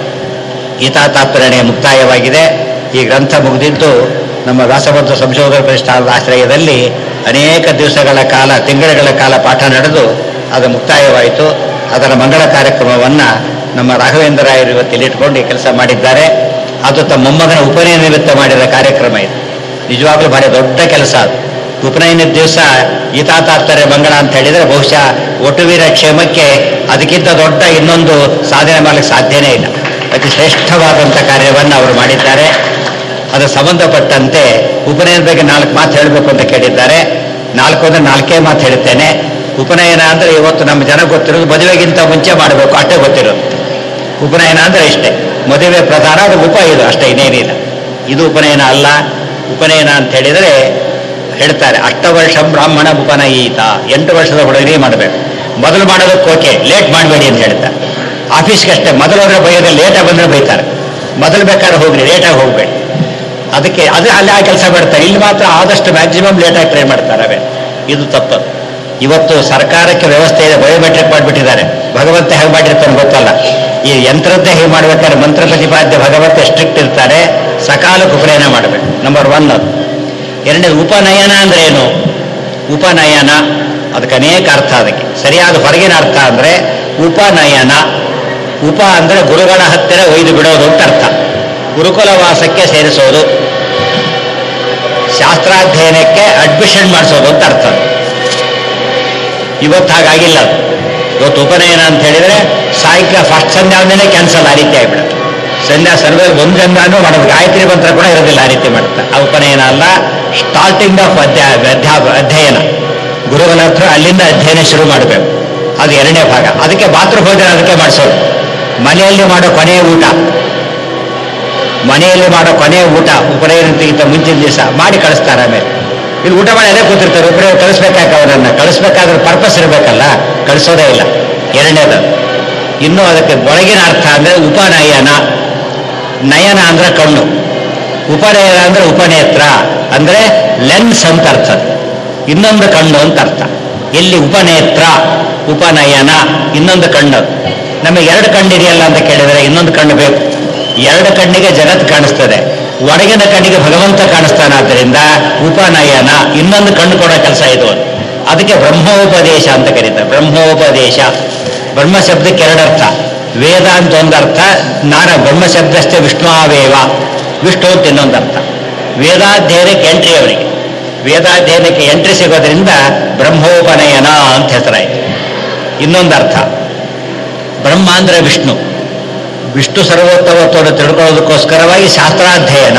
ಗೀತಾ ತಾತ್ಪರ್ಯ ಮುಕ್ತಾಯವಾಗಿದೆ ಈ ಗ್ರಂಥ ಮುಗಿದಿದ್ದು ನಮ್ಮ ವ್ಯಾಸಬಂಧ ಸಂಶೋಧನಾ ಪ್ರತಿಷ್ಠಾನದ ಆಶ್ರಯದಲ್ಲಿ ಅನೇಕ ದಿವಸಗಳ ಕಾಲ ತಿಂಗಳುಗಳ ಕಾಲ ಪಾಠ ನಡೆದು ಅದು ಮುಕ್ತಾಯವಾಯಿತು ಅದರ ಮಂಗಳ ಕಾರ್ಯಕ್ರಮವನ್ನು ನಮ್ಮ ರಾಘವೇಂದ್ರ ರಾಯರು ಇವತ್ತು ಇಲ್ಲಿಟ್ಕೊಂಡು ಈ ಕೆಲಸ ಮಾಡಿದ್ದಾರೆ ಅದು ತಮ್ಮ ಮೊಮ್ಮಗನ ಉಪನಯನ ನಿಮಿತ್ತ ಮಾಡಿದ ಕಾರ್ಯಕ್ರಮ ಇದು ನಿಜವಾಗ್ಲೂ ಭಾರಿ ದೊಡ್ಡ ಕೆಲಸ ಅದು ಉಪನಯನದ ದಿವಸ ಗೀತಾ ತಾತ್ಪರ್ಯ ಮಂಗಳ ಅಂತ ಹೇಳಿದರೆ ಬಹುಶಃ ಒಟುವೀರ ಕ್ಷೇಮಕ್ಕೆ ಅದಕ್ಕಿಂತ ದೊಡ್ಡ ಇನ್ನೊಂದು ಸಾಧನೆ ಮಾಡಲಿಕ್ಕೆ ಸಾಧ್ಯನೇ ಇಲ್ಲ ಅತಿ ಶ್ರೇಷ್ಠವಾದಂಥ ಕಾರ್ಯವನ್ನು ಅವರು ಮಾಡಿದ್ದಾರೆ ಅದು ಸಂಬಂಧಪಟ್ಟಂತೆ ಉಪನಯನ ಬಗ್ಗೆ ನಾಲ್ಕು ಮಾತು ಹೇಳಬೇಕು ಅಂತ ಕೇಳಿದ್ದಾರೆ ನಾಲ್ಕು ಅಂದ್ರೆ ನಾಲ್ಕೇ ಮಾತು ಹೇಳ್ತೇನೆ ಉಪನಯನ ಅಂದ್ರೆ ಇವತ್ತು ನಮ್ಮ ಜನ ಗೊತ್ತಿರೋದು ಮದುವೆಗಿಂತ ಮುಂಚೆ ಮಾಡಬೇಕು ಅಷ್ಟೇ ಗೊತ್ತಿರೋದು ಉಪನಯನ ಅಂದ್ರೆ ಇಷ್ಟೇ ಮದುವೆ ಪ್ರಧಾನ ಅದು ಉಪ ಇದು ಅಷ್ಟೇ ಇನ್ನೇನಿಲ್ಲ ಇದು ಉಪನಯನ ಅಲ್ಲ ಉಪನಯನ ಅಂತ ಹೇಳಿದರೆ ಹೇಳ್ತಾರೆ ಅಷ್ಟವರ್ಷ ಬ್ರಾಹ್ಮಣ ಉಪನಯೀತ ಎಂಟು ವರ್ಷದ ಹುಡುಗನೇ ಮಾಡಬೇಕು ಮೊದಲು ಮಾಡೋದಕ್ಕೆ ಓಕೆ ಲೇಟ್ ಮಾಡಬೇಡಿ ಅಂತ ಹೇಳ್ತಾರೆ ಆಫೀಸ್ಗೆ ಅಷ್ಟೇ ಮೊದಲು ಹೋದ್ರೆ ಬೈಯೋದು ಲೇಟಾಗಿ ಬಂದರೆ ಬೈತಾರೆ ಮೊದಲು ಬೇಕಾದ್ರೆ ಹೋಗ್ರಿ ಲೇಟಾಗಿ ಹೋಗ್ಬೇಡಿ ಅದಕ್ಕೆ ಅದು ಅಲ್ಲಿ ಆ ಕೆಲಸ ಮಾಡ್ತಾರೆ ಇಲ್ಲಿ ಮಾತ್ರ ಆದಷ್ಟು ಮ್ಯಾಕ್ಸಿಮಮ್ ಲೇಟಾಗಿ ಟ್ರೈ ಮಾಡ್ತಾರೆ ಅವೇ ಇದು ತಪ್ಪದು ಇವತ್ತು ಸರ್ಕಾರಕ್ಕೆ ವ್ಯವಸ್ಥೆ ಇದೆ ಬಯೋಮೆಟ್ರಿಕ್ ಮಾಡಿಬಿಟ್ಟಿದ್ದಾರೆ ಭಗವಂತ ಹೇಗೆ ಮಾಡಿರ್ತಾನೆ ಗೊತ್ತಲ್ಲ ಈ ಯಂತ್ರದ್ದೇ ಹೇಗೆ ಮಾಡ್ಬೇಕಾದ್ರೆ ಮಂತ್ರ ಪ್ರತಿಪಾದ್ಯ ಭಗವಂತ ಸ್ಟ್ರಿಕ್ಟ್ ಇರ್ತಾರೆ ಸಕಾಲಕ್ಕೆ ಉಪನಯನ ಮಾಡಬೇಕು ನಂಬರ್ ಒನ್ ಅದು ಎರಡನೇದು ಉಪನಯನ ಅಂದ್ರೆ ಏನು ಉಪನಯನ ಅದಕ್ಕೆ ಅನೇಕ ಅರ್ಥ ಅದಕ್ಕೆ ಸರಿಯಾದ ಹೊರಗಿನ ಅರ್ಥ ಅಂದರೆ ಉಪನಯನ ಉಪ ಅಂದರೆ ಗುರುಗಳ ಹತ್ತಿರ ಒಯ್ದು ಬಿಡೋದು ಅಂತ ಅರ್ಥ ಗುರುಕುಲ ವಾಸಕ್ಕೆ ಸೇರಿಸೋದು ಶಾಸ್ತ್ರಾಧ್ಯಯನಕ್ಕೆ ಅಡ್ಮಿಷನ್ ಮಾಡಿಸೋದು ಅಂತ ಅರ್ಥ ಇವತ್ತು ಹಾಗಾಗಿಲ್ಲ ಅದು. ಇವತ್ತು ಉಪನಯನ ಅಂತ ಹೇಳಿದ್ರೆ ಸಾಯಂಕಾಲ ಫಸ್ಟ್ ಸಂಧ್ಯಾವಂದನೆ ಕ್ಯಾನ್ಸಲ್ ಆ ರೀತಿ ಆಗಿಬಿಡುತ್ತೆ ಸಂಧ್ಯಾ ಸರ್ವೆ ಒಂದು ಜನ್ಮನೂ ಮಾಡೋದು ಗಾಯತ್ರಿ ಮಂತ್ರ ಕೂಡ ಇರೋದಿಲ್ಲ ಆ ರೀತಿ ಮಾಡುತ್ತೆ ಆ ಉಪನಯನ ಅಲ್ಲ ಸ್ಟಾರ್ಟಿಂಗ್ ಆಫ್ ಅಧ್ಯಾಯ ಅಧ್ಯಾಯ ಅಧ್ಯಯನ ಗುರುಗಳ ಹತ್ರ ಅಲ್ಲಿಂದ ಅಧ್ಯಯನ ಶುರು ಮಾಡಬೇಕು ಅದು ಎರಡನೇ ಭಾಗ ಅದಕ್ಕೆ ಮಾತೃಭೋಜನ ಅದಕ್ಕೆ ಮಾಡಿಸೋದು ಮನೆಯಲ್ಲಿ ಮಾಡೋ ಕೊನೆಯ ಊಟ ಮನೆಯಲ್ಲಿ ಮಾಡೋ ಕೊನೆಯ ಊಟ ಉಪನಯನಕ್ಕಿಂತ ಮುಂಚಿನ ದಿವಸ ಮಾಡಿ ಕಳಿಸ್ತಾರೆ ಆಮೇಲೆ ಇಲ್ಲಿ ಊಟ ಮಾಡಿ ಅದೇ ಕೂತಿರ್ತಾರೆ ಒಬ್ಬರೇ ಕಳಿಸ್ಬೇಕಾಕ ಅವರನ್ನ ಕಳಿಸ್ಬೇಕಾದ್ರೆ ಪರ್ಪಸ್ ಇರಬೇಕಲ್ಲ ಕಳಿಸೋದೇ ಇಲ್ಲ ಎರಡನೇದು ಇನ್ನು ಅದಕ್ಕೆ ಒಳಗಿನ ಅರ್ಥ ಅಂದರೆ ಉಪನಯನ ನಯನ ಅಂದ್ರೆ ಕಣ್ಣು ಉಪನಯನ ಅಂದ್ರೆ ಉಪನೇತ್ರ ಅಂದ್ರೆ ಲೆನ್ಸ್ ಅಂತ ಅರ್ಥ ಅದು. ಇನ್ನೊಂದು ಕಣ್ಣು ಅಂತ ಅರ್ಥ ಎಲ್ಲಿ ಉಪನೇತ್ರ ಉಪನಯನ ಇನ್ನೊಂದು ಕಣ್ಣು ಅದು. ನಮಗೆ ಎರಡು ಕಣ್ಣಿದೆಯಲ್ಲ ಅಂತ ಕೇಳಿದರೆ ಇನ್ನೊಂದು ಕಣ್ಣು ಬೇಕು ಎರಡು ಕಣ್ಣಿಗೆ ಜಗತ್ ಕಾಣಿಸ್ತದೆ ಒಳಗಿನ ಕಣ್ಣಿಗೆ ಭಗವಂತ ಕಾಣಿಸ್ತಾನಾದ್ದರಿಂದ ಉಪನಯನ ಇನ್ನೊಂದು ಕಣ್ಣು ಕೊಡೋ ಕೆಲಸ ಇದು ಅದು. ಅದಕ್ಕೆ ಬ್ರಹ್ಮೋಪದೇಶ ಅಂತ ಕರೀತಾರೆ ಬ್ರಹ್ಮೋಪದೇಶ ಬ್ರಹ್ಮ ಶಬ್ದಕ್ಕೆ ಎರಡು ಅರ್ಥ ವೇದ ಅಂತ ಒಂದು ಅರ್ಥ ನಾರ ಬ್ರಹ್ಮ ಶಬ್ದಸ್ಥೆ ವಿಷ್ಣುವೇವ ವಿಷ್ಣು ಅಂತ ಇನ್ನೊಂದು ಅರ್ಥ ವೇದಾಧ್ಯಯನಕ್ಕೆ ಎಂಟ್ರಿ ಅವರಿಗೆ ವೇದಾಧ್ಯಯನಕ್ಕೆ ಎಂಟ್ರಿ ಸಿಗೋದ್ರಿಂದ ಬ್ರಹ್ಮೋಪನಯನ ಅಂತ ಹೆಸರಾಯಿತು ಇನ್ನೊಂದು ಅರ್ಥ ಬ್ರಹ್ಮ ಅಂದ್ರೆ ವಿಷ್ಣು ವಿಷ್ಣು ಸರ್ವೋತ್ತಮತ್ವವನ್ನು ತಿಳ್ಕೊಳ್ಳೋದಕ್ಕೋಸ್ಕರವಾಗಿ ಶಾಸ್ತ್ರಾಧ್ಯಯನ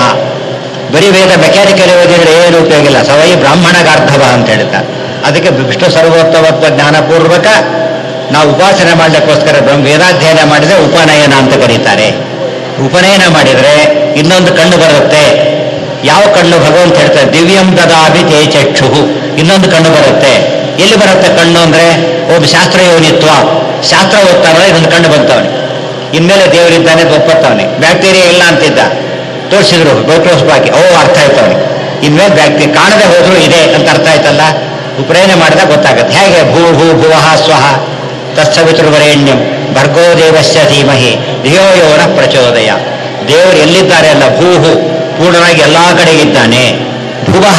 ಬರೀ ವೇದ ಮೆಕ್ಯಾನಿಕಲ್ ಓದಿದ್ರೆ ಏನು ಉಪಯೋಗ ಇಲ್ಲ ಸವೈ ಬ್ರಾಹ್ಮಣಗಾರ್ಧವ ಅಂತ ಹೇಳ್ತಾರೆ ಅದಕ್ಕೆ ವಿಷ್ಣು ಸರ್ವೋತ್ತಮತ್ವ ಜ್ಞಾನಪೂರ್ವಕ ನಾವು ಉಪಾಸನೆ ಮಾಡಲಿಕ್ಕೋಸ್ಕರ ಬ್ರಹ್ಮ ವೇದಾಧ್ಯಯನ ಮಾಡಿದರೆ ಉಪನಯನ ಅಂತ ಕರೀತಾರೆ ಉಪನಯನ ಮಾಡಿದರೆ ಇನ್ನೊಂದು ಕಣ್ಣು ಬರುತ್ತೆ ಯಾವ ಕಣ್ಣು ಭಗವಂತ ಹೇಳ್ತಾರೆ ದಿವ್ಯಂ ದದಾಭಿ ತೇ ಚಕ್ಷು ಇನ್ನೊಂದು ಕಣ್ಣು ಬರುತ್ತೆ ಎಲ್ಲಿ ಬರುತ್ತೆ ಕಣ್ಣು ಅಂದ್ರೆ ಒಬ್ಬ ಶಾಸ್ತ್ರ ಯೋನಿತ್ವ ಶಾಸ್ತ್ರ ಓದ್ತಾನೆ ಇನ್ನೊಂದು ಕಣ್ಣು ಬಂತವನೆ ಇನ್ಮೇಲೆ ದೇವರಿದ್ದಾನೆ ಅಂತ ಒಪ್ಪತ್ತವನೆ ಬ್ಯಾಕ್ಟೀರಿಯಾ ಇಲ್ಲ ಅಂತಿದ್ದ ತೋರಿಸಿದ್ರು ಮೈಕ್ರೋಸ್ಕೋಪ್ ಹಾಕಿ ಓ ಅರ್ಥ ಆಯ್ತು ಅವನಿಗೆ ಇನ್ಮೇಲೆ ಬ್ಯಾಕ್ಟೀರಿಯಾ ಕಾಣದೆ ಹೋದ್ರು ಇದೆ ಅಂತ ಅರ್ಥ ಆಯ್ತಲ್ಲ ಉಪನಯನ ಮಾಡಿದಾಗ ಗೊತ್ತಾಗುತ್ತೆ ಹೇಗೆ ಭೂ ಭೂ ಭುವಃ ಸ್ವಹ ತತ್ಸವಿತೃವರೇಣ್ಯಂ ಭರ್ಗೋ ದೇವಸ್ಯ ಧೀಮಹಿ ಧಿಯೋ ಯೋನ ಪ್ರಚೋದಯ ದೇವರು ಎಲ್ಲಿದ್ದಾರೆ ಅಲ್ಲ ಭೂಹು ಪೂರ್ಣನಾಗಿ ಎಲ್ಲಾ ಕಡೆ ಇದ್ದಾನೆ ಭುವಃ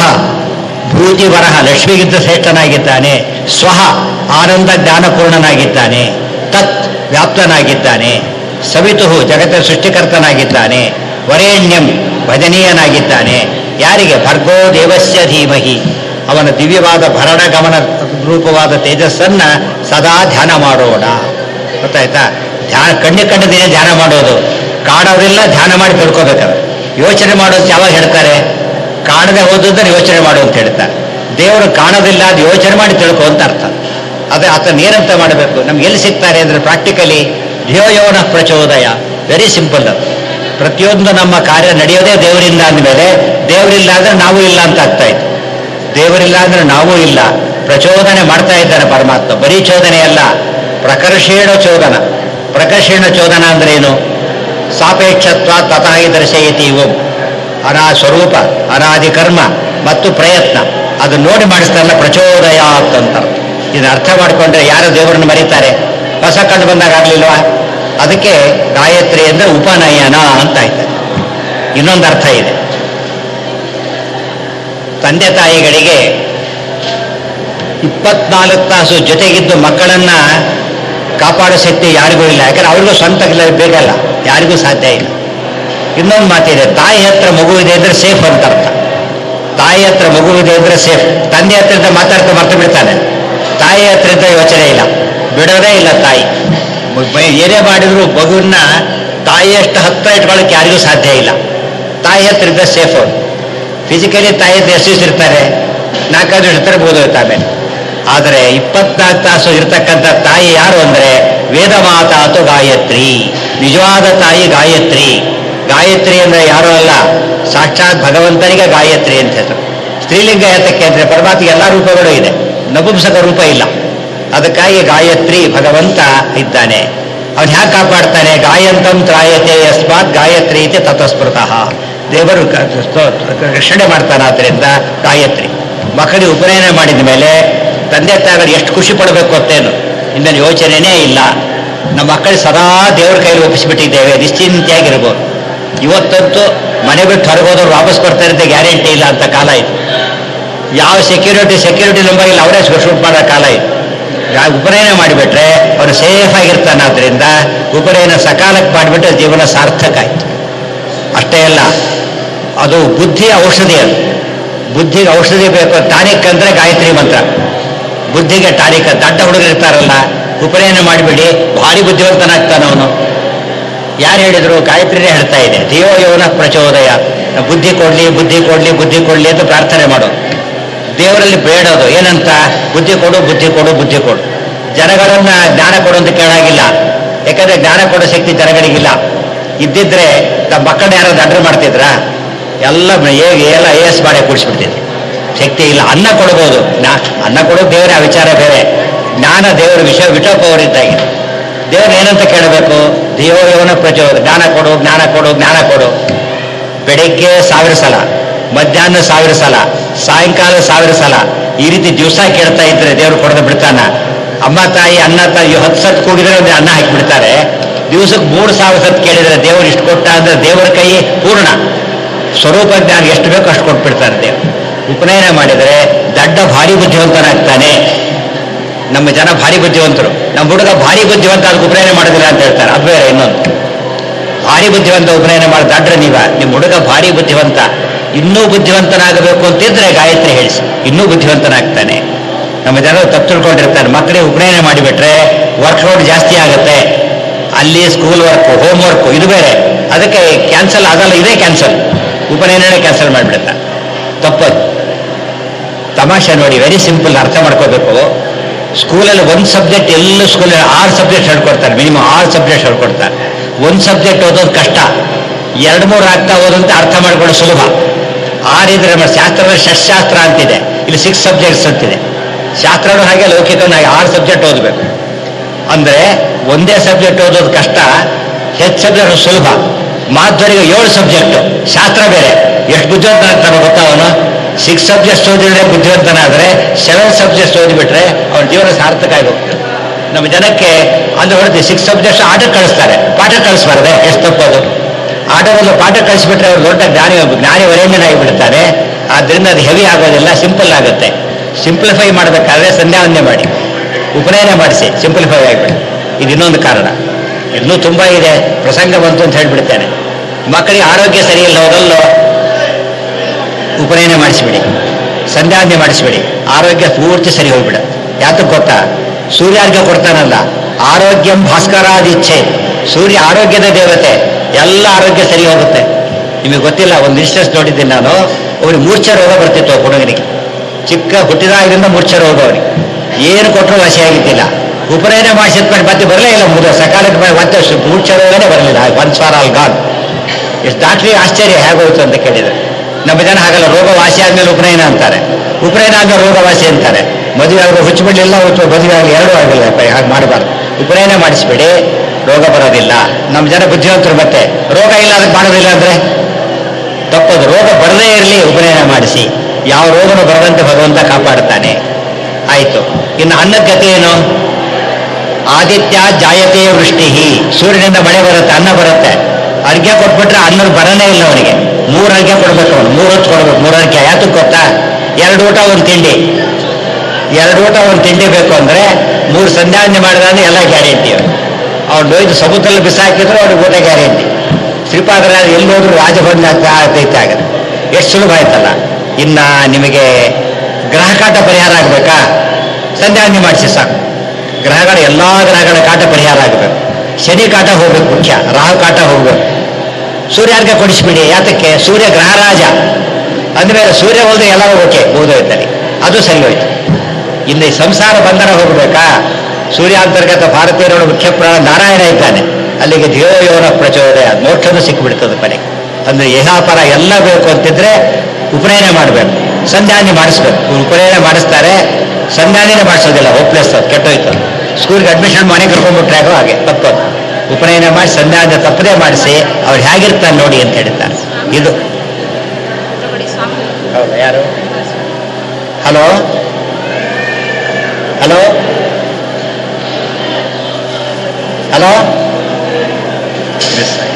ಭೂಜಿ ವರಹ ಲಕ್ಷ್ಮಿಗಿಂತ ಶ್ರೇಷ್ಠನಾಗಿದ್ದಾನೆ ಸ್ವಹ ಆನಂದ ಜ್ಞಾನಪೂರ್ಣನಾಗಿದ್ದಾನೆ ತತ್ ವ್ಯಾಪ್ತನಾಗಿದ್ದಾನೆ ಸವಿತು ಜಗತ್ತಿನ ಸೃಷ್ಟಿಕರ್ತನಾಗಿದ್ದಾನೆ ವರೇಣ್ಯಂ ಭಜನೀಯನಾಗಿದ್ದಾನೆ ಯಾರಿಗೆ ಭರ್ಗೋ ದೇವಸ್ಯ ಧೀಮಹಿ ಅವನ ದಿವ್ಯವಾದ ಭರಣ ಗಮನ ರೂಪವಾದ ತೇಜಸ್ಸನ್ನ ಸದಾ ಧ್ಯಾನ ಮಾಡೋಣ ಗೊತ್ತಾಯ್ತಾ ಧ್ಯಾನ ಕಣ್ಣಿ ಕಣ್ಣದಿನೇ ಧ್ಯಾನ ಮಾಡೋದು ಕಾಣೋದಿಲ್ಲ ಧ್ಯಾನ ಮಾಡಿ ತಿಳ್ಕೊಬೇಕಾದ್ರೆ ಯೋಚನೆ ಮಾಡೋದು ಯಾವಾಗ ಹೇಳ್ತಾರೆ ಕಾಣದೆ ಹೋದದ್ದನ್ನು ಯೋಚನೆ ಮಾಡು ಅಂತ ಹೇಳ್ತಾರೆ ದೇವರು ಕಾಣೋದಿಲ್ಲ ಅದು ಯೋಚನೆ ಮಾಡಿ ತಿಳ್ಕೊ ಅಂತ ಅರ್ಥ ಅದೇ ಆತನ ಏನಂತ ಮಾಡಬೇಕು ನಮ್ಗೆ ಎಲ್ಲಿ ಸಿಗ್ತಾರೆ ಅಂದ್ರೆ ಪ್ರಾಕ್ಟಿಕಲಿ ಧ್ಯೇಯೋನ ಪ್ರಚೋದಯ ವೆರಿ ಸಿಂಪಲ್ ಅದು ಪ್ರತಿಯೊಂದು ನಮ್ಮ ಕಾರ್ಯ ನಡೆಯೋದೇ ದೇವರಿಂದ ಅಂದಮೇಲೆ ದೇವರಿಲ್ಲ ಅಂದ್ರೆ ನಾವು ಇಲ್ಲ ಅಂತ ಆಗ್ತಾ ಇತ್ತು ದೇವರಿಲ್ಲ ಅಂದ್ರೆ ನಾವೂ ಇಲ್ಲ ಪ್ರಚೋದನೆ ಮಾಡ್ತಾ ಇದ್ದಾನೆ ಪರಮಾತ್ಮ ಬರೀ ಚೋದನೆ ಅಲ್ಲ ಪ್ರಕರ್ಷೇಣ ಚೋದನ ಪ್ರಕರ್ಷೇಣ ಚೋದನ ಅಂದ್ರೆ ಏನು ಸಾಪೇಕ್ಷತ್ವ ತಥಾಗಿ ದರ್ಶಯತಿ ಓಂ ಅನಾ ಸ್ವರೂಪ ಅನಾದಿ ಕರ್ಮ ಮತ್ತು ಪ್ರಯತ್ನ ಅದು ನೋಡಿ ಮಾಡಿಸ್ತಾರಲ್ಲ ಪ್ರಚೋದಯ ಅಂತ ಇದನ್ನ ಅರ್ಥ ಮಾಡಿಕೊಂಡ್ರೆ ಯಾರು ದೇವರನ್ನು ಮರೀತಾರೆ ಹೊಸ ಕಂಡು ಬಂದಾಗ ಆಗ್ಲಿಲ್ವಾ ಅದಕ್ಕೆ ಗಾಯತ್ರಿ ಅಂದ್ರೆ ಉಪನಯನ ಅಂತ ಆಯ್ತದೆ ಇನ್ನೊಂದು ಅರ್ಥ ಇದೆ ತಂದೆ ತಾಯಿಗಳಿಗೆ ಇಪ್ಪತ್ನಾಲ್ಕು ತಾಸು ಜೊತೆಗಿದ್ದು ಮಕ್ಕಳನ್ನ ಕಾಪಾಡೋ ಶಕ್ತಿ ಯಾರಿಗೂ ಇಲ್ಲ ಯಾಕಂದ್ರೆ ಅವ್ರಿಗೂ ಸ್ವಂತ ಇಲ್ಲ- ಬೇಕಲ್ಲ ಯಾರಿಗೂ ಸಾಧ್ಯ ಇಲ್ಲ ಇನ್ನೊಂದು ಮಾತಿದೆ ತಾಯಿ ಹತ್ರ ಮಗು ಇದೆ ಅಂದ್ರೆ ಸೇಫ್ ಅಂತ ಅರ್ಥ ತಾಯಿ ಹತ್ರ ಮಗು ಇದೆ ಅಂದ್ರೆ ಸೇಫ್ ತಂದೆ ಹತ್ರ ಮಾತಾಡ್ತಾ ಮರ್ತು ಬಿಡ್ತಾನೆ ತಾಯಿ ಹತ್ರ ಇದ್ದ ಯೋಚನೆ ಇಲ್ಲ ಬಿಡೋದೇ ಇಲ್ಲ ತಾಯಿ ಮ- ಬ- ಏನೇ ಮಾಡಿದ್ರು ಮಗುವನ್ನ ತಾಯಿಯಷ್ಟು ಹತ್ರ ಇಟ್ಕೊಳ್ಳೋಕೆ ಯಾರಿಗೂ ಸಾಧ್ಯ ಇಲ್ಲ ತಾಯಿ ಹತ್ರ ಇದ್ದ ಸೇಫ್ ಅವ್ರು ಫಿಸಿಕಲಿ ತಾಯಿ ಹತ್ರ ಎಷ್ಟು ದಿವ್ಸ ಇರ್ತಾರೆ ನಾಲ್ಕಾದ್ರು ಇರ್ತಾರೆ ಬೋಧೋಯ್ತು ಆಮೇಲೆ ಆದರೆ ಇಪ್ಪತ್ನಾಲ್ಕು ತಾಸು ಇರ್ತಕ್ಕಂಥ ತಾಯಿ ಯಾರು ಅಂದ್ರೆ ವೇದ ಮಾತಾತು ಗಾಯತ್ರಿ ನಿಜವಾದ ತಾಯಿ ಗಾಯತ್ರಿ ಗಾಯತ್ರಿ ಅಂದ್ರೆ ಯಾರು ಅಲ್ಲ ಸಾಕ್ಷಾತ್ ಭಗವಂತನಿಗೆ ಗಾಯತ್ರಿ ಅಂತ ಹೆಸರು ಸ್ತ್ರೀಲಿಂಗ ಯಾತಕ್ಕೆ ಅಂದ್ರೆ ಪರಮಾತ್ಮ ಎಲ್ಲ ರೂಪಗಳು ಇದೆ ನಪುಂಸಕ ರೂಪ ಇಲ್ಲ ಅದಕ್ಕಾಗಿ ಗಾಯತ್ರಿ ಭಗವಂತ ಇದ್ದಾನೆ ಅವನು ಹ್ಯಾಕೆ ಕಾಪಾಡ್ತಾನೆ ಗಾಯಂತಂ ತ್ರಾಯತೆ ಯಸ್ಮಾತ್ ಗಾಯತ್ರಿ ಇತಿ ತತಸ್ಮೃತಃ ದೇವರು ಕ- ಸ್ತೋ- ರಕ್ಷಣೆ ಮಾಡ್ತಾನೆ ಆದ್ದರಿಂದ ಗಾಯತ್ರಿ ಮಕ್ಕಳಿಗೆ ಉಪನಯನ ಮಾಡಿದ ಮೇಲೆ ತಂದೆ ತಾಯಿಗಳು ಎಷ್ಟು ಖುಷಿ ಪಡಬೇಕು ಅಂತೇನು ಇಂದಿನ ಯೋಚನೆನೇ ಇಲ್ಲ ನಮ್ಮ ಮಕ್ಕಳು ಸದಾ ದೇವರ ಕೈಲಿ ಒಪ್ಪಿಸಿಬಿಟ್ಟಿದ್ದೇವೆ ನಿಶ್ಚಿಂತೆಯಾಗಿರ್ಬೋದು ಇವತ್ತಂತೂ ಮನೆ ಬಿಟ್ಟು ಹೊರಗೋದವ್ರು ವಾಪಸ್ ಬರ್ತಾರೆ ಅಂತ ಗ್ಯಾರಂಟಿ ಇಲ್ಲ ಅಂತ ಕಾಲ ಇದು ಯಾವ ಸೆಕ್ಯೂರಿಟಿ ಸೆಕ್ಯೂರಿಟಿ ನಂಬಾಗಿಲ್ಲ ಅವರೇ ಶೂಟ್ ಮಾಡೋ ಕಾಲ ಇದು ಯಾ- ಉಪನಯನ ಮಾಡಿಬಿಟ್ರೆ ಅವನು ಸೇಫ್ ಆಗಿರ್ತಾನೆ ಆದ್ರಿಂದ ಉಪನಯನ ಸಕಾಲಕ್ಕೆ ಮಾಡಿಬಿಟ್ರೆ ಜೀವನ ಸಾರ್ಥಕ ಆಯ್ತು ಅಷ್ಟೇ ಅಲ್ಲ ಅದು ಬುದ್ಧಿಯ ಔಷಧಿ ಅದು ಬುದ್ಧಿಗೆ ಔಷಧಿ ಬೇಕು ಟಾನಿಕ್ ಅಂದ್ರೆ ಗಾಯತ್ರಿ ಮಂತ್ರ ಬುದ್ಧಿಗೆ ಟಾನಿಕ್ ದಡ್ಡ ಹುಡುಗರು ಇರ್ತಾರಲ್ಲ ಉಪನಯನ ಮಾಡಿಬಿಡಿ ಭಾರಿ ಬುದ್ಧಿವಂತನಾಗ್ತಾನೆ ಅವನು ಯಾರು ಹೇಳಿದ್ರು ಗಾಯತ್ರಿನೇ ಹೇಳ್ತಾ ಇದೆ ದೇವೋ ಯೋನ ಪ್ರಚೋದಯ ಬುದ್ಧಿ ಕೊಡ್ಲಿ ಬುದ್ಧಿ ಕೊಡ್ಲಿ ಬುದ್ಧಿ ಕೊಡ್ಲಿ ಅಂತ ಪ್ರಾರ್ಥನೆ ಮಾಡೋದು ದೇವರಲ್ಲಿ ಬೇಡೋದು ಏನಂತ ಬುದ್ಧಿ ಕೊಡು ಬುದ್ಧಿ ಕೊಡು ಬುದ್ಧಿ ಕೊಡು ಜನಗಳನ್ನ ಜ್ಞಾನ ಕೊಡು ಅಂತ ಕೇಳಾಗಿಲ್ಲ ಯಾಕಂದ್ರೆ ಜ್ಞಾನ ಕೊಡೋ ಶಕ್ತಿ ಜನಗಳಿಗಿಲ್ಲ ಇದ್ದಿದ್ರೆ ತಮ್ಮ ಮಕ್ಕಳನ್ನ ಯಾರು ದಂಡ್ರೆ ಮಾಡ್ತಿದ್ರ ಎಲ್ಲ ಹೇಗೆ ಎಲ್ಲ ಎ ಎಸ್ ಮಾಡಿ ಕುಡಿಸ್ಬಿಡ್ತಿದ್ರು ಶಕ್ತಿ ಇಲ್ಲ ಅನ್ನ ಕೊಡ್ಬೋದು ನಾ- ಅನ್ನ ಕೊಡೋದು ದೇವರ ಆ ವಿಚಾರ ಬೇರೆ ಜ್ಞಾನ ದೇವರ ವಿಷಯ ವಿಟೋಪವರಿದ್ದಾಗಿದೆ ದೇವರು ಏನಂತ ಕೇಳಬೇಕು ದೇವೋ ಯವನ ಪ್ರಚೋದ ಜ್ಞಾನ ಕೊಡು ಜ್ಞಾನ ಕೊಡು ಜ್ಞಾನ ಕೊಡು ಬೆಳಿಗ್ಗೆ ಸಾವಿರ ಸಲ ಮಧ್ಯಾಹ್ನ ಸಾವಿರ ಸಲ ಸಾಯಂಕಾಲ ಸಾವಿರ ಸಲ ಈ ರೀತಿ ದಿವಸ ಕೇಳ್ತಾ ಇದ್ರೆ ದೇವರು ಕೊಡದೆ ಬಿಡ್ತಾನ ಅಮ್ಮ ತಾಯಿ ಅನ್ನ ತಾಯಿ ಹತ್ತು ಸತ್ ಕೂಗಿದ್ರೆ ಒಂದು ಅನ್ನ ಹಾಕಿ ಬಿಡ್ತಾರೆ ದಿವಸಕ್ಕೆ ಮೂರು ಸಾವಿರ ಸತ್ ಕೇಳಿದ್ರೆ ದೇವರು ಇಷ್ಟು ಕೊಟ್ಟ ಅಂದ್ರೆ ದೇವರ ಕೈ ಪೂರ್ಣ ಸ್ವರೂಪ ಜ್ಞಾನ ಎಷ್ಟು ಬೇಕೋ ಅಷ್ಟು ಕೊಟ್ಬಿಡ್ತಾರೆ ದೇವರು ಉಪನಯನ ಮಾಡಿದರೆ ದಡ್ಡ ಭಾರಿ ಬುದ್ಧಿವಂತನಾಗ್ತಾನೆ ನಮ್ಮ ಜನ ಭಾರಿ ಬುದ್ಧಿವಂತರು ನಮ್ಮ ಹುಡುಗ ಭಾರಿ ಬುದ್ಧಿವಂತ ಅದಕ್ಕೆ ಉಪನಯನ ಮಾಡೋದಿಲ್ಲ ಅಂತ ಹೇಳ್ತಾರೆ ಅದು ಬೇರೆ ಇನ್ನೊಂದು ಭಾರಿ ಬುದ್ಧಿವಂತ ಉಪನಯನ ಮಾಡಿ ದಾಟ್ರೆ ನೀವ ನಿಮ್ಮ ಹುಡುಗ ಭಾರಿ ಬುದ್ಧಿವಂತ ಇನ್ನೂ ಬುದ್ಧಿವಂತನಾಗಬೇಕು ಅಂತಿದ್ರೆ ಗಾಯತ್ರಿ ಹೇಳಿಸಿ ಇನ್ನೂ ಬುದ್ಧಿವಂತನಾಗ್ತಾನೆ ನಮ್ಮ ಜನರು ತಪ್ಪು ತಿಳ್ಕೊಂಡಿರ್ತಾರೆ ಮಕ್ಕಳಿಗೆ ಉಪನಯನ ಮಾಡಿಬಿಟ್ರೆ ವರ್ಕ್ಲೋಡ್ ಜಾಸ್ತಿ ಆಗುತ್ತೆ ಅಲ್ಲಿ ಸ್ಕೂಲ್ ವರ್ಕ್ ಹೋಮ್ ವರ್ಕ್ ಇದು ಬೇರೆ ಅದಕ್ಕೆ ಕ್ಯಾನ್ಸಲ್ ಆಗಲ್ಲ ಇದೇ ಕ್ಯಾನ್ಸಲ್ ಉಪನಯನನೇ ಕ್ಯಾನ್ಸಲ್ ಮಾಡಿಬಿಡುತ್ತೆ ತಪ್ಪದು ತಮಾಷೆ ನೋಡಿ ವೆರಿ ಸಿಂಪಲ್ ಅರ್ಥ ಮಾಡ್ಕೋಬೇಕು ಸ್ಕೂಲಲ್ಲಿ ಒಂದು ಸಬ್ಜೆಕ್ಟ್ ಎಲ್ಲ ಸ್ಕೂಲಲ್ಲಿ ಆರು ಸಬ್ಜೆಕ್ಟ್ ಹೇಳ್ಕೊಡ್ತಾರೆ ಮಿನಿಮಮ್ ಆರು ಸಬ್ಜೆಕ್ಟ್ ಹೇಳ್ಕೊಡ್ತಾರೆ ಒಂದು ಸಬ್ಜೆಕ್ಟ್ ಓದೋದು ಕಷ್ಟ ಎರಡು ಮೂರು ಆಗ್ತಾ ಓದಂತೆ ಅರ್ಥ ಮಾಡ್ಕೊಳ್ಳೋ ಸುಲಭ ಆರಿದ್ರೆ ನಮ್ಮ ಶಾಸ್ತ್ರದಲ್ಲಿ ಷಟ್ಶಾಸ್ತ್ರ ಅಂತಿದೆ ಇಲ್ಲಿ ಸಿಕ್ಸ್ ಸಬ್ಜೆಕ್ಟ್ಸ್ ಅಂತಿದೆ ಶಾಸ್ತ್ರನೂ ಹಾಗೆ ಲೌಕಿಕನೂ ಹಾಗೆ ಆರು ಸಬ್ಜೆಕ್ಟ್ ಓದಬೇಕು ಅಂದ್ರೆ ಒಂದೇ ಸಬ್ಜೆಕ್ಟ್ ಓದೋದು ಕಷ್ಟ ಹೆಚ್ಚು ಸಬ್ಜೆಕ್ಟ್ ಸುಲಭ ಮಾಧ್ವರಿಗೆ ಏಳು ಸಬ್ಜೆಕ್ಟ್ ಶಾಸ್ತ್ರ ಬೇರೆ ಎಷ್ಟು ಬುದ್ಧಿವಂತ ಆಗ್ತಾನೆ ಗೊತ್ತಾ ಅವನು ಸಿಕ್ಸ್ ಸಬ್ಜೆಕ್ಟ್ಸ್ ಓದಿದ್ರೆ ಬುದ್ಧಿವಂತನಾದ್ರೆ ಸೆವೆನ್ ಸಬ್ಜೆಕ್ಟ್ಸ್ ಓದಿಬಿಟ್ರೆ ಅವನ ಜೀವನ ಸಾರ್ಥಕ ಆಗಿ ಹೋಗ್ತದೆ ನಮ್ಮ ಜನಕ್ಕೆ ಅಂದ್ರೆ ಹೊರತು ಸಿಕ್ಸ್ ಸಬ್ಜೆಕ್ಟ್ಸ್ ಆಟಕ್ಕೆ ಕಳಿಸ್ತಾರೆ ಪಾಠ ಕಳಿಸ್ಬಾರ್ದೆ ಎಷ್ಟು ತಪ್ಪದು ಆಟದಲ್ಲಿ ಪಾಠ ಕಳಿಸ್ಬಿಟ್ರೆ ಅವ್ರು ದೊಡ್ಡ ಜ್ಞಾನಿ ಜ್ಞಾನಿ ವರೇಣ್ಯನಾಗಿ ಬಿಡ್ತಾರೆ ಆದ್ರಿಂದ ಅದು ಹೆವಿ ಆಗೋದಿಲ್ಲ ಸಿಂಪಲ್ ಆಗುತ್ತೆ ಸಿಂಪ್ಲಿಫೈ ಮಾಡಬೇಕಾದ್ರೆ ಸಂಧ್ಯಾವಂದನೆ ಮಾಡಿ ಉಪನಯನ ಮಾಡಿಸಿ ಸಿಂಪ್ಲಿಫೈ ಆಗಿಬಿಡಿ ಇದು ಇನ್ನೊಂದು ಕಾರಣ ಇನ್ನೂ ತುಂಬಾ ಇದೆ ಪ್ರಸಂಗ ಬಂತು ಅಂತ ಹೇಳ್ಬಿಡ್ತೇನೆ ಮಕ್ಕಳಿಗೆ ಆರೋಗ್ಯ ಸರಿ ಇಲ್ಲ ಹೋದಲ್ಲೋ ಉಪನಯನ ಮಾಡಿಸಿಬಿಡಿ ಸಂಧ್ಯಾವಂದನೆ ಮಾಡಿಸಿಬಿಡಿ ಆರೋಗ್ಯ ಪೂರ್ತಿ ಸರಿ ಹೋಗ್ಬಿಡ ಯಾತಕ್ಕೆ ಗೊತ್ತಾ ಸೂರ್ಯಾರ್ಘ್ಯ ಕೊಡ್ತಾನಲ್ಲ ಆರೋಗ್ಯಂ ಭಾಸ್ಕರಾದಿಚ್ಛೆ ಸೂರ್ಯ ಆರೋಗ್ಯದ ದೇವತೆ ಎಲ್ಲ ಆರೋಗ್ಯ ಸರಿ ಹೋಗುತ್ತೆ ನಿಮಗೆ ಗೊತ್ತಿಲ್ಲ ಒಂದು ಇನ್ಸ್ಟೆನ್ಸ್ ನೋಡಿದ್ದೀನಿ ನಾನು ಅವ್ರಿಗೆ ಮೂರ್ಛೆ ರೋಗ ಬರ್ತಿತ್ತು ಆ ಹುಡುಗನಿಗೆ ಚಿಕ್ಕ ಹುಟ್ಟಿದಾಗಿಂದ ಮೂರ್ಛೆ ರೋಗ ಅವನಿಗೆ ಏನು ಕೊಟ್ಟರು ವಾಸಿಯಾಗಿದ್ದಿಲ್ಲ ಉಪನಯನ ಮಾಡಿಸಿದ್ಮೇಲೆ ಮತ್ತೆ ಬರಲೇ ಇಲ್ಲ ಮುದ ಸಕಾಲಕ್ಕೆ ಬ- ಮತ್ತೆ ಸು- ಮೂರ್ಛೆ ರೋಗನೇ ಬರಲಿಲ್ಲ ಒನ್ಸ್ ಫಾರ್ ಆಲ್ ಗಾನ್ ಎಷ್ಟು ಡಾಕ್ಟ್ರಿಗೆ ಆಶ್ಚರ್ಯ ಹೇಗೋಯ್ತು ಅಂತ ಕೇಳಿದ್ರೆ ನಮ್ಮ ಜನ ಹಾಗಲ್ಲ ರೋಗ ವಾಸಿ ಆದ್ಮೇಲೆ ಉಪನಯನ ಅಂತಾರೆ ಉಪನಯನ ಆದ್ಮೇಲೆ ರೋಗ ವಾಸಿ ಅಂತಾರೆ ಮದುವೆ ಆಗ ಹುಚ್ಚು ಬಿಡಲಿಲ್ಲ ಹುಚ್ಚು ಮದುವೆ ಆಗಲಿ ಎರಡೂ ಆಗಿಲ್ಲ ಹಾಗೆ ಮಾಡಬಾರ್ದು ಉಪನಯನ ಮಾಡಿಸ್ಬಿಡಿ ರೋಗ ಬರೋದಿಲ್ಲ ನಮ್ಮ ಜನ ಬುದ್ಧಿವಂತರು ಮತ್ತೆ ರೋಗ ಇಲ್ಲ ಅದಕ್ಕೆ ಮಾಡೋದಿಲ್ಲ ಅಂದ್ರೆ ತಪ್ಪದು ರೋಗ ಬರದೇ ಇರಲಿ ಉಪನಯನ ಮಾಡಿಸಿ ಯಾವ ರೋಗನು ಬರದಂತೆ ಭಗವಂತ ಕಾಪಾಡ್ತಾನೆ ಆಯ್ತು ಇನ್ನು ಅನ್ನದ ಗತಿ ಏನು ಆದಿತ್ಯ ಜಾಯತೆ ವೃಷ್ಟಿ ಸೂರ್ಯನಿಂದ ಮಳೆ ಬರುತ್ತೆ ಅನ್ನ ಬರುತ್ತೆ ಅರ್ಘ್ಯ ಕೊಟ್ಬಿಟ್ರೆ ಅನ್ನದ ಬರನೇ ಇಲ್ಲ ಅವನಿಗೆ ಮೂರು ಅರ್ಘ್ಯ ಕೊಡ್ಬೇಕು ಅವನು ಮೂರು ಹೊತ್ತು ಕೊಡ್ಬೇಕು ಮೂರು ಅರ್ಘ್ಯ ಯಾತಕ್ಕೆ ಗೊತ್ತಾ ಎರಡು ಊಟ ಒಂದು ತಿಂಡಿ ಎರಡು ಊಟ ಒಂದು ತಿಂಡಿ ಬೇಕು ಅಂದ್ರೆ ಮೂರು ಸಂಧ್ಯಾವಂದನೆ ಮಾಡಿದ್ರೆ ಎಲ್ಲ ಗ್ಯಾರಂಟಿ ಅವ್ನು ಒಯ್ದು ಸಮುದ್ರದಲ್ಲಿ ಬಿಸಾಕಿದ್ರು ಅವ್ರಿಗೆ ಊಟ ಗ್ಯಾರಂಟಿ ಶ್ರೀಪಾದರ ಎಲ್ಲಿ ಹೋದ್ರು ರಾಜಭವನ ಆಗ್ತೈತೆ ಆಗದು ಎಷ್ಟು ಸುಲಭ ಆಯ್ತಲ್ಲ ಇನ್ನ ನಿಮಗೆ ಗ್ರಹಕಾಟ ಪರಿಹಾರ ಆಗ್ಬೇಕಾ ಸಂಧ್ಯಾವಂದನೆ ಮಾಡಿಸಿ ಸಾಕು ಗ್ರಹಗಳ ಎಲ್ಲಾ ಗ್ರಹಗಳ ಕಾಟ ಪರಿಹಾರ ಆಗಬೇಕು ಶನಿ ಕಾಟ ಹೋಗ್ಬೇಕು ಮುಖ್ಯ ರಾಹು ಕಾಟ ಹೋಗ್ಬೇಕು ಸೂರ್ಯಾರ್ಘ ಕೊಡಿಸ್ಬಿಡಿ ಯಾತಕ್ಕೆ ಸೂರ್ಯ ಗ್ರಹ ರಾಜ ಅಂದ್ರೆ ಸೂರ್ಯ ಹೋದ್ರೆ ಎಲ್ಲ ಓಕೆ ಓದೋಯ್ತಾರೆ ಅದು ಸರಿ ಹೋಯ್ತು ಇನ್ನು ಈ ಸಂಸಾರ ಬಂಧನ ಹೋಗ್ಬೇಕಾ ಸೂರ್ಯಾಂತರ್ಗತ ಭಾರತೀಯರ ಮುಖ್ಯ ಪ್ರಾಣ ನಾರಾಯಣ ಇದ್ದಾನೆ ಅಲ್ಲಿಗೆ ದೇವಯೋನ ಪ್ರಚೋದಯ ಮೋಕ್ಷನು ಸಿಕ್ಕಿಬಿಡ್ತದೆ ಕೊನೆಗೆ ಅಂದ್ರೆ ಯಹಾಪರ ಎಲ್ಲ ಬೇಕು ಅಂತಿದ್ರೆ ಉಪನಯನ ಮಾಡಬೇಕು ಸಂಧ್ಯಾನಿ ಮಾಡಿಸ್ಬೇಕು ಉಪನಯನ ಮಾಡಿಸ್ತಾರೆ ಸಂಧ್ಯಾನಿನೇ ಮಾಡಿಸೋದಿಲ್ಲ ಹೋಪ್ಲೆಸ್ ಅದು ಕೆಟ್ಟೋಯ್ತು ಸ್ಕೂಲ್ಗೆ ಅಡ್ಮಿಷನ್ ಮನೆ ಕರ್ಕೊಂಡ್ಬಿಟ್ರೆ ಆಗೋ ಹಾಗೆ ತಪ್ಪದು ಉಪನಯನ ಮಾಡಿ ಸಂಧ್ಯಾನ ತಪ್ಪದೇ ಮಾಡಿಸಿ ಅವ್ರು ಹೇಗಿರ್ತಾನೆ ನೋಡಿ ಅಂತ ಹೇಳಿದ್ದಾರೆ ಇದು ತಗೊಳ್ಳಿ ಸ್ವಾಮಿ ಹೌದಾ ಯಾರು ಹಲೋ ಹಲೋ ಹಲೋ ಮಿಸ್ ಆಗಿದೆ.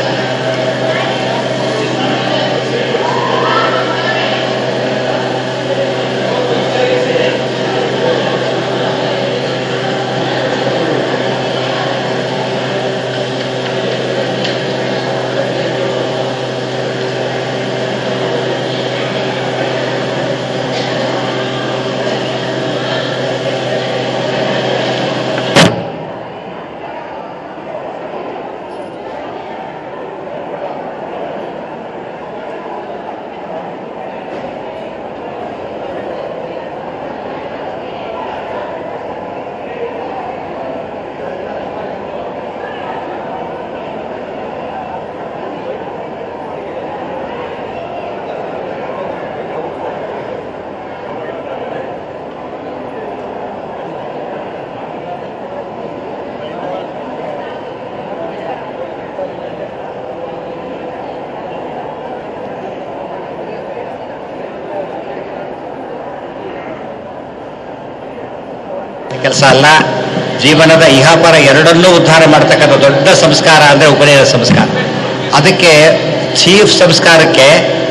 ಕೆಲಸ ಅಲ್ಲ ಜೀವನದ ಇಹಪರ ಎರಡನ್ನೂ ಉದ್ಧಾರ ಮಾಡ್ತಕ್ಕಂಥ ದೊಡ್ಡ ಸಂಸ್ಕಾರ ಅಂದರೆ ಉಪನಯನ ಸಂಸ್ಕಾರ ಅದಕ್ಕೆ ಚೀಫ್ ಸಂಸ್ಕಾರಕ್ಕೆ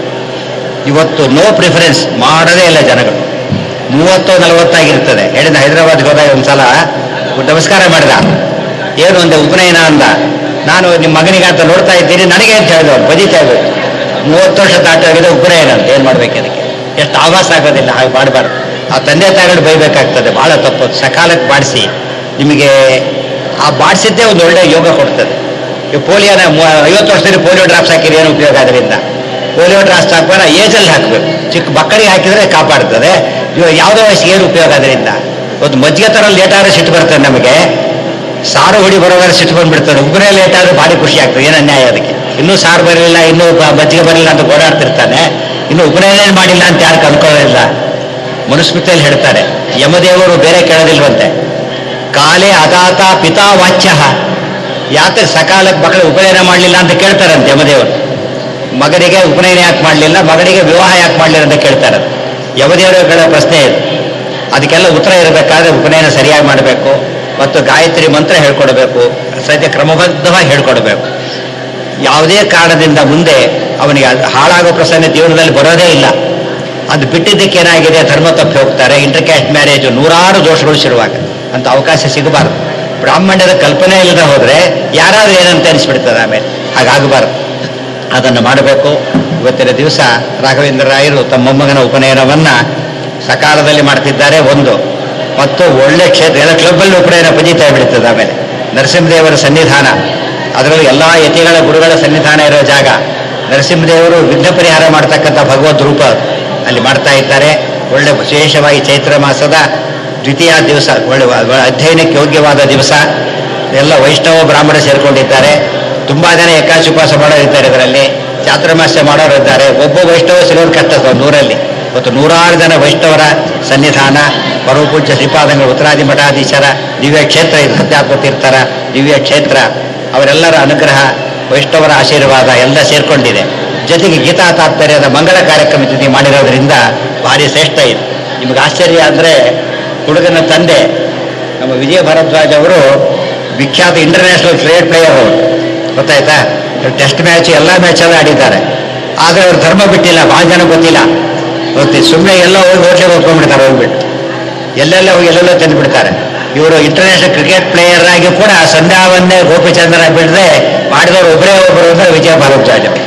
ಇವತ್ತು ನೋ ಪ್ರಿಫರೆನ್ಸ್ ಮಾಡೋದೇ ಇಲ್ಲ ಜನಗಳು ಮೂವತ್ತು ನಲವತ್ತಾಗಿರ್ತದೆ ಹೇಳಿದ ಹೈದರಾಬಾದ್ಗೆ ಹೋದಾಗ ಒಂದ್ಸಲ ನಮಸ್ಕಾರ ಮಾಡಿದ ಏನು ಒಂದು ಉಪನಯನ ಅಂದ ನಾನು ನಿಮ್ಮ ಮಗನಿಗೆ ಅಂತ ನೋಡ್ತಾ ಇದ್ದೀನಿ ನನಗೆ ಅಂತ ಹೇಳಿದ ಅವ್ನು ಬದಿತಾ ಇರ್ಬೇಕು ಮೂವತ್ತು ವರ್ಷ ದಾಟಾಗಿದೆ ಉಪನಯನ ಅಂತ ಏನು ಮಾಡ್ಬೇಕು ಅದಕ್ಕೆ ಎಷ್ಟು ಆವಾಸ ಆಗೋದಿಲ್ಲ ಹಾಗೆ ಮಾಡಬಾರ್ದು ಆ ತಂದೆ ತಾಯಿಗಳು ಬೈಬೇಕಾಗ್ತದೆ ಬಹಳ ತಪ್ಪು ಸಕಾಲಕ್ಕೆ ಬಾಡಿಸಿ ನಿಮಗೆ ಆ ಬಾಡಿಸಿದ್ದೇ ಒಂದು ಒಳ್ಳೆ ಯೋಗ ಕೊಡ್ತದೆ ಈ ಪೋಲಿಯೋನ ಮೂ- ಐವತ್ತು ವರ್ಷದಲ್ಲಿ ಪೋಲಿಯೋ ಡ್ರಾಪ್ಸ್ ಹಾಕಿದ್ರೆ ಏನು ಉಪಯೋಗ ಅದರಿಂದ ಪೋಲಿಯೋ ಡ್ರಾಪ್ಸ್ ಹಾಕುವಾಗ ಏಜಲ್ಲಿ ಹಾಕಬೇಕು ಚಿಕ್ಕ ಮಕ್ಕಳಿಗೆ ಹಾಕಿದ್ರೆ ಕಾಪಾಡ್ತದೆ ಇವಾಗ ಯಾವುದೋ ವಯಸ್ಸಿಗೆ ಏನು ಉಪಯೋಗ ಅದರಿಂದ ಒಂದು ಮಜ್ಜಿಗೆ ಥರ ಲೇಟ್ ಆದ್ರೆ ಸಿಟ್ಟು ಬರ್ತದೆ ನಮಗೆ ಸಾರು ಹೊಡಿ ಬರೋದಾದ್ರೆ ಸಿಟ್ಟು ಬಂದ್ಬಿಡ್ತದೆ ಉಗುರೇ ಲೇಟ್ ಆದ್ರೆ ಭಾರಿ ಖುಷಿ ಆಗ್ತದೆ ಏನು ಅನ್ಯಾಯ ಅದಕ್ಕೆ ಇನ್ನೂ ಸಾರು ಬರಲಿಲ್ಲ ಇನ್ನೂ ಬ- ಮಜ್ಜಿಗೆ ಬರಲಿಲ್ಲ ಅಂತ ಓಡಾಡ್ತಿರ್ತಾನೆ ಇನ್ನು ಉಪನಯನ ಮಾಡಿಲ್ಲ ಅಂತ ಯಾರು ಕನ್ಕೊಳ್ಳೋದಿಲ್ಲ ಮನುಸ್ಮೃತಿಯಲ್ಲಿ ಹೇಳ್ತಾರೆ ಯಮದೇವರು ಬೇರೆ ಕೇಳೋದಿಲ್ವಂತೆ ಕಾಲೇ ಅದಾತ ಪಿತಾ ವಾಚ್ಯ ಯಾಕೆ ಸಕಾಲಕ್ಕೆ ಮಕ್ಕಳು ಉಪನಯನ ಮಾಡಲಿಲ್ಲ ಅಂತ ಕೇಳ್ತಾರಂತೆ ಯಮದೇವರು ಮಗನಿಗೆ ಉಪನಯನ ಯಾಕೆ ಮಾಡಲಿಲ್ಲ ಮಗನಿಗೆ ವಿವಾಹ ಯಾಕೆ ಮಾಡಲಿಲ್ಲ ಅಂತ ಕೇಳ್ತಾರೆ ಯಮದೇವರು ಕೇಳೋ ಪ್ರಶ್ನೆ ಇದು ಅದಕ್ಕೆಲ್ಲ ಉತ್ತರ ಇರಬೇಕಾದ್ರೆ ಉಪನಯನ ಸರಿಯಾಗಿ ಮಾಡಬೇಕು ಮತ್ತು ಗಾಯತ್ರಿ ಮಂತ್ರ ಹೇಳ್ಕೊಡ್ಬೇಕು ಸದ್ಯ ಕ್ರಮಬದ್ಧವಾಗಿ ಹೇಳ್ಕೊಡ್ಬೇಕು ಯಾವುದೇ ಕಾರಣದಿಂದ ಮುಂದೆ ಅವನಿಗೆ ಅದು ಹಾಳಾಗೋ ಪ್ರಸಂಗ ಜೀವನದಲ್ಲಿ ಬರೋದೇ ಇಲ್ಲ ಅದು ಬಿಟ್ಟಿದ್ದಕ್ಕೆ ಏನಾಗಿದೆ ಧರ್ಮ ತಪ್ಪಿ ಹೋಗ್ತಾರೆ ಇಂಟರ್ ಕ್ಯಾಸ್ಟ್ ಮ್ಯಾರೇಜ್ ನೂರಾರು ದೋಷಗಳು ಶುರುವಾಗ ಅಂತ ಅವಕಾಶ ಸಿಗಬಾರ್ದು ಬ್ರಾಹ್ಮಣ್ಯದ ಕಲ್ಪನೆ ಇಲ್ಲದೆ ಹೋದ್ರೆ ಯಾರಾದ್ರೂ ಏನಂತ ಅನಿಸ್ಬಿಡ್ತದೆ ಆಮೇಲೆ ಹಾಗಾಗಬಾರ್ದು ಅದನ್ನು ಮಾಡಬೇಕು ಇವತ್ತಿನ ದಿವಸ ರಾಘವೇಂದ್ರ ರಾಯರು ತಮ್ಮ ಮೊಮ್ಮಗನ ಉಪನಯನವನ್ನ ಸಕಾಲದಲ್ಲಿ ಮಾಡ್ತಿದ್ದಾರೆ ಒಂದು ಮತ್ತು ಒಳ್ಳೆ ಕ್ಷೇತ್ರ ಎಲ್ಲ ಕ್ಲಬ್ಬಲ್ಲಿ ಉಪನಯನ ಪಜಿತಾ ಬಿಡ್ತದೆ ಆಮೇಲೆ ನರಸಿಂಹದೇವರ ಸನ್ನಿಧಾನ ಅದರಲ್ಲಿ ಎಲ್ಲ ಯತಿಗಳ ಗುರುಗಳ ಸನ್ನಿಧಾನ ಇರೋ ಜಾಗ ನರಸಿಂಹದೇವರು ವಿಘ್ನ ಪರಿಹಾರ ಮಾಡ್ತಕ್ಕಂಥ ಭಗವದ್ ರೂಪ ಅದು. ಅಲ್ಲಿ ಮಾಡ್ತಾ ಇದ್ದಾರೆ ಒಳ್ಳೆ ವಿಶೇಷವಾಗಿ ಚೈತ್ರ ಮಾಸದ ದ್ವಿತೀಯ ದಿವಸ ಒಳ್ಳೆ ವ- ಅಧ್ಯಯನಕ್ಕೆ ಯೋಗ್ಯವಾದ ದಿವಸ ಎಲ್ಲ ವೈಷ್ಣವ ಬ್ರಾಹ್ಮಣ ಸೇರ್ಕೊಂಡಿದ್ದಾರೆ ತುಂಬಾ ಜನ ಏಕಾಶಿ ಉಪವಾಸ ಮಾಡೋರು ಇದ್ದಾರೆ ಇದರಲ್ಲಿ ಚಾತುರ್ಮಾಸ್ಯ ಮಾಡೋರು ಇದ್ದಾರೆ ಒಬ್ಬ ವೈಷ್ಣವ ಸಿಗೋರು ಕಷ್ಟ ಸ್ವಲ್ಪ ನೂರಲ್ಲಿ ಮತ್ತು ನೂರಾರು ಜನ ವೈಷ್ಣವರ ಸನ್ನಿಧಾನ ಪರಮಪೂಜ್ಯ ಶ್ರೀಪಾದಂಗ ಉತ್ತರಾದಿ ಮಠಾಧೀಶರ ದಿವ್ಯ ಕ್ಷೇತ್ರ ಇದು ಸತ್ಯಾತ್ಮ ತೀರ್ಥರ ದಿವ್ಯ ಕ್ಷೇತ್ರ ಅವರೆಲ್ಲರ ಅನುಗ್ರಹ ವೈಷ್ಣವರ ಆಶೀರ್ವಾದ ಎಲ್ಲ ಸೇರ್ಕೊಂಡಿದೆ ಜೊತೆಗೆ ಗೀತಾ ತಾತ್ಪರ್ಯದ ಮಂಗಳ ಕಾರ್ಯಕ್ರಮ ಜೊತೆ ಮಾಡಿರೋದ್ರಿಂದ ಭಾರಿ ಶ್ರೇಷ್ಠ ಇದೆ ನಿಮಗೆ ಆಶ್ಚರ್ಯ ಅಂದರೆ ಹುಡುಗನ ತಂದೆ ನಮ್ಮ ವಿಜಯ ಭರದ್ವಾಜ್ ಅವರು ವಿಖ್ಯಾತ ಇಂಟರ್ನ್ಯಾಷನಲ್ ಕ್ರಿಕೆಟ್ ಪ್ಲೇಯರ್ ಅವರು ಗೊತ್ತಾಯ್ತಾ ಟೆಸ್ಟ್ ಮ್ಯಾಚ್ ಎಲ್ಲ ಮ್ಯಾಚಲ್ಲೂ ಆಡಿದ್ದಾರೆ ಆದರೆ ಅವ್ರು ಧರ್ಮ ಬಿಟ್ಟಿಲ್ಲ ಭಾಳ ಜನ ಗೊತ್ತಿಲ್ಲ ಗೊತ್ತಿ ಸುಮ್ಮನೆ ಎಲ್ಲ ಹೋಗಿ ಹೋಟ್ಲಿಗೆ ಹೋಗ್ಕೊಂಡ್ಬಿಡ್ತಾರೆ ಹೋಗ್ಬಿಟ್ಟು ಎಲ್ಲೆಲ್ಲ ಹೋಗಿ ಎಲ್ಲೆಲ್ಲೋ ತಂದು ಬಿಡ್ತಾರೆ ಇವರು ಇಂಟರ್ನ್ಯಾಷನಲ್ ಕ್ರಿಕೆಟ್ ಪ್ಲೇಯರ್ ಆಗಿ ಕೂಡ ಸಂಧ್ಯಾವನ್ನೇ ಗೋಪಿಚಂದ್ರ ಬಿಡದೆ ಮಾಡಿದವರು ಒಬ್ಬರೇ ಒಬ್ಬರು ಅಂದ್ರೆ ವಿಜಯ ಭಾರದ್ವಾಜ್ ಅವರು.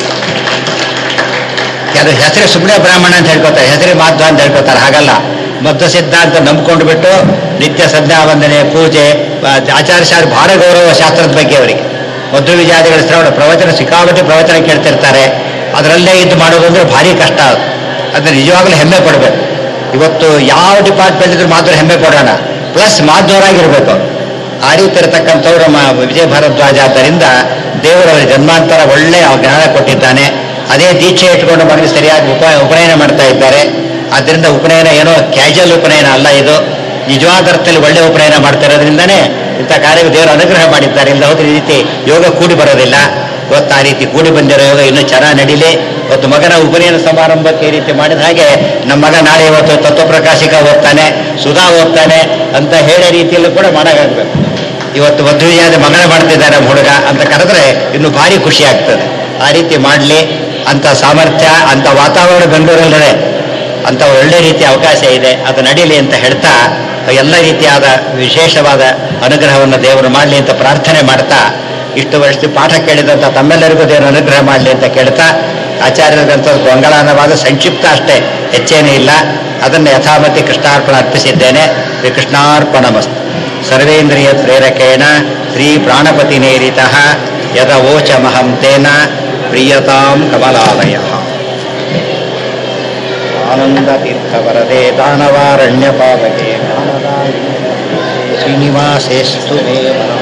ಅದು ಹೆಸರು ಸುಮ್ಮನೆ ಬ್ರಾಹ್ಮಣ ಅಂತ ಹೇಳ್ಕೊತಾರೆ ಹೆಸರು ಮಾಧ್ವ ಅಂತ ಹೇಳ್ಕೊತಾರೆ ಹಾಗಲ್ಲ ಮಧ್ವ ಸಿದ್ಧಾಂತ ನಂಬ್ಕೊಂಡು ಬಿಟ್ಟು ನಿತ್ಯ ಸಂಧ್ಯಾ ವಂದನೆ ಪೂಜೆ ಆ, ಆಚಾರ್ಯ ಶಾಸ್ತ್ರ ಭಾಳ ಗೌರವ ಶಾಸ್ತ್ರದ ಬಗ್ಗೆ ಅವರಿಗೆ ಮಧ್ವ ವಿಜಾದಿಗಳ ಶ್ರವಣ ಪ್ರವಚನ ಸಿಕ್ಕಾಪಟ್ಟೆ ಪ್ರವಚನ ಕೇಳ್ತಿರ್ತಾರೆ ಅದರಲ್ಲೇ ಇದ್ದು ಮಾಡೋದು ಅಂದ್ರೆ ಭಾರಿ ಕಷ್ಟ ಅದು ಅದನ್ನ ನಿಜವಾಗ್ಲೂ ಹೆಮ್ಮೆ ಪಡಬೇಕು ಇವತ್ತು ಯಾವ ಡಿಪಾರ್ಟ್ಮೆಂಟ್ ಇದ್ರೂ ಮಾತ್ರ ಹೆಮ್ಮೆ ಪಡೋಣ ಪ್ಲಸ್ ಮಾಧ್ವರಾಗಿರ್ಬೇಕು ಅವ್ರು. ಆ ರೀತಿ ಇರತಕ್ಕಂಥವ್ರು ನಮ್ಮ ವಿಜಯ ಭಾರದ್ವಾಜ ಆದ್ದರಿಂದ ದೇವರವರ ಜನ್ಮಾಂತರ ಒಳ್ಳೆ ಜ್ಞಾನ ಕೊಟ್ಟಿದ್ದಾನೆ ಅದೇ ದೀಕ್ಷೆ ಇಟ್ಕೊಂಡು ಮಗನಿಗೆ ಸರಿಯಾಗಿ ಉಪ ಉಪನಯನ ಮಾಡ್ತಾ ಇದ್ದಾರೆ ಆದ್ದರಿಂದ ಉಪನಯನ ಏನೋ ಕ್ಯಾಶುವಲ್ ಉಪನಯನ ಅಲ್ಲ ಇದು ನಿಜವಾದ ಅರ್ಥದಲ್ಲಿ ಒಳ್ಳೆ ಉಪನಯನ ಮಾಡ್ತಾ ಇರೋದ್ರಿಂದನೇ ಇಂಥ ಕಾರ್ಯಕ್ಕೆ ದೇವರು ಅನುಗ್ರಹ ಮಾಡಿದ್ದಾರೆ ಇಲ್ಲ ಹೋದ್ರೆ ಈ ರೀತಿ ಯೋಗ ಕೂಡಿ ಬರೋದಿಲ್ಲ ಇವತ್ತು ಆ ರೀತಿ ಕೂಡಿ ಬಂದಿರೋ ಯೋಗ ಇನ್ನೂ ಚೆನ್ನಾಗಿ ನಡೀಲಿ ಇವತ್ತು ಮಗನ ಉಪನಯನ ಸಮಾರಂಭಕ್ಕೆ ಈ ರೀತಿ ಮಾಡಿದ ಹಾಗೆ ನಮ್ಮ ಮಗ ನಾಳೆ ಇವತ್ತು ತತ್ವಪ್ರಕಾಶಿಕ ಓದ್ತಾನೆ ಸುಧಾ ಓದ್ತಾನೆ ಅಂತ ಹೇಳೋ ರೀತಿಯಲ್ಲೂ ಕೂಡ ಮಾಡೋಕ್ಕಾಗಬೇಕು ಇವತ್ತು ಮದುವೆಯಾದ ಮಗಳ ಮಾಡ್ತಿದ್ದಾರೆ ನಮ್ಮ ಹುಡುಗ ಅಂತ ಕರೆದ್ರೆ ಇನ್ನು ಭಾರಿ ಖುಷಿ ಆಗ್ತದೆ ಆ ರೀತಿ ಮಾಡಲಿ ಅಂತ ಸಾಮರ್ಥ್ಯ ಅಂತ ವಾತಾವರಣ ಬೆಂಗಳೂರಲ್ಲದೆ ಅಂತ ಒಳ್ಳೆ ರೀತಿಯ ಅವಕಾಶ ಇದೆ ಅದು ನಡೀಲಿ ಅಂತ ಹೇಳ್ತಾ ಎಲ್ಲ ರೀತಿಯಾದ ವಿಶೇಷವಾದ ಅನುಗ್ರಹವನ್ನು ದೇವರು ಮಾಡಲಿ ಅಂತ ಪ್ರಾರ್ಥನೆ ಮಾಡ್ತಾ ಇಷ್ಟು ವರ್ಷ ಪಾಠ ಕೇಳಿದಂಥ ತಮ್ಮೆಲ್ಲರಿಗೂ ದೇವರು ಅನುಗ್ರಹ ಮಾಡಲಿ ಅಂತ ಕೇಳ್ತಾ ಆಚಾರ್ಯರಿಗಂತ ಮಂಗಳಾನವಾದ ಸಂಕ್ಷಿಪ್ತ ಅಷ್ಟೇ ಹೆಚ್ಚೇನೂ ಇಲ್ಲ ಅದನ್ನು ಯಥಾಮತಿ ಕೃಷ್ಣಾರ್ಪಣ ಅರ್ಪಿಸಿದ್ದೇನೆ ಶ್ರೀ ಕೃಷ್ಣಾರ್ಪಣಮಸ್ತು ಸರ್ವೇಂದ್ರಿಯ ಪ್ರೇರಕೇಣ ಶ್ರೀ ಪ್ರಾಣಪತಿ ನೇರಿತಃ ಯದ ವೋಚಮಹಂ ತೇನ ಪ್ರಿಯತಾಂ ಕಮಲಾಲಯ ಆನಂದತೀರ್ಥವರದೆ ದಾನವಾರಣ್ಯ ಪಾವಕೆ ಶ್ರೀನಿವಾಸೇಸ್ತು ಮೇ ಮನಃ